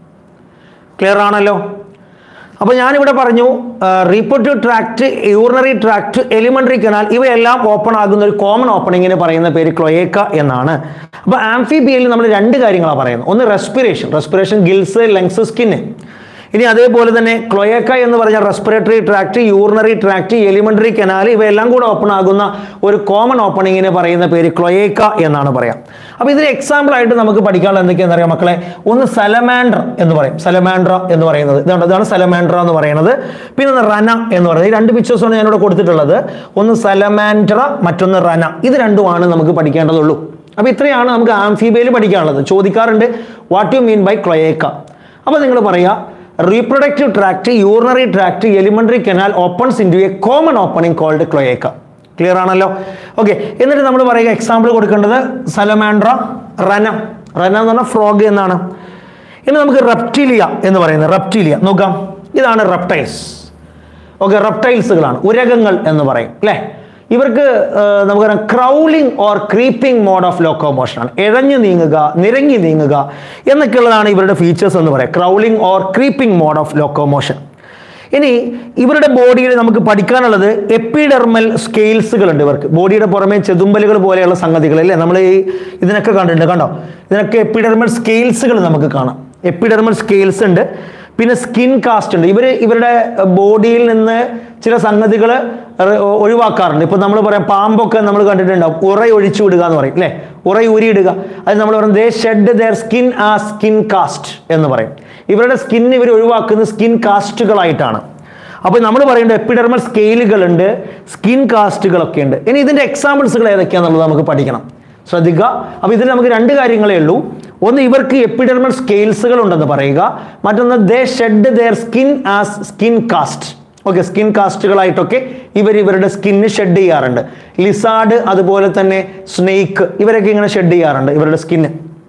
[SPEAKER 1] ക്ലിയർ ആണല്ലോ അപ്പോൾ ഞാനിവിടെ പറഞ്ഞു reproductive tract urinary tract alimentary canal ഇവയെല്ലാം ഓപ്പൺ ആകുന്ന ഒരു കോമൺ ഓപ്പണിങ്ങിന് പറയുന്ന പേര് ക്ലൊയേക്ക എന്നാണ് അപ്പോൾ ആംഫിബിയയിൽ നമ്മൾ രണ്ട് കാര്യങ്ങളാണ് പറയുന്നത് ഒന്ന് respiration respiration gills lungs skin ഇനി അതേപോലെ തന്നെ ക്ലൊയേക്ക എന്ന് പറഞ്ഞാൽ respiratory tract urinary tract alimentary canal ഇവയെല്ലാം കൂടെ ഓപ്പൺ ആകുന്ന ഒരു കോമൺ ഓപ്പണിങ്ങിന് പറയുന്ന പേര് ക്ലൊയേക്ക എന്നാണ് പറയാം അപ്പോൾ ഇതിന് എക്സാമ്പിൾ ആയിട്ട് നമുക്ക് പഠിക്കാനുള്ള എന്തൊക്കെയാണെന്ന് അറിയാം മക്കളെ ഒന്ന് സലമാൻഡ്ര എന്ന് പറയും സലമാൻഡ്ര എന്ന് പറയുന്നത് ഇതാണ് ഇതാണ് സലമാൻഡ്ര എന്ന് പറയുന്നത് പിന്നെ ഒന്ന് റന എന്ന് പറയുന്നത് ഈ രണ്ട് പിക്ചേഴ്സാണ് ഞാനിവിടെ കൊടുത്തിട്ടുള്ളത് ഒന്ന് സലമാൻഡ്ര മറ്റൊന്ന് റന ഇത് രണ്ടുമാണ് നമുക്ക് പഠിക്കേണ്ടതുള്ളൂ അപ്പോൾ ഇത്രയാണ് നമുക്ക് ആംഫീബിയയിൽ പഠിക്കാനുള്ളത് ചോദിക്കാറുണ്ട് what you mean by cloaca അപ്പോൾ നിങ്ങൾ പറയുക reproductive tract urinary tract alimentary canal opens into a common opening called cloaca clear ആണല്ലോ ഓക്കെ എന്നിട്ട് നമ്മൾ പറയുക എക്സാമ്പിൾ കൊടുക്കേണ്ടത് സലമാൻഡ്ര റന റന എന്ന് പറഞ്ഞാൽ ഫ്രോഗ് എന്നാണ് ഇനി നമുക്ക് റെപ്റ്റീലിയ എന്ന് പറയുന്നത് റെപ്റ്റീലിയ നോക്കാം ഇതാണ് റെപ്റ്റൈൽസ് ഓക്കെ റെപ്റ്റൈൽസുകളാണ് ഉരകങ്ങൾ എന്ന് പറയും അല്ലേ ഇവർക്ക് ഏർ, നമുക്കറിയാം crawling or creeping mode of locomotion ആണ് ഇഴഞ്ഞു നീങ്ങുക നിരങ്ങി നീങ്ങുക എന്നൊക്കെയുള്ളതാണ് ഇവരുടെ ഫീച്ചേഴ്സ് എന്ന് പറയാം crawling or creeping mode of locomotion ഇനി ഇവരുടെ ബോഡിയിൽ നമുക്ക് പഠിക്കാനുള്ളത് എപ്പിഡെർമൽ സ്കെയിൽസുകൾ ഉണ്ട് ഇവർക്ക് ബോഡിയുടെ പുറമെ ചെതുമ്പലുകൾ പോലെയുള്ള സംഗതികൾ അല്ലേ നമ്മൾ ഈ ഇതിനൊക്കെ കണ്ടിട്ടുണ്ട് കണ്ടോ ഇതിനൊക്കെ എപ്പിഡെർമൽ സ്കെയിൽസുകൾ നമുക്ക് കാണാം എപ്പിഡെർമൽ സ്കെയിൽസ് ഉണ്ട് പിന്നെ സ്കിൻ കാസ്റ്റ് ഉണ്ട് ഇവർ ഇവരുടെ ബോഡിയിൽ നിന്ന് ചില സംഗതികൾ ഒഴിവാക്കാറുണ്ട് ഇപ്പൊ നമ്മൾ പറയാം പാമ്പൊക്കെ നമ്മൾ കണ്ടിട്ടുണ്ടാവും ഉറ ഒഴിച്ചു വിടുക എന്ന് പറയും അല്ലേ ഉറ ഊരിയിടുക അത് നമ്മൾ പറയും ദേ ഷെഡ് ദർ സ്കിൻ ആ സ്കിൻ കാസ്റ്റ് എന്ന് പറയും ഇവരുടെ സ്കിൻ ഇവർ ഒഴിവാക്കുന്ന സ്കിൻ കാസ്റ്റുകളായിട്ടാണ് അപ്പോൾ നമ്മൾ പറയേണ്ട എപ്പിഡെർമൽ സ്കെയിലുകളുണ്ട് സ്കിൻ കാസ്റ്റുകളൊക്കെ ഉണ്ട് ഇനി ഇതിന്റെ എക്സാമ്പിൾസുകൾ ഏതൊക്കെയാണെന്നുള്ളത് നമുക്ക് പഠിക്കണം ശ്രദ്ധിക്കുക അപ്പോൾ ഇതിൽ നമുക്ക് രണ്ട് കാര്യങ്ങളേ ഉള്ളൂ ഒന്ന് ഇവർക്ക് എപ്പിഡെർമൽ സ്കെയിൽസുകൾ ഉണ്ടെന്ന് പറയുക മറ്റൊന്ന് they shed their skin as skin cast okay skin കാസ്റ്റുകളായിട്ടൊക്കെ ഇവർ ഇവരുടെ സ്കിന്ന് ഷെഡ് ചെയ്യാറുണ്ട് ലിസാർഡ് അതുപോലെ തന്നെ സ്നേക്ക് ഇവരൊക്കെ ഇങ്ങനെ ഷെഡ് ചെയ്യാറുണ്ട് ഇവരുടെ സ്കിന്ന്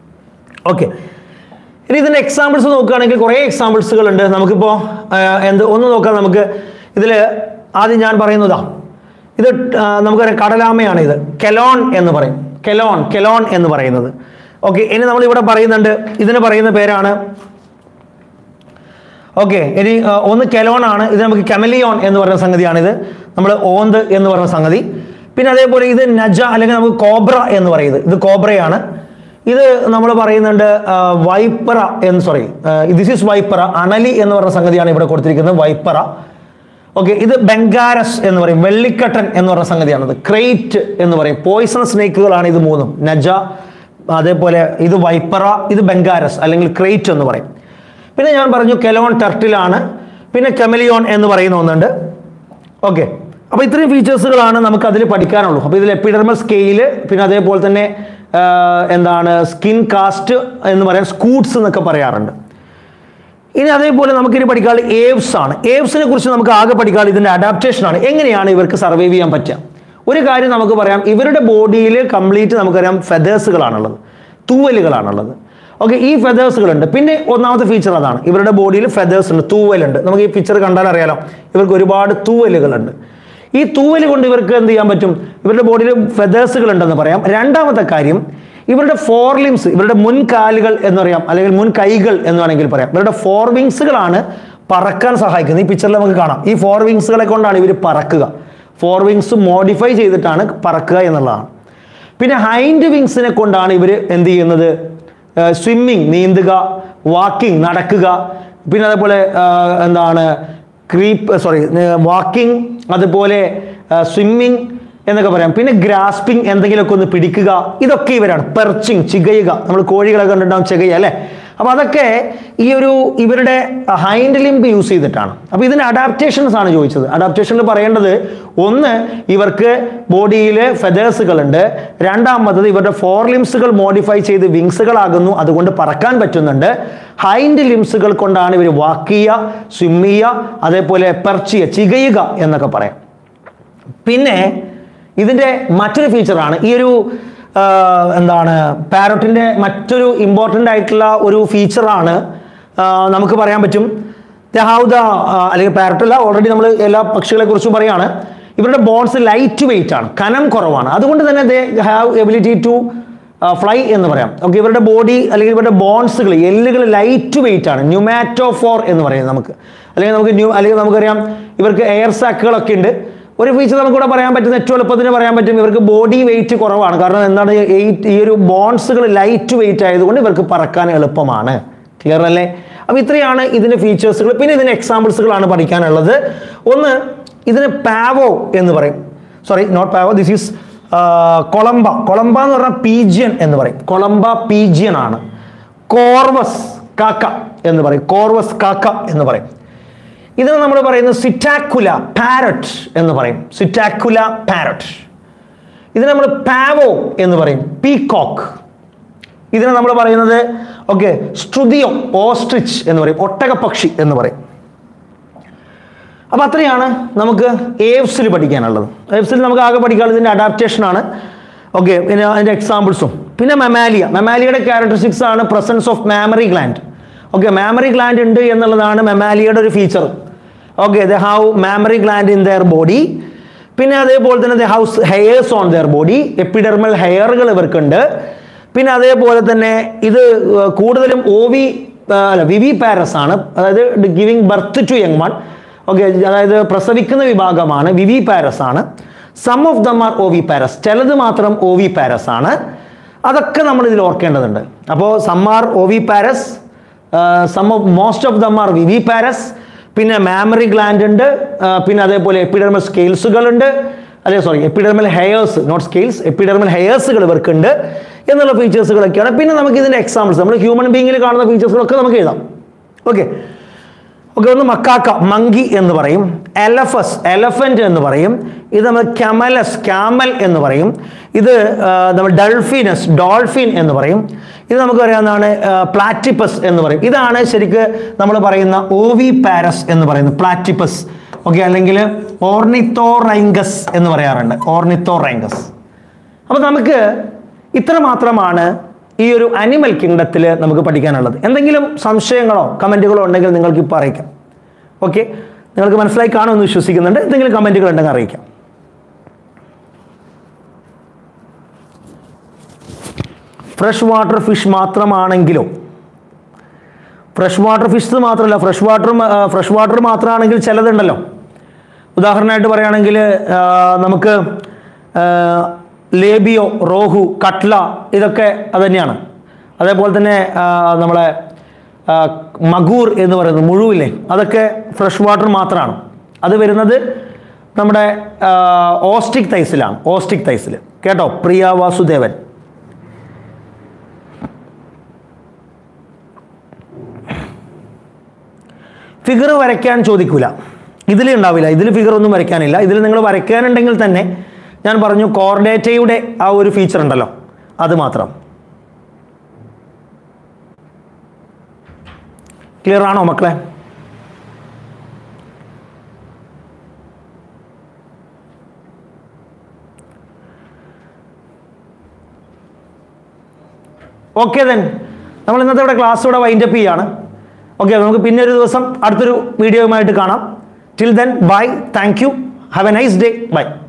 [SPEAKER 1] ഓക്കെ ഇനി ഇതിന്റെ എക്സാമ്പിൾസ് നോക്കുകയാണെങ്കിൽ കുറേ എക്സാമ്പിൾസുകൾ ഉണ്ട് നമുക്കിപ്പോൾ എന്ത് ഒന്ന് നോക്കാം നമുക്ക് ഇതിൽ ആദ്യം ഞാൻ പറയുന്നതാ ഇത് ആ, നമുക്കറിയാം കടലാമയാണ് ഇത് കെലോൺ എന്ന് പറയും കെലോൺ കെലോൺ എന്ന് പറയുന്നത് ഓക്കെ ഇനി നമ്മൾ ഇവിടെ പറയുന്നുണ്ട് ഇതിന് പറയുന്ന പേരാണ് ഓക്കെ ഇനി ആ, ഒന്ന് കെലോൺ ആണ് ഇത് നമുക്ക് കെമലിയോൺ എന്ന് പറയുന്ന സംഗതിയാണിത് നമ്മൾ ഓന്ത് എന്ന് പറയുന്ന സംഗതി പിന്നെ അതേപോലെ ഇത് നജ അല്ലെങ്കിൽ നമുക്ക് കോബ്ര എന്ന് പറയുന്നത് ഇത് കോബ്രയാണ് ഇത് നമ്മൾ പറയുന്നുണ്ട് ആ, വൈപ്പറ എന്ന് സോറി ദിസ് ഈസ് വൈപ്പറ അണലി എന്ന് പറയുന്ന സംഗതിയാണ് ഇവിടെ കൊടുത്തിരിക്കുന്നത് വൈപ്പറ ഓക്കെ ഇത് ബംഗാരസ് എന്ന് പറയും വെള്ളിക്കട്ടൻ എന്ന് പറയുന്ന സംഗതിയാണത് ക്രേറ്റ് എന്ന് പറയും പോയിസൺ സ്നേക്കുകളാണ് ഇത് മൂന്നും നജ അതേപോലെ ഇത് വൈപ്പറ ഇത് ബംഗാരസ് അല്ലെങ്കിൽ ക്രേറ്റ് എന്ന് പറയും പിന്നെ ഞാൻ പറഞ്ഞു കെലോൺ ടർട്ടിലാണ് പിന്നെ കെമലിയോൺ എന്ന് പറയുന്ന ഒന്നുണ്ട് ഓക്കെ അപ്പോൾ ഇത്രയും ഫീച്ചേഴ്സുകളാണ് നമുക്ക് അതിൽ പഠിക്കാനുള്ളൂ അപ്പോൾ ഇതിൽ എപ്പിഡർമൽ സ്കെയില് പിന്നെ അതേപോലെ തന്നെ എന്താണ് സ്കിൻ കാസ്റ്റ് എന്ന് പറയാം സ്കൂട്ട്സ് എന്നൊക്കെ പറയാറുണ്ട് ഇനി അതേപോലെ നമുക്കിനി പഠിക്കാനുള്ള ഏവ്സ് ആണ് ഏവ്സിനെ കുറിച്ച് നമുക്ക് ആകെ പഠിക്കാനുള്ള ഇതിന്റെ അഡാപ്റ്റേഷൻ ആണ് എങ്ങനെയാണ് ഇവർക്ക് സർവൈവ് ചെയ്യാൻ പറ്റുക ഒരു കാര്യം നമുക്ക് പറയാം ഇവരുടെ ബോഡിയിൽ കംപ്ലീറ്റ് നമുക്കറിയാം ഫെതേഴ്സുകളാണുള്ളത് തൂവലുകളാണുള്ളത് ഓക്കെ ഈ ഫെതേഴ്സുകളുണ്ട് പിന്നെ ഒന്നാമത്തെ ഫീച്ചർ അതാണ് ഇവരുടെ ബോഡിയിൽ ഫെതേഴ്സ് ഉണ്ട് തൂവലുണ്ട് നമുക്ക് ഈ പിക്ചർ കണ്ടാൽ അറിയാലോ ഇവർക്ക് ഒരുപാട് തൂവലുകളുണ്ട് ഈ തൂവൽ കൊണ്ട് ഇവർക്ക് എന്ത് ചെയ്യാൻ പറ്റും ഇവരുടെ ബോഡിയിൽ ഫെതേഴ്സുകൾ ഉണ്ടെന്ന് പറയാം രണ്ടാമത്തെ കാര്യം ഇവരുടെ ഫോർ ലിംസ് ഇവരുടെ മുൻകാലുകൾ എന്ന് പറയാം അല്ലെങ്കിൽ മുൻ കൈകൾ എന്ന് വേണമെങ്കിൽ പറയാം ഇവരുടെ ഫോർ വിങ്സുകളാണ് പറക്കാൻ സഹായിക്കുന്നത് ഈ പിക്ചറിൽ നമുക്ക് കാണാം ഈ ഫോർ വിങ്സുകളെ കൊണ്ടാണ് ഇവർ പറക്കുക ഫോർ വിങ്സ് മോഡിഫൈ ചെയ്തിട്ടാണ് പറക്കുക എന്നുള്ളതാണ് പിന്നെ ഹൈൻഡ് വിങ്സിനെ കൊണ്ടാണ് ഇവർ എന്ത് ചെയ്യുന്നത് സ്വിമ്മിങ് നീന്തുക വാക്കിംഗ് നടക്കുക പിന്നെ അതേപോലെ ആ, എന്താണ് ക്രീപ്പ് സോറി വാക്കിംഗ് അതുപോലെ സ്വിമ്മിങ് എന്നൊക്കെ പറയാം പിന്നെ ഗ്രാസ്പിംഗ് എന്തെങ്കിലുമൊക്കെ ഒന്ന് പിടിക്കുക ഇതൊക്കെ ഇവരാണ് പെർച്ചിങ് ചികയുക നമ്മൾ കോഴികളൊക്കെ കണ്ടിട്ടുണ്ടാവും ചികയ അല്ലേ അപ്പോൾ അതൊക്കെ ഈ ഒരു ഇവരുടെ ഹൈൻഡ് ലിംബ് യൂസ് ചെയ്തിട്ടാണ് അപ്പോൾ ഇതിന് അഡാപ്റ്റേഷൻസ് ആണ് ചോദിച്ചത് അഡാപ്റ്റേഷനിൽ പറയേണ്ടത് ഒന്ന് ഇവർക്ക് ബോഡിയിൽ ഫെതേഴ്സുകളുണ്ട് രണ്ടാമത്തത് ഇവരുടെ ഫോർ ലിംസുകൾ മോഡിഫൈ ചെയ്ത് വിങ്സുകളാകുന്നു അതുകൊണ്ട് പറക്കാൻ പറ്റുന്നുണ്ട് ഹൈൻഡ് ലിംസുകൾ കൊണ്ടാണ് ഇവർ വാക്ക് ചെയ്യുക സ്വിം ചെയ്യുക അതേപോലെ പെർച്ച് ചെയ്യുക ചികയുക എന്നൊക്കെ പറയാം പിന്നെ ഇതിൻ്റെ മറ്റൊരു ഫീച്ചറാണ് ഈ ഒരു ആ, എന്താണ് പാരറ്റിൻ്റെ മറ്റൊരു ഇമ്പോർട്ടൻ്റ് ആയിട്ടുള്ള ഒരു ഫീച്ചറാണ് നമുക്ക് പറയാൻ പറ്റും ദ ഹാവ് ദ അല്ലെങ്കിൽ പാരറ്റല്ല ഓൾറെഡി നമ്മൾ എല്ലാ പക്ഷികളെ കുറിച്ചും പറയാണ് ഇവരുടെ ബോൺസ് ലൈറ്റ് വെയിറ്റ് ആണ് കനം കുറവാണ് അതുകൊണ്ട് തന്നെ they have ability to fly എന്ന് പറയാം ഓക്കെ ഇവരുടെ ബോഡി അല്ലെങ്കിൽ ഇവരുടെ ബോൺസുകൾ എല്ലുകൾ ലൈറ്റ് വെയിറ്റ് ആണ് ന്യൂമാറ്റോഫോർ എന്ന് പറയുന്നത് നമുക്ക് അല്ലെങ്കിൽ നമുക്ക് ന്യൂ അല്ലെങ്കിൽ നമുക്കറിയാം ഇവർക്ക് എയർ സാക്കുകളൊക്കെ ഉണ്ട് ഒരു ഫീച്ചർ നമുക്കിവിടെ പറയാൻ പറ്റുന്ന ഏറ്റവും എളുപ്പത്തിന് പറയാൻ പറ്റും ഇവർക്ക് ബോഡി വെയിറ്റ് കുറവാണ് കാരണം എന്താണ് ഈ- ഈ ഒരു ബോൺസുകൾ ലൈറ്റ് വെയിറ്റ് ആയതുകൊണ്ട് ഇവർക്ക് പറക്കാൻ എളുപ്പമാണ് ക്ലിയർ അല്ലേ അപ്പോൾ ഇത്രയാണ് ഇതിന്റെ ഫീച്ചേഴ്സുകൾ പിന്നെ ഇതിന്റെ എക്സാമ്പിൾസുകളാണ് പഠിക്കാനുള്ളത് ഒന്ന് ഇതിന് പാവോ എന്ന് പറയും sorry not pavo this is columba columba എന്ന് പറഞ്ഞാൽ പീജിയൻ എന്ന് പറയും കൊളംബ പീജിയൻ ആണ് കോർവസ് കാക്ക എന്ന് പറയും കോർവസ് കാക്ക എന്ന് പറയും ഇതിന് നമ്മൾ പറയുന്നത് സിറ്റാക്കുല പാരറ്റ് എന്ന് പറയും സിറ്റാക്കുല പാരറ്റ് ഇതിന് നമ്മൾ പാവോ എന്ന് പറയും പീകോക്ക് ഇതിനെ നമ്മൾ പറയുന്നത് ഓക്കെ സ്ട്രുതിയോ ഓസ്ട്രിച്ച് എന്ന് പറയും ഒട്ടകപ്പക്ഷി എന്ന് പറയും അപ്പോൾ അത്രയാണ് നമുക്ക് ഏവ്സിൽ പഠിക്കാനുള്ളത് ഏവ്സിൽ നമുക്ക് ആകെ പഠിക്കാനുള്ളത് ഇതിൻ്റെ അഡാപ്റ്റേഷൻ ആണ് ഓക്കെ പിന്നെ അതിൻ്റെ എക്സാമ്പിൾസും പിന്നെ മെമാലിയ മെമാലിയയുടെ ക്യാരക്ടറിസ്റ്റിക്സ് ആണ് presence of mammary gland okay mammary gland ഉണ്ട് എന്നുള്ളതാണ് മെമാലിയയുടെ ഒരു feature okay they have mammary gland in their body പിന്നെ അതേപോലെ തന്നെ they has hairs on their body epidermal ഹെയറുകൾ ഇവർക്കുണ്ട് പിന്നെ അതേപോലെ തന്നെ ഇത് ഏർ, കൂടുതലും ഒ വി അല്ല വിവി പാരസ് ആണ് അതായത് giving birth to young one okay അതായത് പ്രസവിക്കുന്ന വിഭാഗമാണ് വിവി പാരസ് ആണ് some of them are oviparous ചിലത് മാത്രം ഒ വി പാരസ് ആണ് അതൊക്കെ നമ്മൾ ഇതിൽ ഓർക്കേണ്ടതുണ്ട് അപ്പോൾ some are oviparous some of most of them are viviparous പിന്നെ മാമറി ഗ്ലാൻഡ് ഉണ്ട് ആ, പിന്നെ അതേപോലെ എപ്പിഡർമൽ സ്കെയിൽസുകൾ ഉണ്ട് അതെ sorry epidermal hairs not scales epidermal ഹെയർസുകൾ ഇവർക്കുണ്ട് എന്നുള്ള ഫീച്ചേഴ്സുകളൊക്കെയാണ് പിന്നെ നമുക്ക് ഇതിൻ്റെ എക്സാമ്പിൾസ് നമ്മൾ ഹ്യൂമൻ ബീങ്ങിൽ കാണുന്ന ഫീച്ചേഴ്സുകളൊക്കെ നമുക്ക് എഴുതാം ഓക്കെ ഓക്കെ ഒന്ന് മക്കാക്ക മങ്കി എന്ന് പറയും എലഫസ് എലഫന്റ് എന്ന് പറയും ഇത് നമ്മൾ ക്യമലസ് ക്യാമൽ എന്ന് പറയും ഇത് ആ, നമ്മൾ ഡൾഫിനസ് ഡോൾഫിൻ എന്ന് പറയും ഇത് നമുക്ക് അറിയാവുന്നതാണ് പ്ലാറ്റിപ്പസ് എന്ന് പറയും ഇതാണ് ശരിക്ക് നമ്മൾ പറയുന്ന ഓവി പാരസ് എന്ന് പറയുന്നത് പ്ലാറ്റിപ്പസ് ഓക്കെ അല്ലെങ്കിൽ ഓർണിത്തോറൈങ്കസ് എന്ന് പറയാറുണ്ട് ഓർണിത്തോറൈങ്കസ് അപ്പോൾ നമുക്ക് ഇത്ര മാത്രമാണ് ഈ ഒരു അനിമൽ കിങ്ഡത്തിൽ നമുക്ക് പഠിക്കാനുള്ളത് എന്തെങ്കിലും സംശയങ്ങളോ കമൻറ്റുകളോ ഉണ്ടെങ്കിൽ നിങ്ങൾക്ക് ഇപ്പോൾ അറിയിക്കാം ഓക്കെ നിങ്ങൾക്ക് മനസ്സിലായി കാണുമെന്ന് വിശ്വസിക്കുന്നുണ്ട് എന്തെങ്കിലും കമൻറ്റുകൾ ഉണ്ടെങ്കിൽ അറിയിക്കാം ഫ്രഷ് വാട്ടർ ഫിഷ് മാത്രമാണെങ്കിലോ ഫ്രഷ് വാട്ടർ ഫിഷ് മാത്രമല്ല ഫ്രഷ് വാട്ടർ ഫ്രഷ് വാട്ടർ മാത്രമാണെങ്കിൽ ചിലതുണ്ടല്ലോ ഉദാഹരണമായിട്ട് പറയുകയാണെങ്കിൽ ആ, നമുക്ക് ആ, ലേബിയോ റോഹു കട്ട്ല ഇതൊക്കെ അത് തന്നെയാണ് അതേപോലെ തന്നെ ആ, നമ്മളെ ആ, മഗൂർ എന്ന് പറയുന്നത് മുഴുവില്ലേ അതൊക്കെ ഫ്രഷ് വാട്ടർ മാത്രമാണ് അത് വരുന്നത് നമ്മുടെ ആ, ഓസ്റ്റിക് തൈസിലാണ് ഓസ്റ്റിക് തൈസിൽ കേട്ടോ പ്രിയ വാസുദേവൻ ഫിഗർ വരയ്ക്കാൻ ചോദിക്കൂല ഇതിൽ ഉണ്ടാവില്ല ഇതിൽ ഫിഗർ ഒന്നും വരയ്ക്കാനില്ല ഇതിൽ നിങ്ങൾ വരയ്ക്കാനുണ്ടെങ്കിൽ തന്നെ ഞാൻ പറഞ്ഞു കോർഡേറ്റയുടെ ആ ഒരു ഫീച്ചർ ഉണ്ടല്ലോ അത് മാത്രം ക്ലിയർ ആണോ മക്കളെ ഓക്കെ ദെൻ നമ്മൾ ഇന്നത്തെ ഇവിടെ ക്ലാസ് ഇവിടെ വൈൻഡപ്പ് ചെയ്യാണ് ഓക്കെ നമുക്ക് പിന്നെ ഒരു ദിവസം അടുത്തൊരു വീഡിയോയുമായിട്ട് കാണാം till then bye thank you have a nice day by